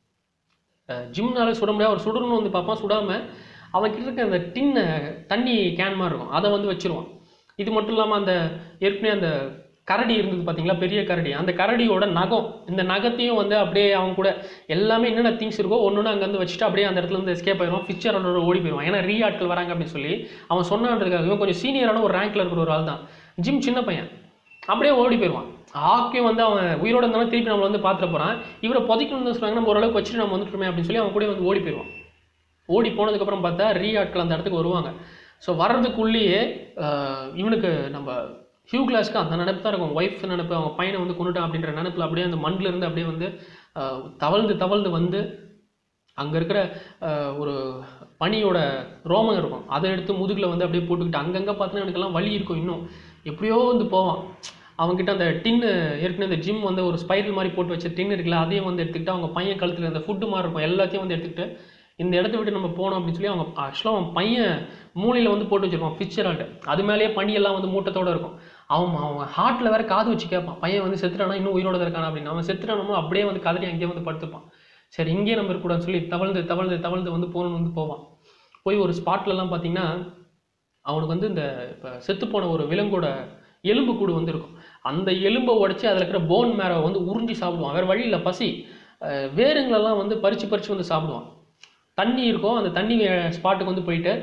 ஜிம்னால சுட முடியாது அவர் சுடணும்னு வந்து பார்ப்பான் சுடாமல் அவன் கிட்ட இருக்க அந்த டின்னை தண்ணி கேன் மாதிரி இருக்கும் அதை வந்து வச்சிருவான் இது மட்டும் இல்லாமல் அந்த ஏற்கனவே அந்த கரடி இருந்தது பார்த்தீங்களா பெரிய கரடி அந்த கரடியோட நகம் இந்த நகத்தையும் வந்து அப்படியே அவன் கூட எல்லாமே என்னென்ன திங்ஸ் இருக்கோ ஒன்று ஒன்று அங்கே வந்து வச்சுட்டு அப்படியே அந்த இடத்துல இருந்து எஸ்கேப் ஆயிடுவான் ஃபிச்சர் ஓடி போயிடுவான் ஏன்னா ரீ ஆட்கள் வராங்க அப்படின்னு சொல்லி அவன் சொன்னான்றதுக்காக இவன் கொஞ்சம் சீனியரான ஒரு ரேங்க்ல இருக்கிற ஒரு ஆள் தான் ஜிம் சின்ன பையன் அப்படியே ஓடி போயிடுவான் ஹாக்கியும் வந்து அவன் உயிரோட இருந்தாலும் திருப்பி நம்மளை வந்து பார்த்துட்டு போகிறான் இவரை புதைக்கணும்னு சொல்றாங்க நம்ம ஓரளவுக்கு வச்சுட்டு நம்ம வந்துட்டுமே அப்படின்னு சொல்லி அவன் கூட வந்து ஓடி போயிடுவான் ஓடி போனதுக்கப்புறம் பார்த்தா ரீ ஆட்கள் அந்த இடத்துக்கு வருவாங்க ஸோ வர்றதுக்குள்ளேயே ஆஹ், இவனுக்கு நம்ம ஹியூ கிளாஸ்க்கு அந்த நினைப்பு தான் இருக்கும் ஒய்ஃப் நினைப்பு அவங்க பையனை வந்து கொண்டுட்டான் அப்படின்ற நினைப்பில் அப்படியே அந்த மண்ணில் இருந்து அப்படியே வந்து ஆஹ், தவழ்ந்து தவழ்ந்து வந்து அங்கே இருக்கிற ஆஹ், ஒரு பனியோட ரோமம் இருக்கும் அதை எடுத்து முதுகில் வந்து அப்படியே போட்டுக்கிட்டு அங்கங்கே பார்த்தீங்கன்னா எனக்கெல்லாம் வலி இருக்கும் இன்னும் எப்படியோ வந்து போவான் அவங்ககிட்ட அந்த டின்னு ஏற்கனவே இந்த ஜிம் வந்து ஒரு ஸ்பைரல் மாதிரி போட்டு வச்ச டின் இருக்குல்ல அதையும் வந்து எடுத்துக்கிட்டு அவங்க பையன் கழுத்தில் அந்த ஃபுட்டு மாதிரி இருக்கும் எல்லாத்தையும் வந்து எடுத்துக்கிட்டு இந்த இடத்த விட்டு நம்ம போனோம் அப்படின்னு சொல்லி அவங்க ஆக்சுவலாக அவன் பையன் மூளையில் வந்து போட்டு வச்சிருப்பான் பிக்சரால்ட்டு அது மேலேயே பனியெல்லாம் வந்து மூட்டத்தோட இருக்கும் அவன் அவன் ஹார்ட்டில் வேற காது வச்சு கேட்பான் பையன் வந்து செத்துட்டானா இன்னும் உயிரோட தான் இருக்கானா அப்படின்னு அவன் செத்துட்டானோ அப்படியே வந்து கதறி அங்கேயே வந்து படுத்துப்பான் சரி இங்கேயே நம்ம இருக்கக்கூடாதுன்னு சொல்லி தவழ்ந்து தவழ்ந்து தவழ்ந்து வந்து போகணும்னு வந்து போவான் போய் ஒரு ஸ்பாட்லலாம் பார்த்தீங்கன்னா அவனுக்கு வந்து இந்த இப்போ செத்துப்போன ஒரு விலங்கோட எலும்பு கூடு வந்து இருக்கும் அந்த எலும்பை உடைச்சி அதில் இருக்கிற போன் மேரவை வந்து உறிஞ்சி சாப்பிடுவான் வேறு வழி இல்லை பசி அஹ் வேருங்களெல்லாம் வந்து பறித்து பறித்து வந்து சாப்பிடுவான் தண்ணி இருக்கும் அந்த தண்ணி ஸ்பாட்டுக்கு வந்து போயிட்டு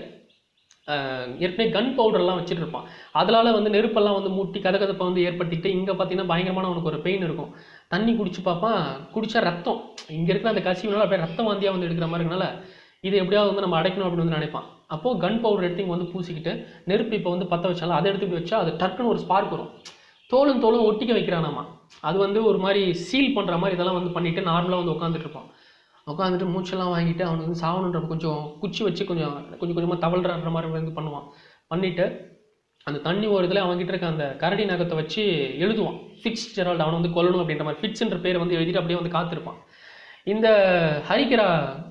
அஹ் ஏற்கனவே கன் பவுடர்லாம் வச்சுட்டு இருப்பான் அதனால வந்து நெருப்பெல்லாம் வந்து மூட்டி கதகதப்பை வந்து ஏற்படுத்திட்டு இங்கே பார்த்தீங்கன்னா பயங்கரமான அவனுக்கு ஒரு பெயின் இருக்கும் தண்ணி குடிச்சு பார்ப்பான் குடிச்சா ரத்தம் இங்கே இருக்கிற அந்த கசிவுனால அப்படியே ரத்தம் வாந்தியாக வந்து எடுக்கிற மாதிரி இருக்கனால இது எப்படியாவது வந்து நம்ம அடைக்கணும் அப்படின்னு வந்து நினைப்பான் அப்போது கன் பவுடர் எடுத்து இங்கே வந்து பூசிக்கிட்டு நெருப்பு இப்போ வந்து பற்ற வச்சாலும் அதை எடுத்து போய் வச்சா அது டக்குன்னு ஒரு ஸ்பார்க் வரும் தோலும் தோலும் ஒட்டிக்க வைக்கிறானாமா அது வந்து ஒரு மாதிரி சீல் பண்ணுற மாதிரி இதெல்லாம் வந்து பண்ணிட்டு நார்மலாக வந்து உட்காந்துட்டு இருப்பான் உட்காந்துட்டு மூச்செல்லாம் வாங்கிட்டு அவனுக்கு வந்து சாவணுன்ற கொஞ்சம் குச்சி வச்சு கொஞ்சம் கொஞ்சம் கொஞ்சமாக தவழ்றான்ற மாதிரி வந்து பண்ணுவான் பண்ணிட்டு அந்த தண்ணி ஒரு இதில் அவன்கிட்ட இருக்க அந்த கரடி நகத்தை வச்சு எழுதுவான் ஃபிக்ஸ் ஜெரால்ட் அவனை வந்து கொல்லணும் அப்படின்ற மாதிரி ஃபிட்ஸ்ன்ற பேரை வந்து எழுதிட்டு அப்படியே வந்து காத்திருப்பான் இந்த ஹரிகரா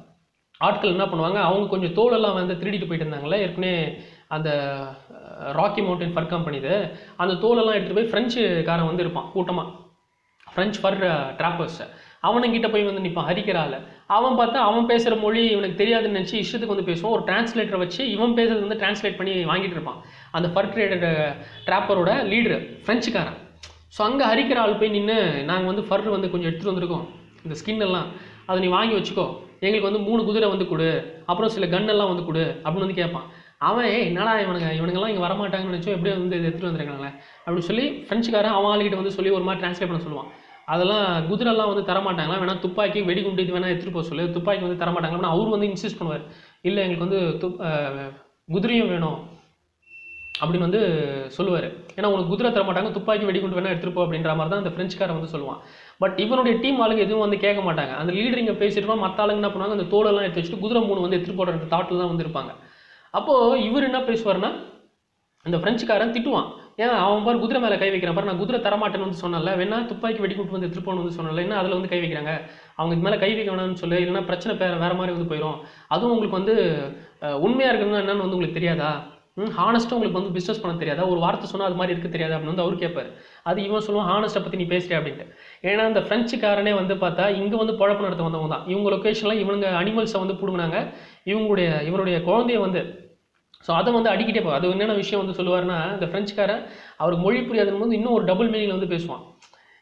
ஆட்கள் என்ன பண்ணுவாங்க அவங்க கொஞ்சம் தோலெல்லாம் வந்து திருடிட்டு போயிட்டு இருந்தாங்களே ஏற்கனவே அந்த அஹ், ராக்கி மவுண்டன் ஃபர் கம்பெனிது அந்த தோலெல்லாம் எடுத்துகிட்டு போய் ஃப்ரெஞ்சுக்காரன் வந்து இருப்பான் கூட்டமாக ஃப்ரெஞ்ச் ஃபர் ட்ராப்பர்ஸ் அவனுங்கிட்ட போய் வந்து நிற்பான் ஹரிக்கரால அவன் பார்த்தா அவன் பேசுகிற மொழி இவனுக்கு தெரியாதுன்னு நினச்சி இஷ்டத்துக்கு வந்து பேசுவான் ஒரு டிரான்ஸ்லேட்டரை வச்சு இவன் பேசுறது வந்து டிரான்ஸ்லேட் பண்ணி வாங்கிட்டு இருப்பான் அந்த ஃபர் ட்ரேடர் ட்ராப்பரோட லீடர் ஃப்ரெஞ்சுக்காரன் ஸோ அங்கே ஹரிக்கிற ஆள் போய் நின்று நாங்கள் வந்து ஃபர் வந்து கொஞ்சம் எடுத்துகிட்டு வந்திருக்கோம் இந்த ஸ்கின் எல்லாம் அதை நீ வாங்கி வச்சுக்கோ எங்களுக்கு வந்து மூணு குதிரை வந்து கொடு அப்புறம் சில gun எல்லாம் வந்து கொடு அப்படின்னு வந்து கேட்பான் அவன் ஏய் என்னடா இவனுங்க இவனுங்கெல்லாம் இங்கே வரமாட்டாங்கன்னு நினச்சோம் எப்படியோ வந்து இதை எடுத்துகிட்டு வந்திருக்காங்களே அப்படின்னு சொல்லி ஃப்ரெஞ்சுக்காரன் அவன் ஆளுகிட்ட வந்து சொல்லி ஒரு மாதிரி டிரான்ஸ்லேட் பண்ண சொல்லுவான் அதெல்லாம் குதிரைலாம் வந்து தரமாட்டாங்களா வேணா துப்பாக்கி வெடிகுண்டு இது வேணா எடுத்துகிட்டு போக சொல்லு துப்பாக்கி வந்து தரமாட்டாங்களா அவர் வந்து இன்சிஸ்ட் பண்ணுவார் இல்லை எங்களுக்கு வந்து துப் அஹ் குதிரையும் வேணும் அப்படின்னு வந்து சொல்லுவார் ஏன்னா உனக்கு குதிரை தர மாட்டாங்க துப்பாக்கி வெடிகுண்டு வேணா எடுத்துட்டு போ அப்படின்ற மாதிரி தான் அந்த பிரெஞ்சுக்காரன் வந்து சொல்லுவான் பட் இவனுடைய டீம் ஆளுங்க எதுவும் வந்து கேட்க மாட்டாங்க அந்த லீடர் இங்கே பேசிட்டு மற்ற ஆளுங்க என்ன பண்ணுவாங்க அந்த தோலெல்லாம் எடுத்து வச்சுட்டு குதிரை மூணு வந்து எடுத்துட்டு போடுற அந்த தாட்டில் தான் வந்து இருப்பாங்க அப்போது இவர் என்ன பேசுவார்னா இந்த பிரெஞ்சுக்காரன் திட்டுவான் ஏன் அவன் பாரு குதிரை மேலே கை வைக்கிறான் பாரு நான் குதிரை தரமாட்டேன்னு வந்து சொன்னல வேணா துப்பாக்கி வெடிகுண்டு வந்து எடுத்துட்டு போகணும்னு வந்து சொன்னல என்ன அதில் வந்து கை வைக்கிறாங்க அவங்க இது மேலே கை வைக்க வேணாம்னு சொல்லு இல்லைன்னா பிரச்சனை வேற வேற மாதிரி வந்து போயிடும் அதுவும் உங்களுக்கு வந்து அஹ், உண்மையா இருக்கணும்னா என்னன்னு வந்து உங்களுக்கு தெரியாதா ம் ஹானஸ்ட்டாக உங்களுக்கு வந்து பிஸ்னஸ் பண்ண தெரியாதா ஒரு வார்த்தை சொன்னால் அது மாதிரி இருக்க தெரியாதா அப்படின்னு வந்து அவர் கேட்பார் அது இவன் சொல்லுவான் ஹானஸ்ட்டை பற்றி நீ பேசுறியா அப்படின்ட்டு ஏன்னா அந்த ஃப்ரெஞ்சுக்காரனே வந்து பார்த்தா இங்கே வந்து குழப்பம் நடத்த வந்தவங்க தான் இவங்க லொக்கேஷனில் இவனுங்க அனிமல்ஸை வந்து பிடுங்கினாங்க இவங்களுடைய இவனுடைய குழந்தைய வந்து ஸோ அதை வந்து அடிக்கிட்டே போ அது என்னென்ன விஷயம் வந்து சொல்லுவாருன்னா இந்த ஃப்ரெஞ்சுக்காரன் அவருக்கு மொழி புரியாதுன்னு போது இன்னும் ஒரு டபுள் மீனிங்ல வந்து பேசுவான்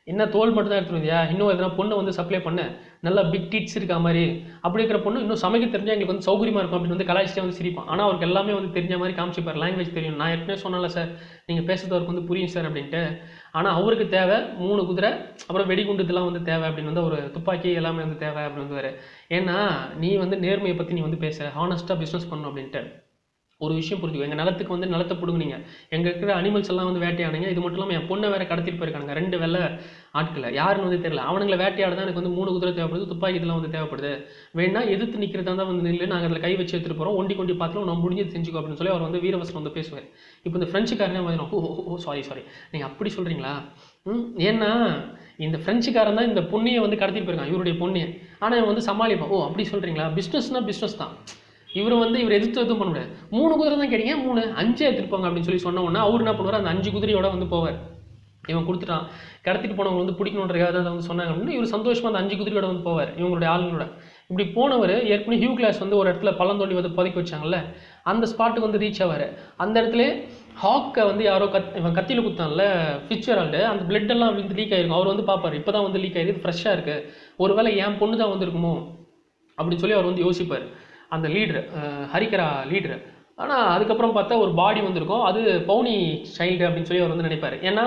என்ன தோல் மட்டும் தான் எடுத்துட்டு வந்தியா இன்னும் எதனா பொண்ணு வந்து சப்ளை பண்ண நல்லா பிக் டீட்ஸ் இருக்கா மாதிரி அப்படி இருக்கிற பொண்ணு இன்னும் சமைக்க தெரிஞ்சா எங்களுக்கு வந்து சௌகரியமா இருக்கும் அப்படின்னு வந்து கலாய்ச்சிட்டே வந்து சிரிப்பான் ஆனால் அவருக்கு எல்லாமே வந்து தெரிஞ்ச மாதிரி காமிச்சிப்பார் லாங்குவேஜ் தெரியும் நான் ஏற்கனவே சொன்னல சார் நீங்கள் பேசுறது அவருக்கு வந்து புரியும் சார் அப்படின்ட்டு ஆனால் அவருக்கு தேவை மூணு குதிரை அப்புறம் வெடிகுண்டு இதெல்லாம் வந்து தேவை அப்படின்னு வந்து ஒரு துப்பாக்கி எல்லாமே வந்து தேவை அப்படின்னு வந்து ஏன்னா நீ வந்து நேர்மையை பற்றி நீ வந்து பேச ஹானஸ்ட்டாக பிஸ்னஸ் பண்ணணும் அப்படின்ட்டு ஒரு விஷயம் புரிஞ்சுக்கோ எங்கள் நிலத்துக்கு வந்து நிலத்தை பிடுங்குனீங்க எங்கள் இருக்கிற அனிமல்ஸ் எல்லாம் வந்து வேட்டையாடுங்க இது மட்டும் இல்லாமல் என் பொண்ணை வேற கடத்திட்டு போயிருக்கானுங்க ரெண்டு வெள்ளை ஆட்களை யாருன்னு வந்து தெரியல அவனுங்களை வேட்டையாட தான் எனக்கு வந்து மூணு குதிரை தேவைப்படுது துப்பாக்கி இதெல்லாம் வந்து தேவைப்படுது வேணா எதிர்த்து நிற்கிறதா தான் வந்து நில்லு நாங்கள் அதில் கை வச்சு எடுத்துட்டு போகிறோம் ஒண்டி கொண்டி பார்த்துலாம் நான் முடிஞ்சது செஞ்சுக்கோ அப்படின்னு சொல்லி அவர் வந்து வீரவசனம் வந்து பேசுவார் இப்போ இந்த ஃப்ரெஞ்சுக்காரனே வந்து ஓ ஓ சாரி சாரி நீங்கள் அப்படி சொல்கிறீங்களா ம் ஏன்னா இந்த ஃப்ரெஞ்சுக்காரன் தான் இந்த பொண்ணையை வந்து கடத்திட்டு போயிருக்கான் இவருடைய பொண்ணையை ஆனால் இவன் வந்து சமாளிப்பான் ஓ அப்படி சொல்கிறீங்களா பிஸ்னஸ்னா பிஸ்னஸ் தான் இவர் வந்து இவர் எதிர்த்து எதுவும் பண்ண முடியாது மூணு குதிரை தான் கேட்டீங்க மூணு அஞ்சே எடுத்துட்டு போங்க அப்படின்னு சொல்லி சொன்ன உடனே அவர் என்ன பண்ணுவார் அந்த அஞ்சு குதிரையோட வந்து போவார் இவன் கொடுத்துட்டான் கடத்திட்டு போனவங்க வந்து பிடிக்கணுன்றதுக்காக தான் வந்து சொன்னாங்க அப்படின்னு இவர் சந்தோஷமா அந்த அஞ்சு குதிரையோட வந்து போவார் இவங்களுடைய ஆளுங்களோட இப்படி போனவர் ஏற்கனவே ஹியூ கிளாஸ் வந்து ஒரு இடத்துல பள்ளம் தோண்டி வந்து பதுக்கி வச்சாங்கல்ல அந்த ஸ்பாட்டுக்கு வந்து ரீச் ஆவார் அந்த இடத்துல ஹாக்கை வந்து யாரோ கத் இவன் கத்தியில் குத்தான்ல ஃபிட்சரால்டு அந்த blood எல்லாம் வந்து லீக் ஆயிருக்கும் அவர் வந்து பார்ப்பார் இப்போ தான் வந்து லீக் ஆயிருக்கு ஃப்ரெஷ்ஷாக இருக்குது ஒருவேளை என் பொண்ணு தான் வந்திருக்குமோ அப்படின்னு சொல்லி அவர் வந்து யோசிப்பார் அந்த லீட்ரு ஹரிகரா லீட்ரு ஆனால் அதுக்கப்புறம் பார்த்தா ஒரு பாடி வந்திருக்கும் அது பவுனி சைல்டு அப்படின்னு சொல்லி அவர் வந்து நினைப்பார் ஏன்னா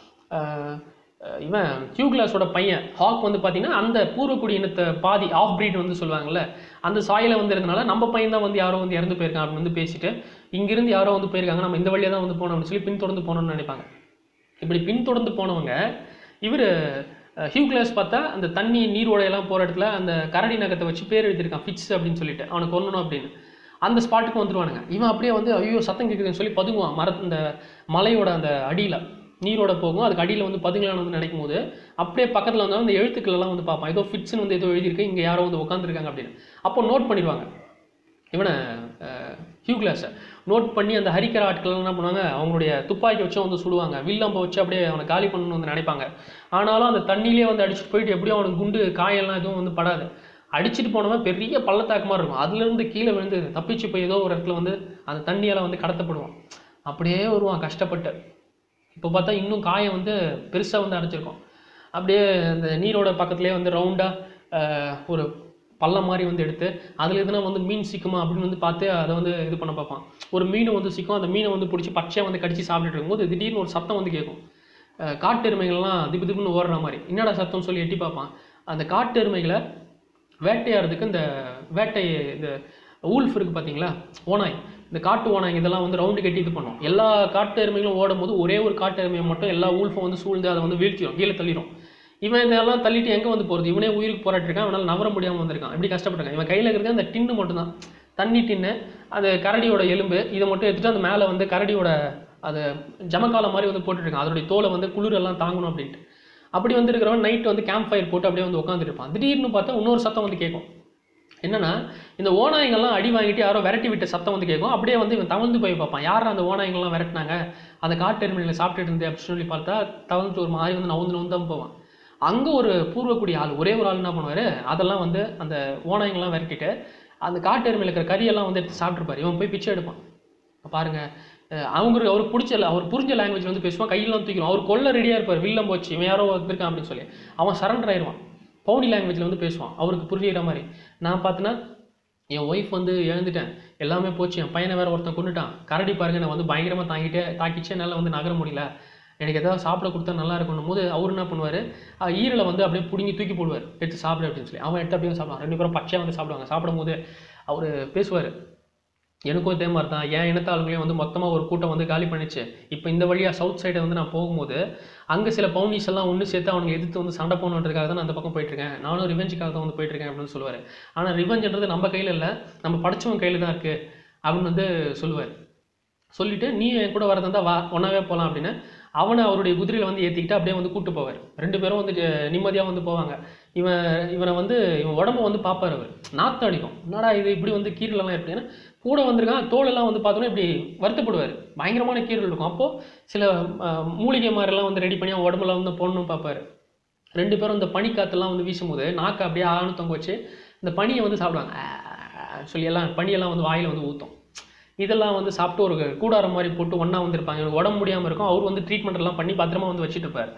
அஹ், அஹ், இவன் கிளாஸோட பையன் ஹாக் வந்து பார்த்தீங்கன்னா அந்த பூர்வக்குடி இனத்தை பாதி ஆஃப் breed வந்து சொல்லுவாங்கல்ல அந்த சாயில வந்து இருந்தனால நம்ம பையன் தான் வந்து யாரோ வந்து இறந்து போயிருக்கான் அப்படின்னு வந்து பேசிட்டு இங்கிருந்து யாரோ வந்து போயிருக்காங்க நம்ம இந்த வழியாக தான் வந்து போனோம் அப்படின்னு சொல்லி பின்தொடர்ந்து போகணும்னு நினைப்பாங்க இப்படி பின்தொடர்ந்து போனவங்க இவர் ஹியூக்ளாஸ் பார்த்தா அந்த தண்ணி நீரோடையெல்லாம் போகிற இடத்துல அந்த கரடி நகத்தை வச்சு பேர் எழுதியிருக்கான் ஃபிட்ஸ் அப்படின்னு சொல்லிட்டு அவனை கொல்லணும் அப்படின்னு அந்த ஸ்பாட்டுக்கு வந்துருவானுங்க இவன் அப்படியே வந்து ஐயோ சத்தம் கேட்குதுன்னு சொல்லி பதுங்குவான் மர இந்த மலையோட அந்த அடியில் நீரோட போகும் அதுக்கு அடியில் வந்து பதுங்கலான்னு வந்து நினைக்கும் போது அப்படியே பக்கத்தில் வந்து அந்த எழுத்துக்கள் எல்லாம் வந்து பார்ப்பான் ஏதோ ஃபிட்ஸ்னு வந்து ஏதோ எழுதியிருக்கு இங்கே யாரோ வந்து உட்காந்துருக்காங்க அப்படின்னு அப்போ நோட் பண்ணிடுவாங்க இவனை ஹியூக்ளாஸை நோட் பண்ணி அந்த ஹரிக்கர ஆட்கள் என்ன பண்ணுவாங்க அவங்களுடைய துப்பாக்கி வச்சு வந்து சுடுவாங்க வில்லம்ப வச்சு அப்படியே அவனை காலி பண்ணணும்னு வந்து நினைப்பாங்க ஆனாலும் அந்த தண்ணியிலே வந்து அடிச்சுட்டு போயிட்டு எப்படியும் அவனுக்கு குண்டு காயெல்லாம் எதுவும் வந்து படாது அடிச்சுட்டு போனவன் பெரிய பள்ளத்தாக்கு மாதிரி இருக்கும் அதுலேருந்து கீழே விழுந்து தப்பிச்சு போய் ஏதோ ஒரு இடத்துல வந்து அந்த தண்ணியால் வந்து கடத்தப்படுவான் அப்படியே வருவான் கஷ்டப்பட்டு இப்போ பார்த்தா இன்னும் காயம் வந்து பெருசாக வந்து அடைச்சிருக்கும் அப்படியே அந்த நீரோட பக்கத்துலேயே வந்து ரவுண்டாக ஒரு பள்ளம் மாதிரி வந்து எடுத்து அதில் எதுனா வந்து மீன் சிக்குமா அப்படின்னு வந்து பார்த்து அதை வந்து இது பண்ண பார்ப்பான் ஒரு மீன் வந்து சிக்கும் அந்த மீனை வந்து பிடிச்சி பச்சையாக வந்து கடிச்சு சாப்பிட்டுட்டு இருக்கும்போது திடீர்னு ஒரு சத்தம் வந்து கேட்கும் அஹ் காட்டு எருமைகள்லாம் திப்பு திப்புன்னு ஓடுற மாதிரி என்னடா சத்தம்னு சொல்லி எட்டி பார்ப்பான் அந்த காட்டு எருமைகளை வேட்டையாடுறதுக்கு இந்த வேட்டை இந்த ஊல்ஃப் இருக்கு பார்த்தீங்களா ஓனாய் இந்த காட்டு ஓனாய் இதெல்லாம் வந்து ரவுண்டு கட்டி இது பண்ணும் எல்லா காட்டு எருமைகளும் ஓடும் போது ஒரே ஒரு காட்டு எருமையை மட்டும் எல்லா ஊல்ஃபும் வந்து சூழ்ந்து அதை வந்து வீழ்த்திடும் கீழே தள்ளிடும் இவன் இதெல்லாம் தள்ளிட்டு எங்கே வந்து போகிறது இவனே உயிருக்கு போராட்டிருக்கான் அவனால் நவர முடியாமல் வந்திருக்கான் இப்படி கஷ்டப்பட்டிருக்கான் இவன் கையில் இருக்கிறது அந்த டின்னு மட்டும்தான் தண்ணி டின்னு அது கரடியோட எலும்பு இதை மட்டும் எடுத்துட்டு அந்த மேலே வந்து கரடியோட அது ஜமக்காலம் மாதிரி வந்து போட்டுருக்கான் அதோடைய தோலை வந்து குளிரெல்லாம் தாங்கணும் அப்படின்ட்டு அப்படி வந்து இருக்கிறவன் நைட் வந்து கேம்ப் ஃபயர் போட்டு அப்படியே வந்து உட்காந்துட்டு இருப்பான் திடீர்னு பார்த்தா இன்னொரு சத்தம் வந்து கேட்கும் என்னன்னா இந்த ஓநாய்கள்லாம் அடி வாங்கிட்டு யாரோ விரட்டி விட்ட சத்தம் வந்து கேட்கும் அப்படியே வந்து இவன் தவழ்ந்து போய் பார்ப்பான் யார் அந்த ஓநாய்கள்லாம் விரட்டினாங்க அந்த காட்டு எருமைகளை சாப்பிட்டுட்டு இருந்தே அப்படின்னு சொல்லி பார்த்தா தவழ்ந்து ஒரு மாதிரி வந்து நவுந்து நவுந்து தான் போவான் அங்கே ஒரு பூர்வக்குடி ஆள் ஒரே ஒரு ஆள் என்ன பண்ணுவார் அதெல்லாம் வந்து அந்த ஓநாய்கள்லாம் விரட்டிட்டு அந்த காட்டு எருமையில் இருக்கிற கறியெல்லாம் வந்து எடுத்து சாப்பிட்ருப்பாரு இவன் போய் பிச்சை எடுப்பான் இப்ப பாருங்க அஹ் அவங்களுக்கு அவருக்கு பிடிச்ச அவர் புரிஞ்ச லாங்குவேஜ் வந்து பேசுவான் கையெல்லாம் தூக்கிடும் அவர் கொல்ல ரெடியாக இருப்பார் வில்லம் போச்சு இவன் யாரோ வந்திருக்கான் அப்படின்னு சொல்லி அவன் சரண்டர் ஆயிடுவான் பவுனி லாங்குவேஜில் வந்து பேசுவான் அவருக்கு புரியுற மாதிரி நான் பார்த்தேன்னா என் ஒய்ஃப் வந்து இழந்துட்டேன் எல்லாமே போச்சு என் பையனை வேற ஒருத்தன் கொண்டுட்டான் கரடி பாருங்க நான் வந்து பயங்கரமாக தாங்கிட்டே தாக்கிச்சு என்னால் வந்து நகர முடியல எனக்கு ஏதாவது சாப்பிட கொடுத்தா நல்லா இருக்கணும் போது அவர் என்ன பண்ணுவார் ஈரலை வந்து அப்படியே பிடுங்கி தூக்கி போடுவார் எடுத்து சாப்பிடு அப்படின்னு சொல்லி அவன் எடுத்து அப்படியே சாப்பிடுவான் ரெண்டு பேரும் பச்சையாக வந்து சாப்பிடுவாங்க சாப்பிடும்போது அவர் பேசுவார் எனக்கும் இதே மாதிரி தான் என் இனத்த ஆளுங்களையும் வந்து மொத்தமாக ஒரு கூட்டம் வந்து காலி பண்ணிச்சு இப்போ இந்த வழியாக சவுத் சைடை வந்து நான் போகும்போது அங்கே சில பவுனிஸ் எல்லாம் ஒன்று சேர்த்து அவனுங்க எதிர்த்து வந்து சண்டை போகணுன்றதுக்காக தான் நான் அந்த பக்கம் போயிட்டுருக்கேன் நானும் ரிவெஞ்சுக்காக தான் வந்து போயிட்டுருக்கேன் அப்படின்னு சொல்லுவார் ஆனால் ரிவெஞ்சுன்றது நம்ம கையில் இல்லை நம்ம படிச்சவன் கையில் தான் இருக்குது அப்படின்னு வந்து சொல்லுவார் சொல்லிட்டு நீ என் கூட வரதா வா ஒன்றாவே போகலாம் அப்படின்னு அவனை அவருடைய குதிரையில் வந்து ஏற்றிக்கிட்டு அப்படியே வந்து கூட்டு போவார் ரெண்டு பேரும் வந்து நிம்மதியாக வந்து போவாங்க இவன் இவனை வந்து இவன் உடம்ப வந்து பார்ப்பார் அவர் நாத்தம் அடிக்கும் என்னடா இது இப்படி வந்து கீரலெல்லாம் இருக்கு ஏன்னா கூட வந்திருக்கான் தோலெல்லாம் வந்து பார்த்தோன்னா இப்படி வருத்தப்படுவார் பயங்கரமான கீரல் இருக்கும் அப்போது சில அஹ், மூலிகை மாதிரிலாம் வந்து ரெடி பண்ணி அவன் உடம்புல வந்து போடணும்னு பார்ப்பாரு ரெண்டு பேரும் இந்த பனிக்காத்தெல்லாம் வந்து வீசும்போது நாக்கை அப்படியே ஆணு தொங்க வச்சு இந்த பனியை வந்து சாப்பிடுவாங்க ஆ, சொல்லி எல்லாம் பனியெல்லாம் வந்து வாயில் வந்து ஊற்றும் இதெல்லாம் வந்து சாப்பிட்டு ஒரு கூடாரம் மாதிரி போட்டு ஒன்றா வந்திருப்பாங்க இவனுக்கு உடம்பு முடியாமல் இருக்கும் அவர் வந்து ட்ரீட்மெண்ட் எல்லாம் பண்ணி பத்திரமா வந்து வச்சுட்டு இருப்பார்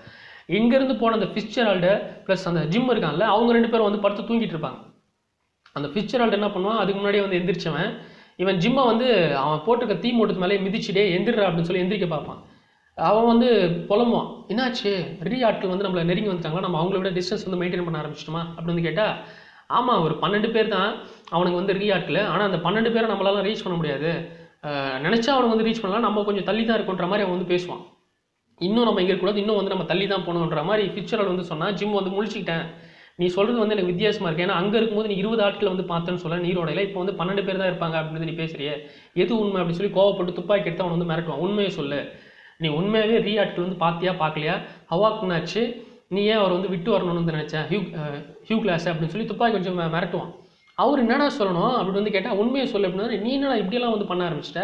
இங்கேருந்து போன அந்த ஃபிஸ்சரால்டு ப்ளஸ் அந்த ஜிம் இருக்கான்ல அவங்க ரெண்டு பேரும் வந்து படுத்து தூங்கிட்டு இருப்பாங்க அந்த ஃபிஸ்சரால்டு என்ன பண்ணுவான் அதுக்கு முன்னாடியே வந்து எந்திரிச்சவன் இவன் ஜிம்மை வந்து அவன் போட்டிருக்க தீ மூட்டத்து மேலே மிதிச்சுட்டே எந்திரா அப்படின்னு சொல்லி எந்திரிக்க பார்ப்பான் அவன் வந்து புலம்புவான் என்னாச்சு ரீ ஆட்கள் வந்து நம்மளை நெருங்கி வந்துட்டாங்களா நம்ம அவங்கள விட டிஸ்டன்ஸ் வந்து மெயின்டைன் பண்ண ஆரம்பிச்சிட்டோமா அப்படின்னு வந்து கேட்டால் ஆமாம் ஒரு பன்னெண்டு பேர் தான் அவனுக்கு வந்து ரீ ஆட்கள் ஆனால் அந்த பன்னெண்டு பேரை நம்மளால ரீச் பண்ண முடியாது அஹ் நினைச்சா அவனுக்கு வந்து ரீச் பண்ணலாம் நம்ம கொஞ்சம் தள்ளி தான் இருக்குன்ற மாதிரி அவன் வந்து பேசுவான் இன்னும் நம்ம இங்கே இருக்கக்கூடாது இன்னும் வந்து நம்ம தள்ளி தான் போகணுன்ற மாதிரி ஃபியூச்சரில் வந்து சொன்னால் ஜிம் வந்து முழிச்சிக்கிட்டேன் நீ சொல்கிறது வந்து எனக்கு வித்தியாசமாக இருக்கு ஏன்னா அங்கே இருக்கும்போது நீ இருபது ஆட்கள் வந்து பார்த்தேன்னு சொல்ல நீரோடையில் இப்போ வந்து பன்னெண்டு பேர் தான் இருப்பாங்க அப்படின்னு நீ பேசுறியே எது உண்மை அப்படின்னு சொல்லி கோவப்பட்டு துப்பாக்கி எடுத்து அவன் வந்து மிரட்டுவான் உண்மையை சொல்லு நீ உண்மையாகவே ரீ ஆட்கள் வந்து பார்த்தியா பார்க்கலையா ஹவாக்குனாச்சு நீ ஏன் அவர் வந்து விட்டு வரணும்னு வந்து நினச்சேன் ஹியூ அஹ், ஹியூ கிளாஸ் அப்படின்னு சொல்லி துப்பாக்கி கொஞ்சம் மி- மிரட்டுவான் அவர் என்னடா சொல்லணும் அப்படின்னு வந்து கேட்டால் உண்மையை சொல்லு அப்படின்னா நீ என்னடா இப்படியெல்லாம் வந்து பண்ண ஆரம்பிச்சிட்ட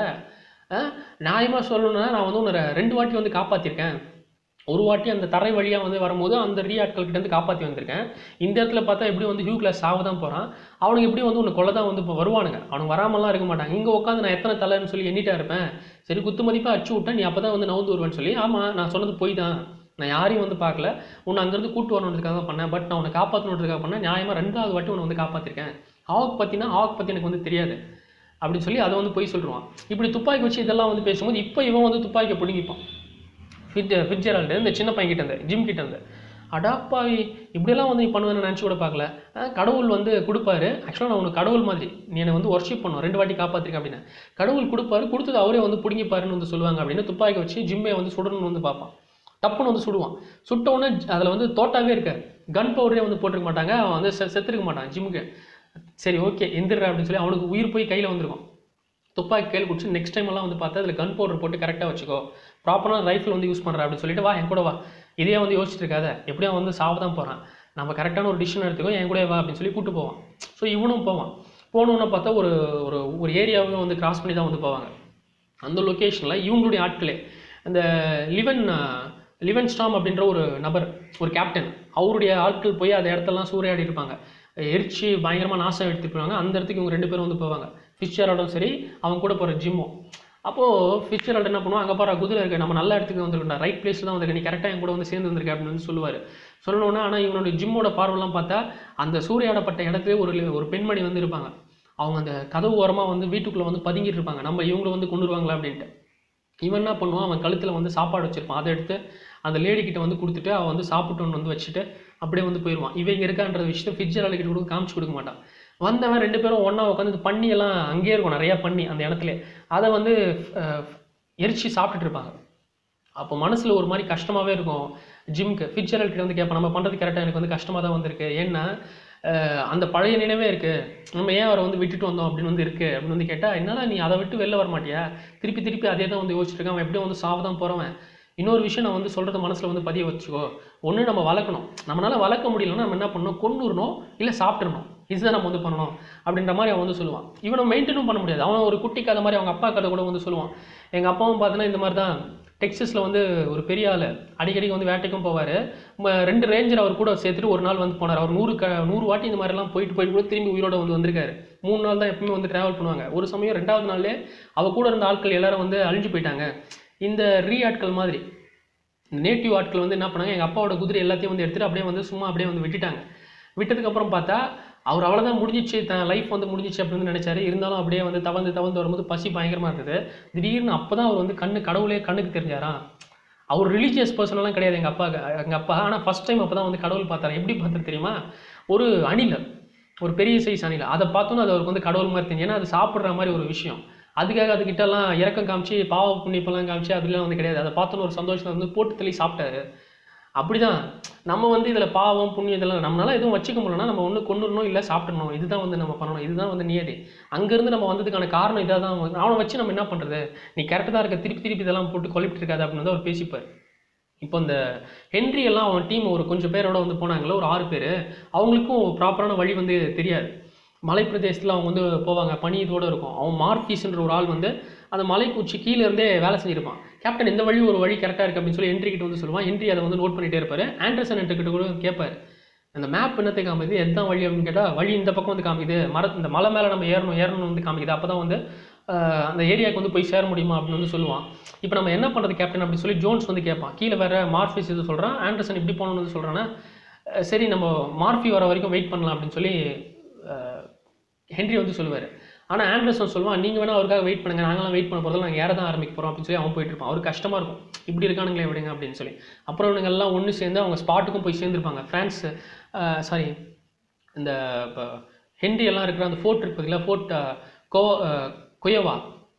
நியாயமாக சொல்லணும்னா நான் வந்து உன்னை ரெண்டு வாட்டி வந்து காப்பாற்றிருக்கேன் ஒரு வாட்டி அந்த தரை வழியாக வந்து வரும்போது அந்த ரீ ஆட்கள் கிட்ட இருந்து காப்பாற்றி வந்திருக்கேன் இந்த இடத்துல பார்த்தா எப்படி வந்து ஹியூ கிளாஸ் சாவ தான் போகிறான் அவனுக்கு எப்படி வந்து உன்னை கொல்ல தான் வந்து இப்போ வருவானுங்க அவனுக்கு வராமலாம் இருக்க மாட்டாங்க இங்கே உட்காந்து நான் எத்தனை தலைன்னு சொல்லி எண்ணிட்டா இருப்பேன் சரி குத்து மதிப்பாக அடிச்சு விட்டேன் நீ அப்போ தான் வந்து நவுந்து வருவேன்னு சொல்லி ஆமாம் நான் சொன்னது போய் தான் நான் யாரையும் வந்து பார்க்கல உன்னை அங்கேருந்து கூட்டு வரணுன்றதுக்காக தான் பண்ணேன் பட் நான் உன்னை காப்பாற்றணுன்றதுக்காக பண்ணேன் நியாயமாக ரெண்டாவது வாட்டி உன்னை வந்து காப்பாற்றிருக்கேன் ஆவக் பற்றினா ஆவக் பற்றி எனக்கு வந்து தெரியாது அப்படின்னு சொல்லி அதை வந்து போய் சொல்லிடுவான் இப்படி துப்பாக்கி வச்சு இதெல்லாம் வந்து பேசும்போது இப்போ இவன் வந்து துப்பாக்கியை பிடுங்கிப்பான் ஃபிட் ஃபிட்ஜெரால்டு இந்த சின்ன பையன் கிட்ட இருந்து ஜிம் கிட்ட இருந்து அடாப்பாவி இப்படியெல்லாம் வந்து நீ பண்ணுவேன்னு நினச்சி கூட பார்க்கல அஹ் கடவுள் வந்து கொடுப்பாரு ஆக்சுவலாக நான் உனக்கு கடவுள் மாதிரி நீ என்னை வந்து ஒர்ஷிப் பண்ணும் ரெண்டு வாட்டி காப்பாற்றிருக்கேன் அப்படின்னு கடவுள் கொடுப்பாரு கொடுத்தது அவரே வந்து பிடுங்கிப்பாருன்னு வந்து சொல்லுவாங்க அப்படின்னு துப்பாக்கி வச்சு ஜிம்மை வந்து சுடணும்னு வந்து பார்ப்பான் டப்புன்னு வந்து சுடுவான் சுட்ட உடனே அதில் வந்து தோட்டாவே இருக்காது கன் பவுடரே வந்து போட்டிருக்க மாட்டாங்க அவன் வந்து செ செத்துருக்க மாட்டான் ஜிம்முக்கு சரி ஓகே எந்திர அப்படின்னு சொல்லி அவனுக்கு உயிர் போய் கையில் வந்திருக்கும் துப்பாக்கி கையில் குடிச்சு நெக்ஸ்ட் டைம் எல்லாம் வந்து பார்த்தா அதில் கன் பவுடர் போட்டு கரெக்டாக வச்சுக்கோ ப்ராப்பரான ரைஃபிள் வந்து யூஸ் பண்ணுற அப்படின்னு சொல்லிட்டு வா என் கூட வா இதே வந்து யோசிச்சுட்டு இருக்காத எப்படியும் அவன் வந்து சாவ தான் போகிறான் நம்ம கரெக்டான ஒரு டிசிஷன் எடுத்துக்கோ என் கூட வா அப்படின்னு சொல்லி கூட்டு போவான் ஸோ இவனும் போவான் போனோன்னு பார்த்தா ஒரு ஒரு ஒரு ஏரியாவையும் வந்து கிராஸ் பண்ணி தான் வந்து போவாங்க அந்த லொக்கேஷனில் இவங்களுடைய ஆட்களே அந்த லிவன் லிவன் ஸ்டாம் அப்படின்ற ஒரு நபர் ஒரு கேப்டன் அவருடைய ஆட்கள் போய் அந்த இடத்தெல்லாம் சூறையாடி இருப்பாங்க எரிச்சு பயங்கரமாக நாசம் எடுத்துட்டு போவாங்க அந்த இடத்துக்கு இவங்க ரெண்டு பேரும் வந்து போவாங்க ஃபிஷரோடும் சரி அவங்க கூட போகிற ஜிம்மும் அப்போது ஃபிஷரோட என்ன பண்ணுவோம் அங்கே பாரு குதிரை இருக்கு நம்ம நல்ல இடத்துக்கு வந்துருக்கா ரைட் பிளேஸ் தான் வந்திருக்க நீ கரெக்டாக என் கூட வந்து சேர்ந்து வந்திருக்க அப்படின்னு வந்து சொல்லுவார் சொல்லணும்னா ஆனால் இவனோட ஜிம்மோட பார்வைலாம் பார்த்தா அந்த சூறையாடப்பட்ட இடத்துல ஒரு ஒரு பெண்மணி வந்து இருப்பாங்க அவங்க அந்த கதவு ஓரமாக வந்து வீட்டுக்குள்ளே வந்து பதுங்கிட்டு இருப்பாங்க நம்ம இவங்களை வந்து கொண்டு வருவாங்களா அப்படின்ட்டு இவன் என்ன பண்ணுவான் அவன் கழுத்தில் வந்து சாப்பாடு வச்சிருப்பான் அதை எடுத்து அந்த லேடி கிட்ட வந்து கொடுத்துட்டு அவன் வந்து சாப்பிட்டோன்னு வந்து வச்சுட்டு அப்படியே வந்து போயிடுவான் இவன் இங்கே இருக்கான்ற விஷயத்தை ஃபிட்ஜரால் கிட்ட கூட காமிச்சு கொடுக்க மாட்டான் வந்தவன் ரெண்டு பேரும் ஒன்றா உட்காந்து இந்த பண்ணி எல்லாம் அங்கேயே இருக்கும் நிறையா பண்ணி அந்த இடத்துல அதை வந்து அஹ், எரிச்சு சாப்பிட்டுட்டு இருப்பாங்க அப்போ மனசில் ஒரு மாதிரி கஷ்டமாகவே இருக்கும் ஜிம்க்கு ஃபிட்ஜரல் கிட்ட வந்து கேட்பேன் நம்ம பண்ணுறது கரெக்டாக எனக்கு வந்து கஷ்டமாக தான் வந்திருக்கு ஏன்னா அஹ், அந்த பழைய நினைவே இருக்குது நம்ம ஏன் அவரை வந்து விட்டுட்டு வந்தோம் அப்படின்னு வந்து இருக்குது அப்படின்னு வந்து கேட்டால் என்னால் நீ அதை விட்டு வெளில வர மாட்டியா திருப்பி திருப்பி அதே தான் வந்து யோசிச்சுட்டு இருக்கான் அவன் எப்படியும் வந்து சாவ தான் போகிறவன் இன்னொரு விஷயம் நான் வந்து சொல்கிறத மனசில் வந்து பதிய வச்சுக்கோ ஒன்று நம்ம வளர்க்கணும் நம்மளால வளர்க்க முடியலன்னா நம்ம என்ன பண்ணணும் கொண்டுறணும் இல்லை சாப்பிட்றணும் இதுதான் நம்ம வந்து பண்ணணும் அப்படின்ற மாதிரி அவன் வந்து சொல்லுவான் இவனை மெயின்டைனும் பண்ண முடியாது அவன் ஒரு குட்டி கதை மாதிரி அவங்க அப்பா கதை கூட வந்து சொல்லுவான் எங்கள் அப்பாவும் பார்த்தீங்கன்னா இந்த மாதிரி தான் டெக்ஸஸில் வந்து ஒரு பெரிய ஆள் அடிக்கடி வந்து வேட்டைக்கும் போவார் ரெண்டு ரேஞ்சர் அவர் கூட சேர்த்துட்டு ஒரு நாள் வந்து போனார் அவர் நூறு க நூறு வாட்டி இந்த மாதிரிலாம் போயிட்டு போயிட்டு கூட திரும்பி உயிரோட வந்து வந்திருக்காரு மூணு நாள் தான் எப்பவுமே வந்து ட்ராவல் பண்ணுவாங்க ஒரு சமயம் ரெண்டாவது நாள்லே அவ கூட இருந்த ஆட்கள் எல்லாரும் வந்து அழிஞ்சு போயிட்டாங்க இந்த ரீ ஆட்கள் மாதிரி இந்த நேட்டிவ் ஆட்கள் வந்து என்ன பண்ணாங்க எங்கள் அப்பாவோட குதிரை எல்லாத்தையும் வந்து எடுத்துகிட்டு அப்படியே வந்து சும்மா அப்படியே வந்து விட்டுட்டாங்க விட்டதுக்கப்புறம் பார்த்தா அவர் அவ்வளோதான் முடிஞ்சிச்சு தன் லைஃப் வந்து முடிஞ்சிச்சு அப்படின்னு நினைச்சாரு இருந்தாலும் அப்படியே வந்து தவந்து தவந்து வரும்போது பசி பயங்கரமாக இருந்தது திடீர்னு அப்போ தான் அவர் வந்து கண்ணு கடவுளே கண்ணுக்கு தெரிஞ்சாராம் அவர் ரிலீஜியஸ் பர்சனெல்லாம் கிடையாது எங்கள் அப்பா எங்கள் அப்பா ஆனால் ஃபஸ்ட் டைம் அப்போ தான் வந்து கடவுள் பார்த்தாரு எப்படி பார்த்தாரு தெரியுமா ஒரு அணில் ஒரு பெரிய சைஸ் அணில் அதை பார்த்தோன்னு அது அவருக்கு வந்து கடவுள் மாதிரி தெரியும் ஏன்னா அது சாப்பிட்ற மாதிரி ஒரு விஷயம் அதுக்காக அதுக்கிட்டலாம் இறக்கம் காமிச்சு பாவ புண்ணியப்பெல்லாம் காமிச்சு அப்படிலாம் வந்து கிடையாது அதை பார்த்தோன்னு ஒரு சந்தோஷத்தை வந்து போட்டு தள்ளி சாப்பிட்டாரு அப்படிதான் நம்ம வந்து இதில் பாவம் புண்ணியம் இதெல்லாம் நம்மளால எதுவும் வச்சுக்க முடியலன்னா நம்ம ஒன்று கொண்டுடணும் இல்லை சாப்பிடணும் இதுதான் வந்து நம்ம பண்ணணும் இதுதான் வந்து நியதி அங்கேருந்து நம்ம வந்ததுக்கான காரணம் இதாக தான் வந்து- அவனை வச்சு நம்ம என்ன பண்ணுறது நீ கரெக்டாக தான் இருக்க திருப்பி திருப்பி இதெல்லாம் போட்டு குழப்பிட்டு இருக்காது அப்படின்னு வந்து அவர் பேசிப்பார் இப்போ இந்த ஹென்றி எல்லாம் அவன் டீம் ஒரு கொஞ்சம் பேரோட வந்து போனாங்களே ஒரு ஆறு பேர் அவங்களுக்கும் ப்ராப்பரான வழி வந்து தெரியாது மலை பிரதேசத்தில் அவங்க வந்து போவாங்க பனி இதோட இருக்கும் அவன் மார்ஃபீஸ்ன்ற ஒரு ஆள் வந்து அந்த மலைக்கு உச்சி கீழே இருந்தே வேலை செஞ்சிருப்பான் கேப்டன் இந்த வழி ஒரு வழி கரெக்டாக இருக்கு அப்படின்னு சொல்லி என்ட்ரி கிட்ட வந்து சொல்லுவான் என்ட்ரி அதை வந்து நோட் பண்ணிட்டே இருப்பாரு ஆண்டர்சன் என்ட்ரி கிட்ட கூட கேட்பாரு அந்த மேப் என்னத்தை காமிக்குது எதுதான் வழி அப்படின்னு கேட்டால் வழி இந்த பக்கம் வந்து காமிக்குது மர இந்த மலை மேலே நம்ம ஏறணும் ஏறணும் வந்து காமிக்குது அப்போ தான் வந்து ஆஹ் அந்த ஏரியாவுக்கு வந்து போய் சேர முடியுமா அப்படின்னு வந்து சொல்லுவான் இப்போ நம்ம என்ன பண்ணுறது கேப்டன் அப்படின்னு சொல்லி ஜோன்ஸ் வந்து கேட்பான் கீழே வேற மார்ஃபிஸ் இது சொல்கிறான் ஆண்டர்சன் இப்படி போகணும்னு வந்து சொல்கிறான்னா சரி நம்ம மார்ஃபி வர வரைக்கும் வெயிட் பண்ணலாம் அப்படின்னு சொல்லி ஆஹ் ஹென்றி வந்து சொல்லுவார் ஆனால் ஆண்டர்சன் சொல்லுவான் நீங்கள் வேணா அவருக்காக வெயிட் பண்ணுங்க நாங்களாம் வெயிட் பண்ண போகிறதில்ல நாங்கள் ஏற தான் ஆரம்பிக்க போகிறோம் அப்படின்னு சொல்லி அவன் போயிட்டு இருப்பான் அவருக்கு கஷ்டமாக இருக்கும் இப்படி இருக்கானுங்களே விடுங்க அப்படின்னு சொல்லி அப்புறம் இவனுங்க எல்லாம் ஒன்று சேர்ந்து அவங்க ஸ்பாட்டுக்கும் போய் சேர்ந்துருப்பாங்க ஃப்ரான்ஸ் சாரி இந்த இப்போ ஹென்றி எல்லாம் இருக்கிற அந்த ஃபோர்ட் இருக்கு பார்த்தீங்களா ஃபோர்ட் கோ அஹ், கொயவா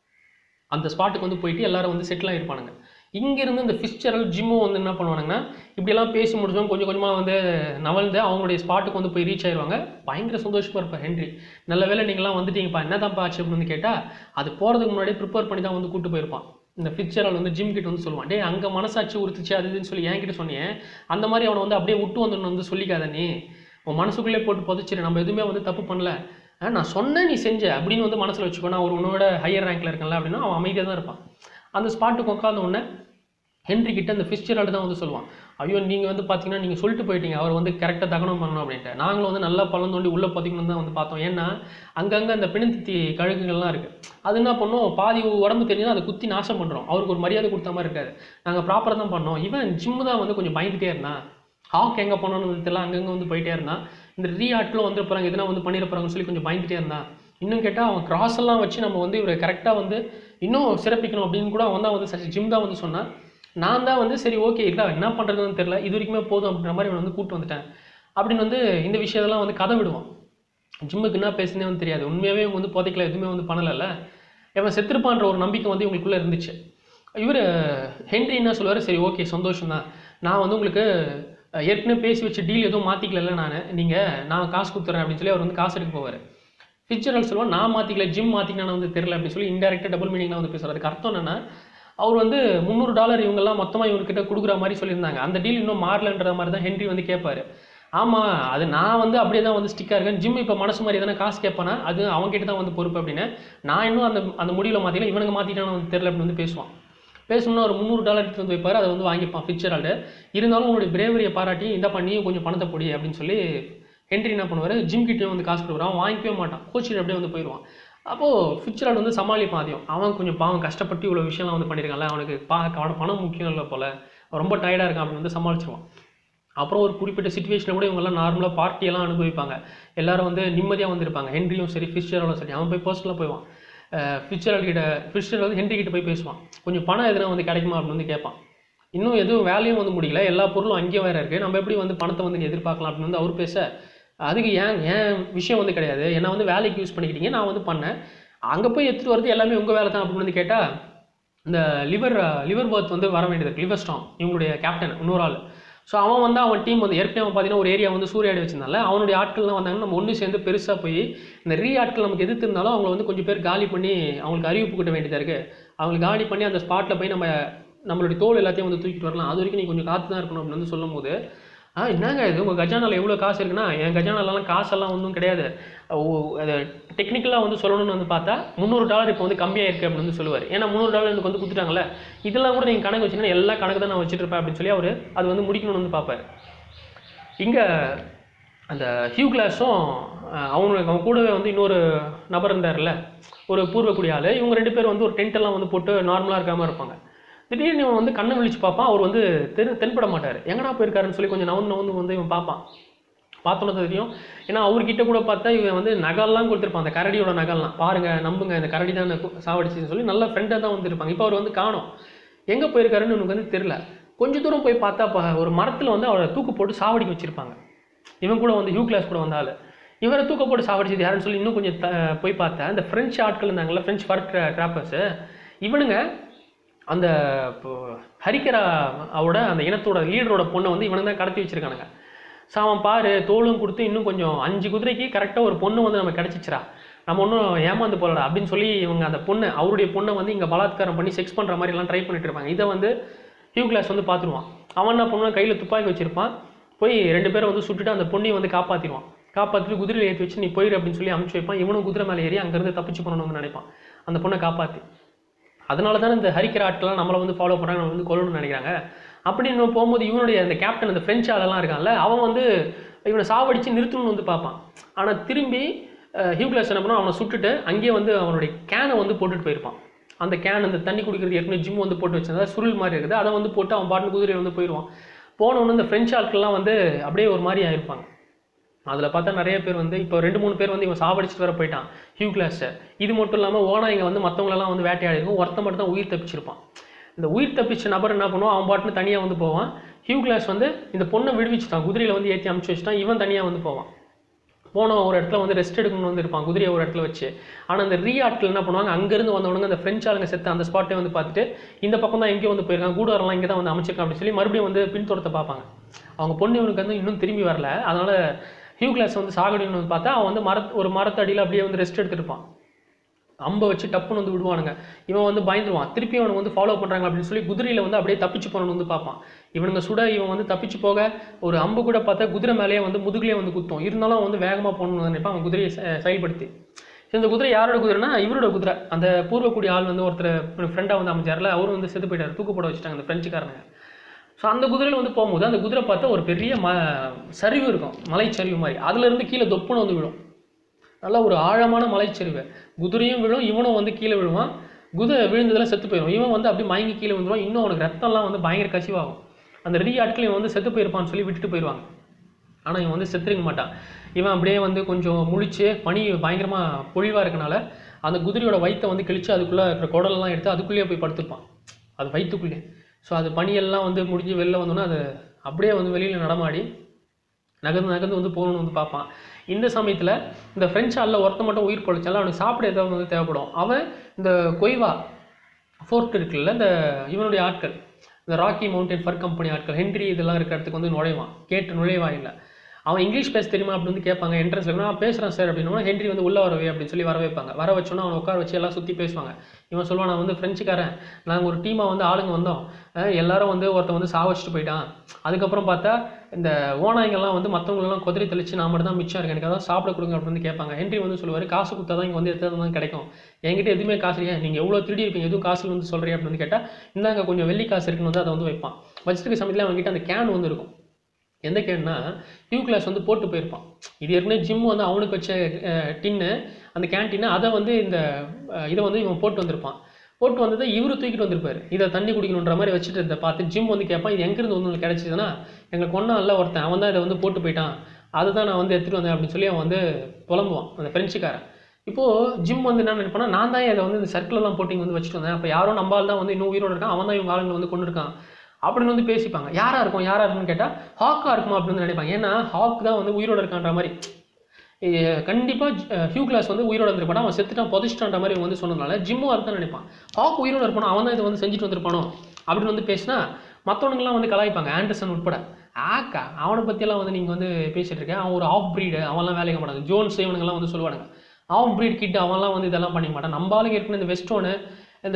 அந்த ஸ்பாட்டுக்கு வந்து போயிட்டு எல்லாரும் வந்து செட்டில் ஆகிருப்பானுங்க இங்கேருந்து இந்த ஃபிஸ்சரல் ஜிம்மும் வந்து என்ன பண்ணுவானுங்கன்னா இப்படியெல்லாம் பேசி முடிச்சோம் கொஞ்சம் கொஞ்சமாக வந்து நவழ்ந்து அவங்களுடைய ஸ்பாட்டுக்கு வந்து போய் ரீச் ஆயிடுவாங்க பயங்கர சந்தோஷமாக இருப்பார் ஹென்றி நல்ல வேளை நீங்களாம் வந்துட்டீங்கப்பா என்னதான்ப்பா ஆச்சு அப்படின்னு வந்து கேட்டால் அது போகிறதுக்கு முன்னாடியே ப்ரிப்பேர் பண்ணி தான் வந்து கூட்டு போயிருப்பான் இந்த ஃபிட்சரல் வந்து ஜிம் கிட்ட வந்து சொல்லுவான் டேய் அங்கே மனசாட்சி உறுத்துச்சு அது இதுன்னு சொல்லி என்கிட்ட சொன்னேன் அந்த மாதிரி அவனை வந்து அப்படியே விட்டு வந்துடணும் வந்து சொல்லிக்காத நீ உன் மனசுக்குள்ளே போட்டு புதைச்சிரு நம்ம எதுவுமே வந்து தப்பு பண்ணல ஆ, நான் சொன்னேன் நீ செஞ்ச அப்படின்னு வந்து மனசில் வச்சுக்கோ நான் ஒரு உன்னோட ஹையர் ரேங்க்ல இருக்கேன்ல அப்படின்னா அவன் அமைதியாக தான் இருப்பான் அந்த ஸ்பாட்டுக்கு உட்காந்த உடனே ஹென்றி கிட்ட அந்த ஃபிஸ்டரால் தான் வந்து சொல்லுவான் ஐயோ நீங்கள் வந்து பார்த்தீங்கன்னா நீங்கள் சொல்லிட்டு போயிட்டீங்க அவர் வந்து கரெக்டாக தகனம் பண்ணணும் அப்படின்ட்டு நாங்களும் வந்து நல்லா பழம் தோண்டி உள்ளே பார்த்தீங்கன்னு தான் வந்து பார்த்தோம் ஏன்னா அங்கங்கே அந்த பிணத்தி கழுகுகள்லாம் இருக்குது அது என்ன பண்ணோம் பாதி உடம்பு தெரிஞ்சுன்னா அதை குத்தி நாசம் பண்ணுறோம் அவருக்கு ஒரு மரியாதை கொடுத்த மாதிரி இருக்காது நாங்கள் ப்ராப்பராக தான் பண்ணோம் இவன் ஜிம்மு தான் வந்து கொஞ்சம் பயந்துட்டே இருந்தான் ஹாக் எங்கே போனோன்னு தெரியல அங்கங்கே வந்து போயிட்டே இருந்தான் இந்த ரீ ஆட்களும் வந்து போகிறாங்க எதுனா வந்து பண்ணிட போகிறாங்கன்னு சொல்லி கொஞ்சம் பயந்துட்டே இருந்தான் இன்னும் கேட்டால் அவன் கிராஸ் எல்லாம் வச்சு நம்ம வந்து இவரை கரெக்டாக வந்து இன்னும் சிறப்பிக்கணும் அப்படின்னு கூட அவன் தான் வந்து ஜிம் தான் வந்து சொன்னான் நான் தான் வந்து சரி ஓகே இல்லை என்ன பண்ணுறதுன்னு தெரியல இது வரைக்குமே போதும் அப்படின்ற மாதிரி இவனை வந்து கூட்டு வந்துட்டேன் அப்படின்னு வந்து இந்த விஷயத்தெல்லாம் வந்து கதை விடுவான் ஜிம்முக்கு என்ன பேசுனே வந்து தெரியாது உண்மையாகவே இவங்க வந்து புதைக்கல எதுவுமே வந்து பண்ணலைல்ல இவன் செத்துருப்பான்ற ஒரு நம்பிக்கை வந்து இவங்களுக்குள்ளே இருந்துச்சு இவர் ஹென்றி என்ன சொல்லுவார் சரி ஓகே சந்தோஷம் தான் நான் வந்து உங்களுக்கு அஹ், ஏற்கனவே பேசி வச்ச டீல் எதுவும் மாற்றிக்கல நான் நீங்கள் நான் காசு கொடுத்துறேன் அப்படின்னு சொல்லி அவர் வந்து காசு எடுக்க போவார் ஃபிட்சரல் சொல்லுவான் நான் மாற்றிக்கல ஜிம் மாற்றிக்கணும் வந்து தெரியல அப்படின்னு சொல்லி இன்டெரக்டாக டபுள் மீனிங்லாம் வந்து பேசுறாரு அதுக்கு அர்த்தம் என்னன்னா அவர் வந்து முந்நூறு டாலர் இவங்கெல்லாம் மொத்தமாக இவர்கிட்ட கொடுக்குற மாதிரி சொல்லியிருந்தாங்க அந்த டீல் இன்னும் மாறலன்ற மாதிரி தான் ஹென்றி வந்து கேட்பாரு ஆமாம் அது நான் வந்து அப்படியே தான் வந்து ஸ்டிக்காக இருக்கேன் ஜிம் இப்போ மனசு மாதிரி எதனா காசு கேட்பானா அது அவங்ககிட்ட தான் வந்து பொறுப்பு அப்படின்னு நான் இன்னும் அந்த அந்த முடிவில் மாற்றிக்கல இவனுங்க மாற்றிட்டானு வந்து தெரியல அப்படின்னு வந்து பேசுவான் பேசணும்னா ஒரு முந்நூறு டாலர் எடுத்து வந்து வைப்பார் அதை வந்து வாங்கிப்பான் ஃபிட்சரால்டு இருந்தாலும் உங்களுடைய பிரேவரியை பாராட்டி இந்த பண்ணியும் கொஞ்சம் பணத்தை பொடி அப்படின்னு சொல்லி ஹென்றி என்ன பண்ணுவார் ஜிம் கிட்டேயும் வந்து காசு கொடுக்குறான் அவன் வாங்கிக்கவே மாட்டான் கோச்சிட்டு அப்படியே வந்து போயிடுவான் அப்போது ஃபிட்சரால்டு வந்து சமாளிப்பான் அதையும் அவன் கொஞ்சம் பாவம் கஷ்டப்பட்டு இவ்வளோ விஷயம்லாம் வந்து பண்ணியிருக்கான்ல அவனுக்கு பா அவன பணம் முக்கியம் இல்லை போல அவன் ரொம்ப டயர்டாக இருக்கான் அப்படின்னு வந்து சமாளிச்சிருவான் அப்புறம் ஒரு குறிப்பிட்ட சுச்சுவேஷனில் கூட இவங்கெல்லாம் நார்மலாக பார்ட்டியெல்லாம் அனுபவிப்பாங்க எல்லாரும் வந்து நிம்மதியாக வந்திருப்பாங்க ஹென்ரியும் சரி ஃபிஷராலும் சரி அவன் போய் பர்சனலாக போயிடுவான் ஃபிஷரல் கிட்ட ஃபிஷர் வந்து ஹென்றி கிட்ட போய் பேசுவான் கொஞ்சம் பணம் எதுனா வந்து கிடைக்குமா அப்படின்னு வந்து கேட்பான் இன்னும் எதுவும் வேலையும் வந்து முடியல எல்லா பொருளும் அங்கேயே வேற இருக்குது நம்ம எப்படி வந்து பணத்தை வந்து எதிர்பார்க்கலாம் அப்படின்னு வந்து அவர் பேச அதுக்கு ஏன் ஏன் விஷயம் வந்து கிடையாது என்ன வந்து வேலைக்கு யூஸ் பண்ணிக்கிட்டீங்க நான் வந்து பண்ணேன் அங்கே போய் எடுத்துகிட்டு வரது எல்லாமே உங்கள் வேலை தான் அப்படின்னு வந்து கேட்டால் இந்த லிவர் லிவர் பர்த் வந்து வர வேண்டியது லிவர் ஸ்டாம் இவங்களுடைய கேப்டன் இன்னொரு ஆள் ஸோ அவன் வந்து அவன் டீம் வந்து ஏற்கனவே அவன் பார்த்தீங்கன்னா ஒரு ஏரியா வந்து சூறையாடி வச்சிருந்தால அவனுடைய ஆட்கள்லாம் வந்தாங்கன்னா நம்ம ஒன்று சேர்ந்து பெருசாக போய் இந்த ரீ ஆட்கள் நமக்கு எதிர்த்து இருந்தாலும் அவங்கள வந்து கொஞ்சம் பேர் காலி பண்ணி அவங்களுக்கு அறிவிப்பு கிட்ட வேண்டியதாக இருக்குது அவங்களுக்கு காலி பண்ணி அந்த ஸ்பாட்டில் போய் நம்ம நம்மளுடைய தோல் எல்லாத்தையும் வந்து தூக்கிட்டு வரலாம் அது வரைக்கும் நீ கொஞ்சம் காத்து தான் இருக்கணும் அப்படின்னு வந்து சொல்லும்போது ஆ என்னங்க இது உங்கள் கஜானாவில் எவ்வளோ காசு இருக்குன்னா என் கஜானாலலாம் காசெல்லாம் ஒன்றும் கிடையாது ஓ- அது டெக்னிக்கலாக வந்து சொல்லணும்னு வந்து பார்த்தா முந்நூறு டாலர் இப்போ வந்து கம்மியாக இருக்குது அப்படின்னு வந்து சொல்லுவார் ஏன்னா முந்நூறு டாலர் எனக்கு வந்து கொடுத்துட்டாங்கல்ல இதெல்லாம் கூட நீங்கள் கணக்கு வச்சீங்கன்னா எல்லா கணக்கு தான் நான் வச்சுட்டு இருப்பேன் அப்படின்னு சொல்லி அவர் அது வந்து முடிக்கணும்னு வந்து பார்ப்பார் இங்கே அந்த ஹியூ கிளாஸும் அவங்களுக்கு அவன் கூடவே வந்து இன்னொரு நபர் இருந்தார்ல ஒரு பூர்வக்குடி ஆள் இவங்க ரெண்டு பேர் வந்து ஒரு tent எல்லாம் வந்து போட்டு நார்மலாக இருக்காமல் இருப்பாங்க திடீர்னு இவன் வந்து கண்ணை விழிச்சு பார்ப்பான் அவர் வந்து தெரு தென்பட மாட்டார் எங்கடா போயிருக்காருன்னு சொல்லி கொஞ்சம் நவுந்து நவுந்து வந்து இவன் பார்ப்பான் பார்த்தோன்னே தெரியும் ஏன்னா அவர்கிட்ட கூட பார்த்தா இவன் வந்து நகல்லாம் கொடுத்துருப்பான் அந்த கரடியோட நகல்லாம் பாருங்க நம்புங்க இந்த கரடி தான் எனக்கு சாவடிச்சுன்னு சொல்லி நல்ல ஃப்ரெண்டாக தான் வந்திருப்பாங்க இப்போ அவர் வந்து காணோம் எங்கே போயிருக்காருன்னு எனக்கு வந்து தெரில கொஞ்ச தூரம் போய் பார்த்தா ப- ஒரு மரத்தில் வந்து அவரை தூக்கு போட்டு சாவடிக்க வச்சிருப்பாங்க இவன் கூட வந்து யூ கிளாஸ் கூட வந்தாள் இவரை தூக்க போட்டு சாவடிச்சது யாருன்னு சொல்லி இன்னும் கொஞ்சம் த போய் பார்த்தேன் இந்த ஃப்ரெஞ்சு ஆட்கள் இருந்தாங்கல்ல ஃப்ரெஞ்ச் ஃபர் ட்ராப்பர்ஸு இவனுங்க அந்த இப்போ ஹரிக்கரா அவரோட அந்த இனத்தோட லீடரோட பொண்ணை வந்து இவனுங்க தான் கடத்தி வச்சிருக்கானுங்க ஸோ அவன் பாரு தோளும் கொடுத்து இன்னும் கொஞ்சம் அஞ்சு குதிரைக்கு கரெக்டாக ஒரு பொண்ணு வந்து நம்ம கிடச்சிச்சிரா நம்ம ஒன்றும் ஏமாந்து போகலடா அப்படின்னு சொல்லி இவங்க அந்த பொண்ணை அவருடைய பொண்ணை வந்து இங்கே பலாத்காரம் பண்ணி செக்ஸ் பண்ணுற மாதிரிலாம் ட்ரை பண்ணிட்டு இருப்பாங்க இதை வந்து ஹியூ கிளாஸ் வந்து பார்த்துருவான் அவன் என்ன பண்ணுவான் கையில் துப்பாக்கி வச்சிருப்பான் போய் ரெண்டு பேரை வந்து சுட்டுட்டு அந்த பொண்ணையை வந்து காப்பாற்றிடுவான் காப்பாற்றிட்டு குதிரையில் ஏற்றி வச்சு நீ போயிரு அப்படின்னு சொல்லி அமுச்சு வைப்பான் இவனும் குதிரை மேலே ஏறி அங்கேருந்து தப்பிச்சு போகணும்னு வந்து நினைப்பான் அந்த பொண்ணை காப்பாற்றி அதனால தானே இந்த ஹரிக்கிற ஆட்கள்லாம் நம்மளை வந்து ஃபாலோ பண்ணுறாங்க நம்ம வந்து கொல்லணும்னு நினைக்கிறாங்க அப்படின்னு போகும்போது இவனுடைய அந்த கேப்டன் அந்த ஃப்ரெஞ்ச் ஆளெல்லாம் இருக்கான்ல அவன் வந்து இவனை சாவடிச்சு நிறுத்தணும்னு வந்து பார்ப்பான் ஆனால் திரும்பி ஹியூ கிளாஸ் என்ன பண்ணுவான் அவனை சுட்டுட்டு அங்கேயே வந்து அவனுடைய கேனை வந்து போட்டுட்டு போயிருப்பான் அந்த கேன் அந்த தண்ணி குடிக்கிறது ஏற்கனவே ஜிம் வந்து போட்டு வச்சிருந்தா சுருள் மாதிரி இருக்குது அதை வந்து போட்டு அவன் பாட்டு குதிரையில் வந்து போயிடுவான் போனவொன்னு இந்த ஃப்ரெஞ்ச் ஆட்கள்லாம் வந்து அப்படியே ஒரு மாதிரி ஆயிருப்பாங்க அதில் பார்த்தா நிறைய பேர் வந்து இப்போ ரெண்டு மூணு பேர் வந்து இவன் சாவடிச்சிட்டு வர போயிட்டான் ஹியூ கிளாஸை இது மட்டும் இல்லாமல் ஓனா இங்கே வந்து மற்றவங்களெல்லாம் வந்து வேட்டையாடிருக்கும் ஒருத்தன் மட்டும் தான் உயிர் தப்பிச்சிருப்பான் இந்த உயிர் தப்பிச்ச நபர் என்ன பண்ணுவான் அவன் பாட்டுன்னு தனியாக வந்து போவான் ஹியூ கிளாஸ் வந்து இந்த பொண்ணை விடுவிச்சுட்டான் குதிரையில் வந்து ஏற்றி அமுச்சு வச்சுட்டான் இவன் தனியாக வந்து போவான் போன ஒரு இடத்துல வந்து ரெஸ்ட் எடுக்கணும்னு வந்து இருப்பான் குதிரையை ஒரு இடத்துல வச்சு ஆனால் அந்த ரீ ஆட்கள் என்ன பண்ணுவாங்க அங்கேருந்து வந்தவனுங்க அந்த ஃப்ரெஞ்ச் ஆளுங்க செத்து அந்த ஸ்பாட்டை வந்து பார்த்துட்டு இந்த பக்கம் தான் எங்கேயோ வந்து போயிருக்காங்க கூடாரெல்லாம் இங்கே தான் வந்து அமைச்சிருக்கான் அப்படின்னு சொல்லி மறுபடியும் வந்து பின்தொடர்த்த பார்ப்பாங்க அவங்க பொண்ணு இவனுக்கு வந்து இன்னும் திரும்பி வரல அதனால் ஹியூ கிளாஸ் வந்து சாகடின்னு வந்து பார்த்தா அவன் வந்து மரத் ஒரு மரத்தடியில் அப்படியே வந்து ரெஸ்ட் எடுத்துட்டு இருப்பான் அம்பை வச்சு டப்புன்னு வந்து விடுவானுங்க இவன் வந்து பயந்துருவான் திருப்பி அவனுக்கு வந்து ஃபாலோ பண்ணுறாங்க அப்படின்னு சொல்லி குதிரையில் வந்து அப்படியே தப்பிச்சு போகணும்னு வந்து பார்ப்பான் இவனுங்க சுட இவன் வந்து தப்பிச்சு போக ஒரு அம்பு கூட பார்த்தா குதிரை மேலேயே வந்து முதுகுலேயே வந்து குத்தும் இருந்தாலும் அவன் வந்து வேகமாக போகணும்னு நினைப்பான் அவன் குதிரையை செ- செயல்படுத்தி இந்த குதிரை யாரோட குதிரைனா இவரோட குதிரை அந்த பூர்வக்குடி ஆள் வந்து ஒருத்தர் ஃப்ரெண்டாக வந்து அமைச்சார்ல அவரும் வந்து செத்து போயிட்டார் தூக்கு போட வச்சுட்டாங்க அந்த ஃப்ரெஞ்சுக்காரங்க ஸோ அந்த குதிரையில் வந்து போகும்போது அந்த குதிரை பார்த்தா ஒரு பெரிய ம சரிவு இருக்கும் மலைச்சரிவு மாதிரி அதுலேருந்து கீழே தொப்புன்னு வந்து விழும் நல்ல ஒரு ஆழமான மலைச்சரிவு குதிரையும் விழும் இவனும் வந்து கீழே விழுவான் குதிரை விழுந்ததில் செத்து போயிடும் இவன் வந்து அப்படியே மயங்கி கீழே விழுந்துருவான் இன்னும் அவனுக்கு ரத்தம்லாம் வந்து பயங்கர கசிவாகும் அந்த ரீ ஆட்கள் இவன் வந்து செத்து போயிருப்பான்னு சொல்லி விட்டுட்டு போயிடுவாங்க ஆனால் இவன் வந்து செத்துருக்க மாட்டான் இவன் அப்படியே வந்து கொஞ்சம் முழிச்சு பனி பயங்கரமாக பொழிவாக இருக்கனால அந்த குதிரையோட வயித்தை வந்து கிழிச்சு அதுக்குள்ளே இருக்கிற குடலெல்லாம் எடுத்து அதுக்குள்ளேயே போய் படுத்துப்பான் அது வயிற்றுக்குள்ளே ஸோ அது பனியெல்லாம் வந்து முடிஞ்சு வெளில வந்தோன்னா அது அப்படியே வந்து வெளியில் நடமாடி நகர்ந்து நகர்ந்து வந்து போகணும்னு வந்து பார்ப்பான் இந்த சமயத்தில் இந்த ஃப்ரெஞ்ச் ஆளில் ஒருத்த மட்டும் உயிர் பொழைச்சாலும் அவனுக்கு சாப்பிட ஏதாவது வந்து தேவைப்படும் அவன் இந்த கொய்வா ஃபோர்ட் இருக்குல்ல இந்த இவனுடைய ஆட்கள் இந்த ராக்கி மவுண்டன் ஃபர் கம்பெனி ஆட்கள் ஹென்ரி இதெல்லாம் இருக்கிற இடத்துக்கு வந்து நுழைவான் கேட்டு நுழைவாயில்ல அவன் இங்கிலீஷ் பேச தெரியுமா அப்படின்னு வந்து கேட்பாங்க என்ட்ரன்ஸ் நான் பேசுகிறேன் சார் அப்படின்னா ஹென்ரி வந்து உள்ள வரவே அப்படின்னு சொல்லி வர வைப்பாங்க வர வச்சோன்னா அவனை உட்கார வச்சு எல்லாம் சுற்றி பேசுவாங்க இவன் சொல்லுவான் நான் வந்து ஃப்ரெஞ்சுக்காரன் நாங்கள் ஒரு டீமாக வந்து ஆளுங்க வந்தோம் அஹ் எல்லாரும் வந்து ஒருத்தன் வந்து சாவச்சிட்டு போயிட்டான் அதுக்கப்புறம் பார்த்தா இந்த ஓனாய்ங்கெல்லாம் வந்து மற்றவங்களெல்லாம் குதிரை தெளிச்சு நான் மட்டும் தான் மிச்சம் இருக்கு எனக்கு அதான் சாப்பிட கொடுங்க அப்படின்னு வந்து கேட்பாங்க ஹென்ரி வந்து சொல்லுவார் காசு கொடுத்தா தான் இங்கே வந்து எத்தனை தான் கிடைக்கும் என்கிட்ட எதுவுமே காசு இல்லையா நீங்கள் எவ்வளோ திருடி இருப்பீங்க எதுவும் காசு வந்து சொல்கிறீங்க அப்படின்னு வந்து கேட்டால் இந்தாங்க கொஞ்சம் வெள்ளி காசு இருக்குன்னு வந்து அதை வந்து வைப்பான் வச்சிருக்க சமயத்தில் அவன்கிட்ட அந்த கேன் வந்து இருக்கும் எந்த கேன்னா ஹியூ கிளாஸ் வந்து போட்டு போயிருப்பான் இது ஏற்கனவே ஜிம் வந்து அவனுக்கு வச்ச டின்னு அந்த கேன்டீனை அதை வந்து இந்த அஹ், இதை வந்து இவன் போட்டு வந்திருப்பான் போட்டு வந்ததை இவரு தூக்கிட்டு வந்திருப்பாரு இதை தண்ணி குடிக்கணுன்ற மாதிரி வச்சுட்டு இதை பார்த்து ஜிம் வந்து கேட்பான் இது எங்கேருந்து வந்து உங்களுக்கு கிடைச்சதுன்னா எங்களுக்கு ஒன்றும் இல்லை ஒருத்தன் அவன் தான் இதை வந்து போட்டு போயிட்டான் அதுதான் நான் வந்து எடுத்துகிட்டு வந்தேன் அப்படின்னு சொல்லி அவன் வந்து புலம்புவான் அந்த ஃப்ரெஞ்சுக்காரன் இப்போது ஜிம் வந்து என்ன நினைப்பானா நான் தான் இதை வந்து இந்த சர்க்கிளெல்லாம் போட்டு இங்க வந்து வச்சுட்டு வந்தேன் அப்போ யாரோ நம்பால் தான் வந்து இன்னும் உயிரோடு இருக்கான் அவன் தான் இவங்க ஆளுங்களை வந்து கொண்டு இருக்கான் அப்படின்னு வந்து பேசிப்பாங்க யாரா இருக்கும் யாரா இருக்கும்னு கேட்டால் ஹாக்கா இருக்குமா அப்படின்னு வந்து நினைப்பாங்க ஏன்னா ஹாக் தான் வந்து உயிரோட இருக்கான்ற மாதிரி இ- கண்டிப்பா அஹ், ஹியூ கிளாஸ் வந்து உயிரோட இருந்திருப்பான் அவன் செத்துட்டான் புதைச்சிட்டான்ற மாதிரி இவன் வந்து சொன்னதுனால ஜிம்மும் அதுதான் நினைப்பான் ஹாக் உயிரோட இருப்பானோ அவன் தான் இதை வந்து செஞ்சுட்டு வந்திருப்பானோ அப்படின்னு வந்து பேசினா மற்றவனுங்களாம் வந்து கலாய்ப்பாங்க ஆண்டர்சன் உட்பட ஆக்கா அவனை பற்றியெல்லாம் வந்து நீங்கள் வந்து பேசிட்டு இருக்க அவன் ஒரு ஆஃப் பிரீடு அவன்லாம் வேலைக்கு மாட்டாங்க ஜோன்ஸ் இவனுங்கெல்லாம் வந்து சொல்லுவானுங்க ஆஃப் பிரீட் கிட் அவன்லாம் வந்து இதெல்லாம் பண்ணிக்க மாட்டான் நம்ம ஆளுங்க ஏற்கனவே இந்த வெஸ்டோனு இந்த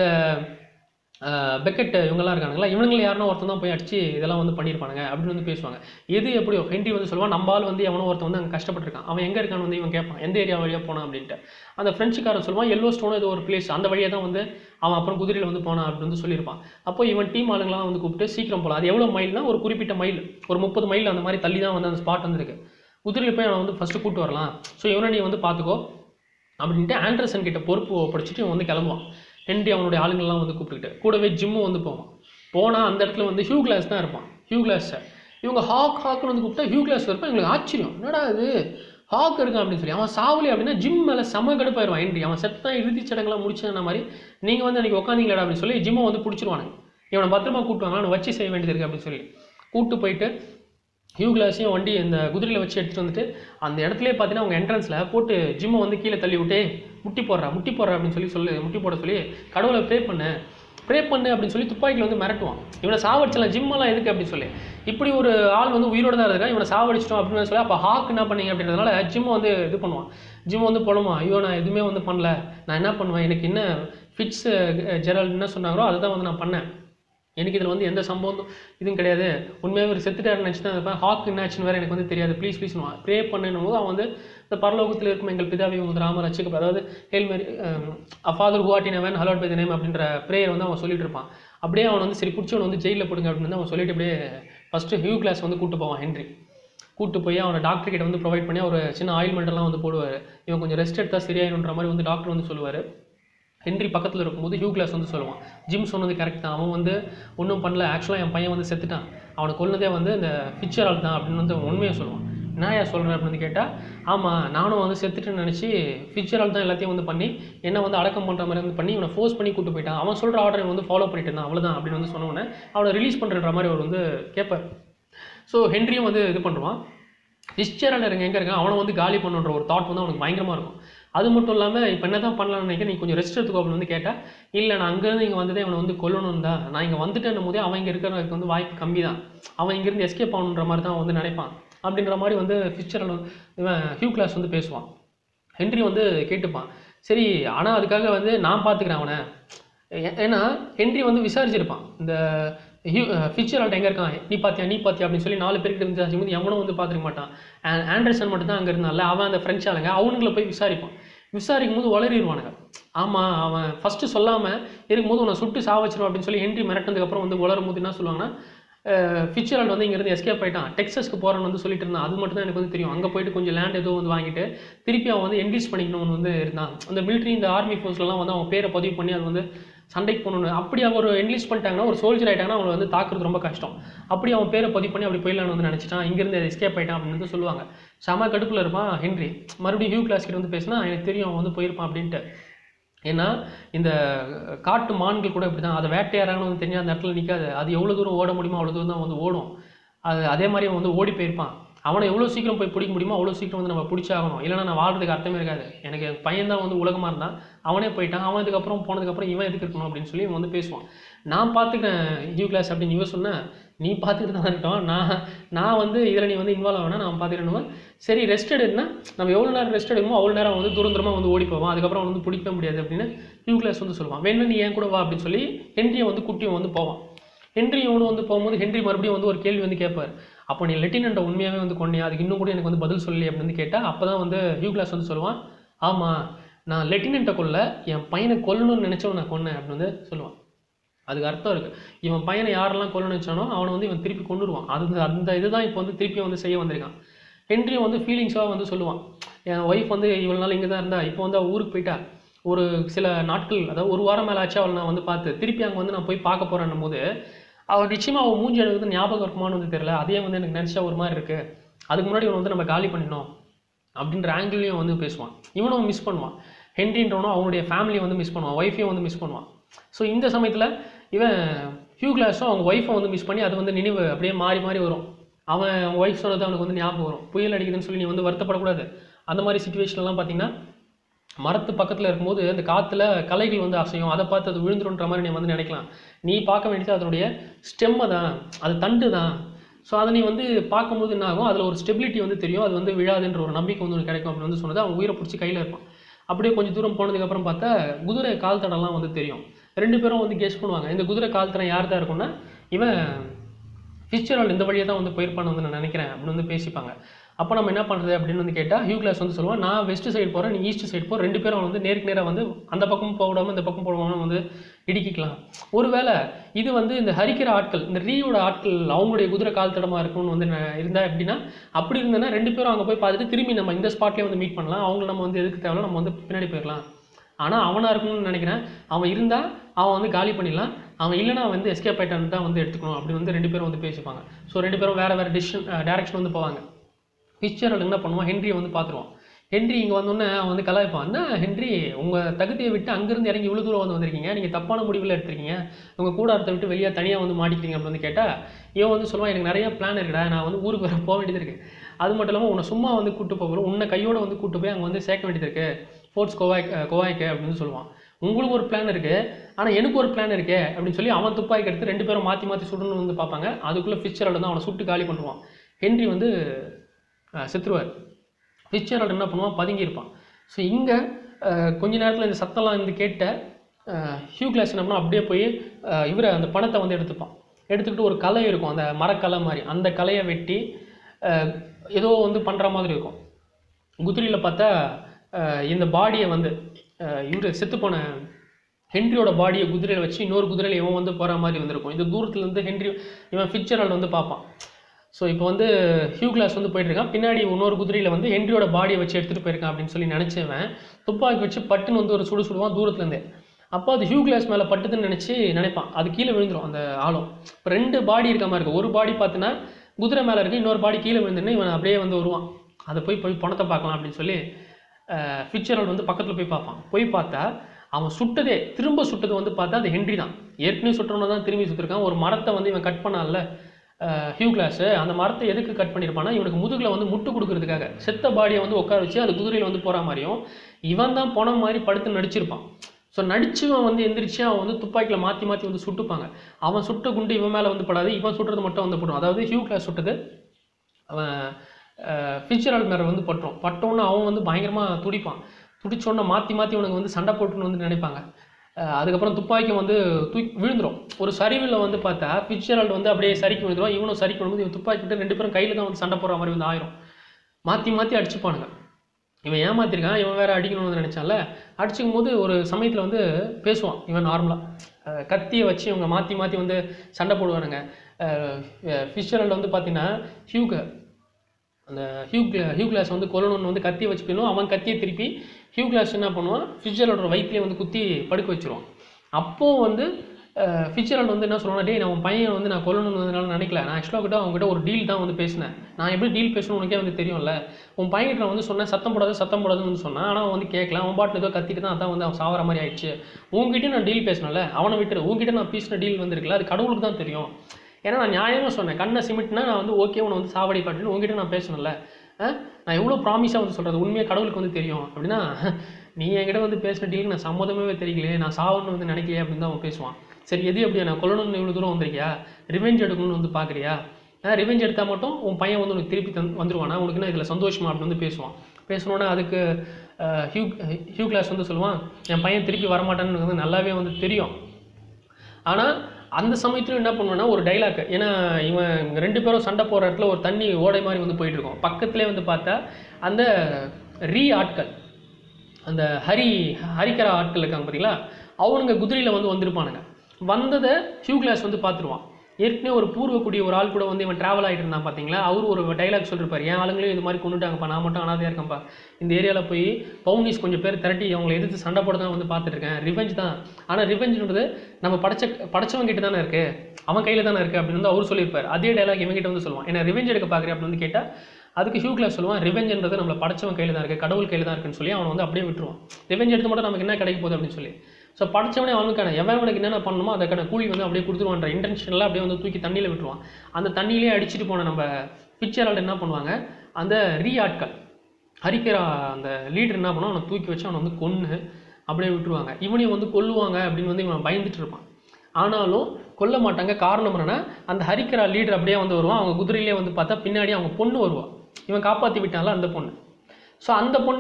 பெக்கெட் இவங்கெல்லாம் இருக்கானுங்களா இவனுங்களை யாருன்னா ஒருத்தன் தான் போய் அடிச்சு இதெல்லாம் வந்து பண்ணியிருப்பானுங்க அப்படின்னு வந்து பேசுவாங்க எது எப்படியோ ஹென்ரி வந்து சொல்லுவான் நம்ம ஆள் வந்து எவனோ ஒருத்தன் வந்து அங்கே கஷ்டப்பட்டிருக்கான் அவன் எங்கே இருக்கான்னு வந்து இவன் கேட்பான் எந்த ஏரியா வழியாக போனான் அப்படின்ட்டு அந்த ஃப்ரெஞ்சுக்காரன் சொல்லுவான் எல்லோ ஸ்டோனோ ஏதோ ஒரு பிளேஸ் அந்த வழியாக தான் வந்து அவன் அப்புறம் குதிரையில் வந்து போனான் அப்படின்னு வந்து சொல்லியிருப்பான் அப்போ இவன் டீம் ஆளுங்களாம் வந்து கூப்பிட்டு சீக்கிரம் போகலாம் அது எவ்வளோ மைல்னா ஒரு குறிப்பிட்ட மைல் ஒரு முப்பது மைல் அந்த மாதிரி தள்ளி தான் வந்து அந்த ஸ்பாட் வந்துருக்கு குதிரையில் போய் அவன் வந்து ஃபஸ்ட்டு கூப்பிட்டு வரலாம் ஸோ இவனை நீ வந்து பார்த்துக்கோ அப்படின்ட்டு ஆண்டர்சன் கிட்ட பொறுப்பு ஒப்படைச்சிட்டு இவன் வந்து கிளம்புவான் ஹென்ரி அவனுடைய ஆளுங்கள்லாம் வந்து கூப்பிட்டுக்கிட்டு கூடவே ஜிம்மும் வந்து போவான் போனால் அந்த இடத்துல வந்து ஹியூ கிளாஸ் தான் இருப்பான் ஹியூ கிளாஸ் இவங்க ஹாக் ஹாக்னு வந்து கூப்பிட்டா ஹியூ கிளாஸ் இருப்பான் எங்களுக்கு ஆச்சரியம் என்னடா இது ஹாக் இருக்கான் அப்படின்னு சொல்லி அவன் சாவலி அப்படின்னா ஜிம் மேலே செம கடுப்பாயிருவான் ஹென்ரி அவன் செத்தான் இறுதிச் சடங்கெல்லாம் முடிச்சன மாதிரி நீங்கள் வந்து அன்றைக்கி உட்காந்தீங்களா அப்படின்னு சொல்லி ஜிம்மை வந்து பிடிச்சிருவானுங்க இவனை பத்திரமா கூட்டுவாங்க அவனை வச்சு செய்ய வேண்டியது இருக்குது அப்படின்னு சொல்லி கூட்டு போயிட்டு ஹியூ கிளாஸையும் வண்டி இந்த குதிரையில் வச்சு எடுத்துகிட்டு வந்துட்டு அந்த இடத்துலயே பார்த்தீங்கன்னா அவங்க என்ட்ரன்ஸில் போட்டு ஜிம்மை வந்து கீழே தள்ளி விட்டு முட்டி போடுறா முட்டி போடுறா அப்படின்னு சொல்லி சொல்லு முட்டி போட சொல்லி கடவுளை ப்ரே பண்ணு ப்ரே பண்ணு அப்படின்னு சொல்லி துப்பாக்கியில் வந்து மிரட்டுவான் இவனை சாவடிச்சலாம் ஜிம்மெல்லாம் எதுக்கு அப்படின்னு சொல்லி இப்படி ஒரு ஆள் வந்து உயிரோட தான் இருக்கா இவனை சாவடிச்சிட்டோம் அப்படின்னு சொல்லி அப்போ ஹாக் என்ன பண்ணீங்க அப்படின்றதுனால ஜிம்மை வந்து இது பண்ணுவான் ஜிம் வந்து போடுமா ஐயோ நான் எதுவுமே வந்து பண்ணல நான் என்ன பண்ணுவேன் எனக்கு என்ன ஃபிட்ஸ் ஜெரல் என்ன சொன்னாங்களோ அதை தான் வந்து நான் பண்ணேன் எனக்கு இதில் வந்து எந்த சம்பவம் இதுவும் கிடையாது உண்மையாக ஒரு செத்துட்டாரு நினச்சி தான் இருப்பேன் ஹாக் என்னாச்சுன்னு வேறு எனக்கு வந்து தெரியாது ப்ளீஸ் ப்ளீஸ் ப்ரே பண்ணும் போது அவன் வந்து இந்த பரலோகத்தில் இருக்கும் எங்கள் பிதாவை உங்கள் ராம ரசிக்கப்படும் அதாவது ஹேல் மேரி ஃபாதர் ஹுவாட்டின் அவன் ஹலோட் பை நேம் அப்படின்ற ப்ரேயர் வந்து அவன் சொல்லிட்டு இருப்பான் அப்படியே அவன் வந்து சரி பிடிச்சவன் வந்து ஜெயிலில் போடுங்க அப்படின்னு வந்து அவன் சொல்லிட்டு அப்படியே ஃபஸ்ட்டு ஹியூ கிளாஸ் வந்து கூட்டு போவான் ஹென்ரி கூட்டு போய் அவனை டாக்டர் கிட்ட வந்து ப்ரொவைட் பண்ணி ஒரு சின்ன ஆயில்மெண்ட் எல்லாம் வந்து போடுவார் இவன் கொஞ்சம் ரெஸ்ட் எடுத்தா சரியாயிருன்ற மாதிரி வந்து டாக்டர் வந்து சொல்லுவார் ஹென்றி பக்கத்தில் இருக்கும்போது ஹியூ கிளாஸ் வந்து சொல்லுவான் ஜிம் சொன்னது கரெக்ட் தான் அவன் வந்து ஒன்றும் பண்ணல ஆக்சுவலாக என் பையன் வந்து செத்துட்டான் அவனை கொன்னதே வந்து இந்த பிக்சர் ஆள் தான் அப்படின்னு வந்து உண்மையை சொல்லுவான் நான் ஏன் சொல்கிறேன் அப்படின்னு வந்து கேட்டால் ஆமாம் நானும் வந்து செத்துட்டுன்னு நினச்சி பிக்சர் ஆள் தான் எல்லாத்தையும் வந்து பண்ணி என்ன வந்து அடக்கம் பண்ணுற மாதிரி வந்து பண்ணி இவனை ஃபோர்ஸ் பண்ணி கூட்டு போயிட்டான் அவன் சொல்கிற ஆர்டரை வந்து ஃபாலோ பண்ணிட்டு இருந்தான் அவ்வளோதான் அப்படின்னு வந்து சொன்ன உடனே அவனை ரிலீஸ் பண்ணுற மாதிரி அவர் வந்து கேட்பார் ஸோ ஹென்ரியும் வந்து இது பண்ணுவான் ஃபிஷ்சரல் இருங்க எங்கே இருக்கான் அவனை வந்து காலி பண்ணுன்ற ஒரு தாட் வந்து அவனுக்கு பயங்கரமாக இருக்கும் அது மட்டும் இல்லாமல் இப்போ என்ன தான் பண்ணலாம்னு நினைக்கிறேன் நீ கொஞ்சம் ரெஸ்ட் எடுத்துக்கோ அப்படின்னு வந்து கேட்டால் இல்லை நான் அங்கேருந்து இங்கே வந்ததே அவனை வந்து கொல்லணும் தான் நான் இங்கே வந்துட்டேன்னும் போதே அவன் இங்கே இருக்கிறதுக்கு வந்து வாய்ப்பு கம்மி தான் அவன் இங்கேருந்து எஸ்கேப் ஆகணுன்ற மாதிரி தான் அவன் வந்து நினைப்பான் அப்படின்ற மாதிரி வந்து ஃபிஷ்சரல் இவன் ஹியூ கிளாஸ் வந்து பேசுவான் ஹென்றி வந்து கேட்டுப்பான் சரி ஆனால் அதுக்காக வந்து நான் பார்த்துக்கிறேன் அவனை ஏ- ஏன்னா ஹென்றி வந்து விசாரிச்சிருப்பான் இந்த ஹியூ ஃபிட்சரால்ட் எங்கே இருக்கான் நீ பார்த்தியா நீ பார்த்தியா அப்படின்னு சொல்லி நாலு பேர்கிட்ட விசாரிக்கும் போது எவனும் வந்து பார்த்துக்க மாட்டான் ஆ- ஆண்டர்சன் மட்டும் தான் அங்கே இருந்தான்ல அவன் அந்த ஃப்ரெஞ்ச் ஆளுங்க அவனுங்களை போய் விசாரிப்பான் விசாரிக்கும் போது உளறிடுவானுங்க ஆமாம் அவன் ஃபஸ்ட்டு சொல்லாமல் இருக்கும்போது உன்னை சுட்டு சாவச்சிரும் அப்படின்னு சொல்லி ஹென்றி மிரட்டினதுக்கப்புறம் வந்து உளரும் போது என்ன சொல்லுவாங்கன்னா ஃபிட்சரால்ட் வந்து இங்கேருந்து எஸ்கேப் ஆயிட்டான் டெக்ஸஸ்க்கு போகிறேன்னு வந்து சொல்லிட்டு இருந்தான் அது மட்டும் தான் எனக்கு வந்து தெரியும் அங்கே போயிட்டு கொஞ்சம் லேண்ட் ஏதோ வந்து வாங்கிட்டு திருப்பி அவன் வந்து என்கேஜ் பண்ணிக்கணும்னு வந்து இருந்தான் அந்த மிலிட்ரி இந்த ஆர்மி ஃபோர்ஸ்லலாம் வந்து அவன் பேரை பதிவு பண்ணி அது வந்து சண்டைக்கு போகணுன்னு அப்படி அவங்க ஒரு என்லிஸ்ட் பண்ணிட்டாங்கன்னா ஒரு சோல்ஜர் ஆயிட்டாங்கன்னா அவனை வந்து தாக்குறது ரொம்ப கஷ்டம் அப்படி அவன் பேரை பதிவு பண்ணி அப்படி போயிடலான்னு வந்து நினச்சிட்டான் இங்கேருந்து எஸ்கேப் ஆயிட்டான் அப்படின்னு வந்து சொல்லுவாங்க செம கடுப்பில் இருப்பான் ஹென்றி மறுபடியும் ஹியூ கிளாஸ் கிட்ட வந்து பேசினா எனக்கு தெரியும் அவன் வந்து போயிருப்பான் அப்படின்ட்டு ஏன்னா இந்த காட்டு மான்கள் கூட இப்படி தான் அதை வேட்டையாடுறாங்கன்னு வந்து தெரிஞ்சா அந்த இடத்துல நிற்காது அது எவ்வளோ தூரம் ஓட முடியுமோ அவ்வளோ தூரம் தான் வந்து ஓடும் அது அதே மாதிரி அவன் வந்து ஓடி போயிருப்பான் அவனை எவ்வளோ சீக்கிரம் போய் பிடிக்க முடியுமோ அவ்வளோ சீக்கிரம் வந்து நம்ம பிடிச்சாகணும் இல்லைன்னா நான் வாழ்றதுக்கு அர்த்தமே இருக்காது எனக்கு என் பையன் தான் வந்து உலகமாக இருந்தான் அவனே போயிட்டான் அவன் இதுக்கப்புறம் போனதுக்கப்புறம் இவன் எதுக்கு இருக்கணும் அப்படின்னு சொல்லி இவன் வந்து பேசுவான் நான் பார்த்துக்கிறேன் ஹியூ கிளாஸ் அப்படின்னு இவன் சொன்னேன் நீ பார்த்துக்கிட்டு தான் இருக்கட்டும் நான் நான் வந்து இதில் நீ வந்து இன்வால்வ் ஆகணும் நான் பார்த்துக்கிறேன் சரி ரெஸ்ட் எடுனா நம்ம எவ்வளோ நேரம் ரெஸ்ட் எடுக்குமோ அவ்வளோ நேரம் வந்து தூரம் தூரமாக வந்து ஓடி போவான் அதுக்கப்புறம் அவன் வந்து பிடிக்க முடியாது அப்படின்னு ஹியூ கிளாஸ் வந்து சொல்லுவான் வேணும் நீ ஏன் கூட வா அப்படின்னு சொல்லி ஹென்ரியை வந்து குட்டியும் வந்து போவான் ஹென்றி இவனு வந்து போகும்போது ஹென்றி மறுபடியும் வந்து ஒரு கேள்வி வந்து கேட்பார் அப்போ நீ லெட்டினண்ட்டை உண்மையாகவே வந்து கொண்டியா அதுக்கு இன்னும் கூட எனக்கு வந்து பதில் சொல்லி அப்படின்னு வந்து கேட்டால் அப்போ தான் வந்து ஹியூ கிளாஸ் வந்து சொல்லுவான் ஆமாம் நான் லெட்டினண்ட்டை கொல்ல என் பையனை கொல்லணும்னு நினச்சவன் நான் கொன்னேன் அப்படின்னு வந்து சொல்லுவான் அதுக்கு அர்த்தம் இருக்குது இவன் பையனை யாரெல்லாம் கொல்ல நினச்சானோ அவனை வந்து இவன் திருப்பி கொண்டுருவான் அது அந்த இதுதான் இப்போ வந்து திருப்பி வந்து செய்ய வந்திருக்கான் ஹென்ரியும் வந்து ஃபீலிங்ஸாக வந்து சொல்லுவான் என் ஒய்ஃப் வந்து இவ்வளோ நாள் இங்கே தான் இருந்தா இப்போ வந்து அவள் ஊருக்கு போயிட்டா ஒரு சில நாட்கள் அதாவது ஒரு வாரம் மேலே ஆச்சு அவளை நான் வந்து பார்த்து திருப்பி அங்கே வந்து நான் போய் பார்க்க போகிறேன்னும் போது அவள் நிச்சயமாக அவள் மூஞ்சி எனக்கு வந்து ஞாபகம் இருக்குமான்னு வந்து தெரியல அதே வந்து எனக்கு நினச்சா ஒரு மாதிரி இருக்குது அதுக்கு முன்னாடி இவனை வந்து நம்ம காலி பண்ணிடணும் அப்படின்ற ஆங்கிள்லையும் வந்து பேசுவான் இவனும் மிஸ் பண்ணுவான் ஹென்ரின்றவனும் அவனுடைய ஃபேமிலியை வந்து மிஸ் பண்ணுவான் ஒய்ஃபையும் வந்து மிஸ் பண்ணுவான் ஸோ இந்த சமயத்தில் இவன் ஹியூ கிளாஸும் அவங்க ஒய்ஃபை வந்து மிஸ் பண்ணி அது வந்து நினைவு அப்படியே மாறி மாறி வரும் அவன் அவங்க ஒய்ஃப் சொன்னது அவனுக்கு வந்து ஞாபகம் வரும் புயல் அடிக்குதுன்னு சொல்லி நீ வந்து வருத்தப்படக்கூடாது அந்த மாதிரி சுச்சுவேஷன்லாம் பார்த்தீங்கன்னா மரத்து பக்கத்தில் இருக்கும்போது அந்த காற்றுல கலைகள் வந்து அசையும் அதை பார்த்து அது விழுந்துருன்ற மாதிரி நீ வந்து நினைக்கலாம் நீ பார்க்க வேண்டியது அதனுடைய ஸ்டெம்மை தான் அது தண்டு தான் ஸோ அதை நீ வந்து பார்க்கும்போது என்ன ஆகும் அதில் ஒரு ஸ்டெபிலிட்டி வந்து தெரியும் அது வந்து விழாதுன்ற ஒரு நம்பிக்கை வந்து உனக்கு கிடைக்கும் அப்படின்னு வந்து சொன்னது அவன் உயிரை பிடிச்சி கையில் இருப்பான் அப்படியே கொஞ்சம் தூரம் போனதுக்கப்புறம் பார்த்தா குதிரை கால் தடம்லாம் வந்து தெரியும் ரெண்டு பேரும் வந்து கெஸ் பண்ணுவாங்க இந்த குதிரை கால் தடம் யார் தான் இருக்கும்னா இவன் ஃபியூச்சரால் இந்த வழியாக தான் வந்து போயிருப்பான்னு வந்து நான் நினைக்கிறேன் அப்படின்னு வந்து பேசிப்பாங்க அப்போ நம்ம என்ன பண்ணுறது அப்படின்னு வந்து கேட்டால் ஹியூ கிளாஸ் வந்து சொல்லுவான் நான் வெஸ்ட் சைடு போகிறேன் நீ ஈஸ்ட் சைடு போ ரெண்டு பேரும் வந்து நேருக்கு நேராக வந்து அந்த பக்கம் போடாமல் இந்த பக்கம் போடாமல் வந்து இடிக்கிக்கலாம் ஒருவேளை இது வந்து இந்த ஹரிக்கிற ஆட்கள் இந்த ரீயோட ஆட்கள் அவங்களுடைய குதிரை கால் தடமாக இருக்கும்னு வந்து நான் இருந்தா எப்படின்னா அப்படி இருந்ததுன்னா ரெண்டு பேரும் அங்கே போய் பார்த்துட்டு திரும்பி நம்ம இந்த ஸ்பாட்லேயே வந்து மீட் பண்ணலாம் அவங்கள நம்ம வந்து எதுக்கு தேவையில்ல நம்ம வந்து பின்னாடி போயிடலாம் ஆனால் அவனாக இருக்கணும்னு நினைக்கிறேன் அவன் இருந்தால் அவன் வந்து காலி பண்ணிடலாம் அவன் இல்லைனா அவன் வந்து எஸ்கேப் ஆயிட்டான்னு தான் வந்து எடுத்துக்கணும் அப்படி வந்து ரெண்டு பேரும் வந்து பேசிப்பாங்க ஸோ ரெண்டு பேரும் வேறு வேறு டிசிஷன் டேரக்ஷன் வந்து போவாங்க பிக்சரில் என்ன பண்ணுவான் ஹென்ரியை வந்து பார்த்துருவான் ஹென்றி இங்கே வந்தோடனே அவன் வந்து கலாய்ப்பான் என்ன ஹென்றி உங்கள் தகுதியை விட்டு அங்கேருந்து இறங்கி இவ்வளோ தூரம் வந்து வந்திருக்கீங்க நீங்கள் தப்பான முடிவில் எடுத்திருக்கீங்க உங்கள் கூடாரத்தை விட்டு வெளியே தனியாக வந்து மாட்டிக்கிறீங்க அப்படின்னு வந்து கேட்டால் இவன் வந்து சொல்லுவான் எனக்கு நிறைய பிளான் இருக்குடா நான் வந்து ஊருக்கு வர போக வேண்டியது இருக்குது அது மட்டும் இல்லாமல் உன்னை சும்மா வந்து கூட்டு போகிறோம் உன்னை கையோட வந்து கூட்டு போய் அங்கே வந்து சேர்க்க வேண்டியது இருக்குது ஃபோர்ட்ஸ் கோவாய் கோவாய்க்கு அப்படின்னு சொல்லுவான் உங்களுக்கு ஒரு பிளான் இருக்குது ஆனால் எனக்கு ஒரு பிளான் இருக்கே அப்படின்னு சொல்லி அவன் துப்பாக்கி எடுத்து ரெண்டு பேரும் மாற்றி மாற்றி சுடணும்னு வந்து பார்ப்பாங்க அதுக்குள்ளே ஃபிச்சரில் தான் அவனை சுட்டு காலி பண்ணுவான் ஹென்றி வந்து அஹ், செத்துருவார் ஃபிச்சரில் என்ன பண்ணுவான் பதுங்கியிருப்பான் ஸோ இங்கே கொஞ்ச நேரத்தில் இந்த சத்தம்லாம் வந்து கேட்ட அஹ், ஹியூ கிளாஸ் என்ன பண்ணுவான் அப்படியே போய் அஹ், இவரை அந்த பணத்தை வந்து எடுத்துப்பான் எடுத்துக்கிட்டு ஒரு கலை இருக்கும் அந்த மரக்கலை மாதிரி அந்த கலையை வெட்டி அஹ், ஏதோ வந்து பண்ணுற மாதிரி இருக்கும் குதிரையில் பார்த்தா அஹ், இந்த பாடியை வந்து இவர் செத்துப்போன ஹென்ரியோட பாடியை குதிரையில் வச்சு இன்னொரு குதிரையில் இவன் வந்து போகிற மாதிரி வந்திருக்கும் இந்த தூரத்துலேருந்து ஹென்ரி இவன் ஃபிட்சரால் வந்து பார்ப்பான் ஸோ இப்போ வந்து ஹியூ கிளாஸ் வந்து போயிட்டு இருக்கான் பின்னாடி இன்னொரு குதிரையில் வந்து ஹென்ரியோட பாடியை வச்சு எடுத்துகிட்டு போயிருக்கான் அப்படின்னு சொல்லி நினச்சவன் துப்பாக்கி வச்சு பட்டுன்னு வந்து ஒரு சுடு சுடுவான் தூரத்துலேருந்தே அப்போ அது ஹியூ கிளாஸ் மேலே பட்டுதுன்னு நினச்சி நினைப்பான் அது கீழே விழுந்துரும் அந்த ஆளும் இப்போ ரெண்டு பாடி இருக்க மாதிரி இருக்கும் ஒரு பாடி பார்த்தீங்கன்னா குதிரை மேலே இருக்குது இன்னொரு பாடி கீழே விழுந்துன்னு இவன் அப்படியே வந்து வருவான் அதை போய் போய் பணத்தை பார்க்கலாம் அப்படின்னு சொல்லி ஃபிட்சரல் வந்து பக்கத்தில் போய் பார்ப்பான் போய் பார்த்தா அவன் சுட்டதே திரும்ப சுட்டது வந்து பார்த்தா அது ஹென்றி தான் ஏற்கனவே சுட்டவன தான் திரும்பி சுற்றிருக்கான் ஒரு மரத்தை வந்து இவன் கட் பண்ணான்ல ஹியூ கிளாஸு அந்த மரத்தை எதுக்கு கட் பண்ணியிருப்பான்னா இவனுக்கு முதுகில் வந்து முட்டு கொடுக்கறதுக்காக செத்த பாடியை வந்து உட்கார வச்சு அது குதிரையில் வந்து போகிற மாதிரியும் இவன் தான் போன மாதிரி படுத்து நடிச்சிருப்பான் ஸோ நடிச்சவன் வந்து எந்திரிச்சு அவன் வந்து துப்பாக்கியில் மாற்றி மாற்றி வந்து சுட்டுப்பாங்க அவன் சுட்ட குண்டு இவன் மேலே வந்து படாது இவன் சுட்டுறது மட்டும் வந்து படும் அதாவது ஹியூ கிளாஸ் சுட்டது அவன் ஃபியூச்சரல் மேலே வந்து பட்டுரும் பட்டோன்னு அவன் வந்து பயங்கரமாக துடிப்பான் துடிச்சோன்னே மாற்றி மாற்றி உனக்கு வந்து சண்டை போட்டுன்னு வந்து நினைப்பாங்க அஹ் அதுக்கப்புறம் துப்பாக்கி வந்து தூக்கி விழுந்துரும் ஒரு சரிவில் வந்து பார்த்தா ஃபிட்சரல்ட் வந்து அப்படியே சரிக்கு விழுந்துரும் இவனும் சரிக்கு விழும்போது இவன் துப்பாக்கி விட்டு ரெண்டு பேரும் கையில் தான் வந்து சண்டை போடுற மாதிரி வந்து ஆயிரும் மாற்றி மாற்றி அடிச்சுப்பானுங்க இவன் ஏமாத்திருக்கான் இவன் வேற அடிக்கணும்னு வந்து நினச்சான்ல அடிச்சுக்கும் போது ஒரு சமயத்தில் வந்து பேசுவான் இவன் நார்மலாக கத்தியை வச்சு இவங்க மாற்றி மாற்றி வந்து சண்டை போடுவானுங்க ஃபிஷரல் வந்து பார்த்தீங்கன்னா ஹியூக அந்த ஹியூ கிளா- ஹியூ கிளாஸ் வந்து கொல்லணும்னு வந்து கத்தியை வச்சு போயிடும் அவன் கத்தியை திருப்பி ஹியூ கிளாஸ் என்ன பண்ணுவான் ஃபிஷரோட வயிற்றுலேயே வந்து குத்தி படுக்க வச்சிருவான் அப்போது வந்து ஃபிஷரல் வந்து என்ன சொல்லுவானா டேய் நான் உன் பையன் வந்து நான் கொல்லணும்னு வந்து என்னால நினைக்கல நான் ஆக்சுவலாக கிட்ட அவங்ககிட்ட ஒரு டீல் தான் வந்து பேசினேன் நான் எப்படி டீல் பேசணும் உனக்கே வந்து தெரியும்ல உன் பையன்கிட்ட நான் வந்து சொன்னேன் சத்தம் போடாது சத்தம் போடாதுன்னு வந்து சொன்னான் ஆனால் அவன் வந்து கேட்கல அவன் பாட்டில் ஏதோ கத்திட்டு தான் அதான் வந்து அவன் சாவற மாதிரி ஆயிடுச்சு உங்ககிட்ட நான் டீல் பேசினேன்ல அவனை விட்டுரு உங்ககிட்ட நான் பேசின டீல் வந்துருக்குல்ல அது கடவுளுக்கு தான் தெரியும் ஏன்னா நான் நியாயமாக சொன்னேன் கண்ணை சிமிட்னா நான் வந்து ஓகே உன்னை வந்து சாவடி காட்டுன்னு உங்ககிட்ட நான் பேசணும்ல ஆ? நான் எவ்வளோ ப்ராமிஸாக வந்து சொல்கிறது உண்மையாக கடவுளுக்கு வந்து தெரியும் அப்படின்னா நீ என்கிட்ட வந்து பேசின டீல் நான் சம்மதமே தெரியலையே நான் சாவணும்னு வந்து நினைக்கலையே அப்படின்னு தான் அவன் பேசுவான் சரி எது எப்படியா நான் கொல்லணும்னு இவ்வளோ தூரம் வந்திருக்கியா ரிவெஞ்ச் எடுக்கணும்னு வந்து பார்க்குறியா ரிவெஞ்ச் எடுத்தால் மட்டும் உன் பையன் வந்து உனக்கு திருப்பி தந்து வந்துருவானா உனக்கு என்ன இதில் சந்தோஷமா அப்படின்னு வந்து பேசுவான் பேசணுன்னா அதுக்கு அஹ், ஹியூ ஹியூ கிளாஸ் வந்து சொல்லுவான் என் பையன் திருப்பி வரமாட்டான்னு வந்து நல்லாவே வந்து தெரியும் ஆனால் அந்த சமயத்துல என்ன பண்ணுவேன்னா ஒரு டைலாக் ஏன்னா இவன் இவங்க ரெண்டு பேரும் சண்டை போகிற இடத்துல ஒரு தண்ணி ஓடை மாதிரி வந்து போயிட்டு இருக்கும் பக்கத்துலேயே வந்து பார்த்தா அந்த ரீ ஆட்கள் அந்த ஹரி ஹரிக்கரா ஆட்கள் இருக்காங்க பார்த்தீங்களா அவனுங்க குதிரையில் வந்து வந்திருப்பானுங்க வந்ததை ஹியூ கிளாஸ் வந்து பார்த்துருவான் ஏற்கனவே ஒரு பூர்வக்குடி ஒரு ஆள் கூட வந்து இவன் ட்ராவல் ஆகிட்டு இருந்தான் பார்த்தீங்களா அவர் ஒரு டைலாக் சொல்லிருப்பார் என் ஆளுங்களையும் இது மாதிரி கொண்டுட்டாங்கப்பா நான் மட்டும் அனாதையாக இருக்கேன்ப்பா இந்த ஏரியாவில் போய் பவுனிஸ் கொஞ்சம் பேர் திரட்டி அவங்களை எதிர்த்து சண்டை போட தான் வந்து பார்த்துட்டு இருக்கேன் ரிவெஞ்ச் தான் ஆனால் ரிவெஞ்சுன்றது நம்ம படைச்ச படைச்சவன் கிட்ட தானே இருக்கு அவன் கையில் தானே இருக்கு அப்படின்னு வந்து அவர் சொல்லியிருப்பார் அதே டைலாக் இவன்கிட்ட வந்து சொல்லுவான் என்ன ரிவெஞ்ச் எடுக்க பார்க்குறேன் அப்படின்னு வந்து கேட்டால் அதுக்கு ஹியூ கிளாஸ் சொல்லுவான் ரிவெஞ்சுன்றது நம்மளை படைச்சவன் கையில் தான் இருக்குது கடவுள் கையில் தான் இருக்குன்னு சொல்லி அவனை வந்து அப்படியே விட்டுருவான் ரிவெஞ்ச் எடுத்து மட்டும் நமக்கு என்ன கிடைக்க போகுது அப்படின்னு சொல்லி ஸோ படைச்சவனே அவனுக்கான எவன் அவனுக்கு என்னென்ன பண்ணணுமோ அதுக்கான கூலி வந்து அப்படியே கொடுத்துருவான்ற இன்டென்ஷனில் அப்படியே வந்து தூக்கி தண்ணியில் விட்டுருவான் அந்த தண்ணியிலே அடிச்சுட்டு போன நம்ம பிக்சரால் என்ன பண்ணுவாங்க அந்த ரீ ஆட்கள் ஹரிக்கிற அந்த லீடர் என்ன பண்ணுவான் அவனை தூக்கி வச்சு அவனை வந்து கொன்று அப்படியே விட்டுருவாங்க இவனையும் வந்து கொல்லுவாங்க அப்படின்னு வந்து இவன் பயந்துட்டு இருப்பான் ஆனாலும் கொல்ல மாட்டாங்க காரணம் என்னன்னா அந்த ஹரிக்கரா லீடர் அப்படியே வந்து வருவான் அவங்க குதிரையிலே வந்து பார்த்தா பின்னாடி அவங்க பொண்ணு வருவா இவன் காப்பாற்றி விட்டான்ல அந்த பொண்ணு ஸோ அந்த பொண்ணு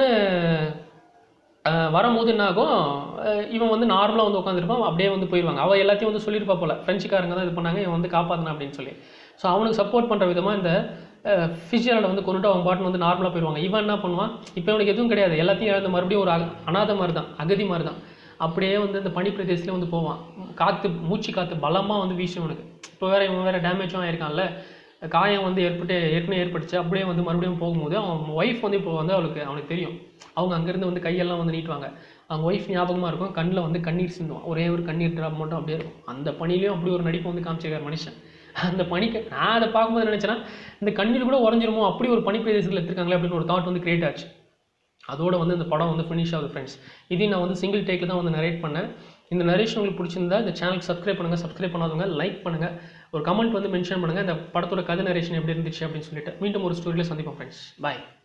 அஹ், வரும்போது என்ன ஆகும் அஹ், இவன் வந்து நார்மலாக வந்து உட்காந்துருப்பான் அப்படியே வந்து போயிடுவாங்க அவள் எல்லாத்தையும் வந்து சொல்லியிருப்பா போல ஃப்ரெஞ்சுக்காரங்க தான் இது பண்ணாங்க இவன் வந்து காப்பாற்றினா அப்படின்னு சொல்லி ஸோ அவனுக்கு சப்போர்ட் பண்ணுற விதமாக இந்த ஃபிஷியலை வந்து கொண்டுட்டு அவன் பாட்டு வந்து நார்மலாக போயிடுவாங்க இவன் என்ன பண்ணுவான் இப்போ இவனுக்கு எதுவும் கிடையாது எல்லாத்தையும் இழந்த மறுபடியும் ஒரு அக- அனாதை மாதிரி தான் அகதி மாதிரி தான் அப்படியே வந்து இந்த பனி பிரதேசத்துல வந்து போவான் காற்று மூச்சு காற்று பலமாக வந்து வீசும் இவனுக்கு இப்போ வேற இவன் வேற டேமேஜும் ஆயிருக்கான்ல காயம் வந்து ஏற்பட்டு ஏற்கனவே ஏற்பட்டுச்சு அப்படியே வந்து மறுபடியும் போகும்போது அவன் ஒய்ஃப் வந்து இப்போ வந்து அவளுக்கு அவனுக்கு தெரியும் அவங்க அங்கேருந்து வந்து கையெல்லாம் வந்து நீட்டுவாங்க அவங்க ஒய்ஃப் ஞாபகமாக இருக்கும் கண்ணில் வந்து கண்ணீர் சிந்துவான் ஒரே ஒரு கண்ணீர் ட்ராப் மட்டும் அப்படியே இருக்கும் அந்த பனிலையும் அப்படி ஒரு நடிப்பு வந்து காமிச்சிருக்காரு மனுஷன் அந்த பனிக்கு நான் அதை பார்க்கும்போது நினச்சேன்னா இந்த கண்ணீர் கூட உறைஞ்சிருமோ அப்படி ஒரு பனி பிரதேசத்தில் எடுத்திருக்காங்களே அப்படின்னு ஒரு தாட் வந்து கிரியேட் ஆச்சு அதோட வந்து இந்த படம் வந்து ஃபினிஷ் ஆகுது ஃப்ரெண்ட்ஸ் இதையும் நான் வந்து சிங்கிள் டேக்கில் தான் வந்து நரேட் பண்ணேன் இந்த நரேஷன் உங்களுக்கு பிடிச்சிருந்தா இந்த சேனலுக்கு சப்ஸ்கிரைப் பண்ணுங்கள் சப்ஸ்கிரைப் பண்ணாதவங்க லைக் பண்ணுங்கள் ஒரு கமெண்ட் வந்து மென்ஷன் பண்ணுங்கள் இந்த படத்தோட கதை நரேஷன் எப்படி இருந்துச்சு அப்படின்னு சொல்லிட்டு மீண்டும் ஒரு ஸ்டோரியில் சந்திப்போம் ஃப்ரெண்ட்ஸ் பாய்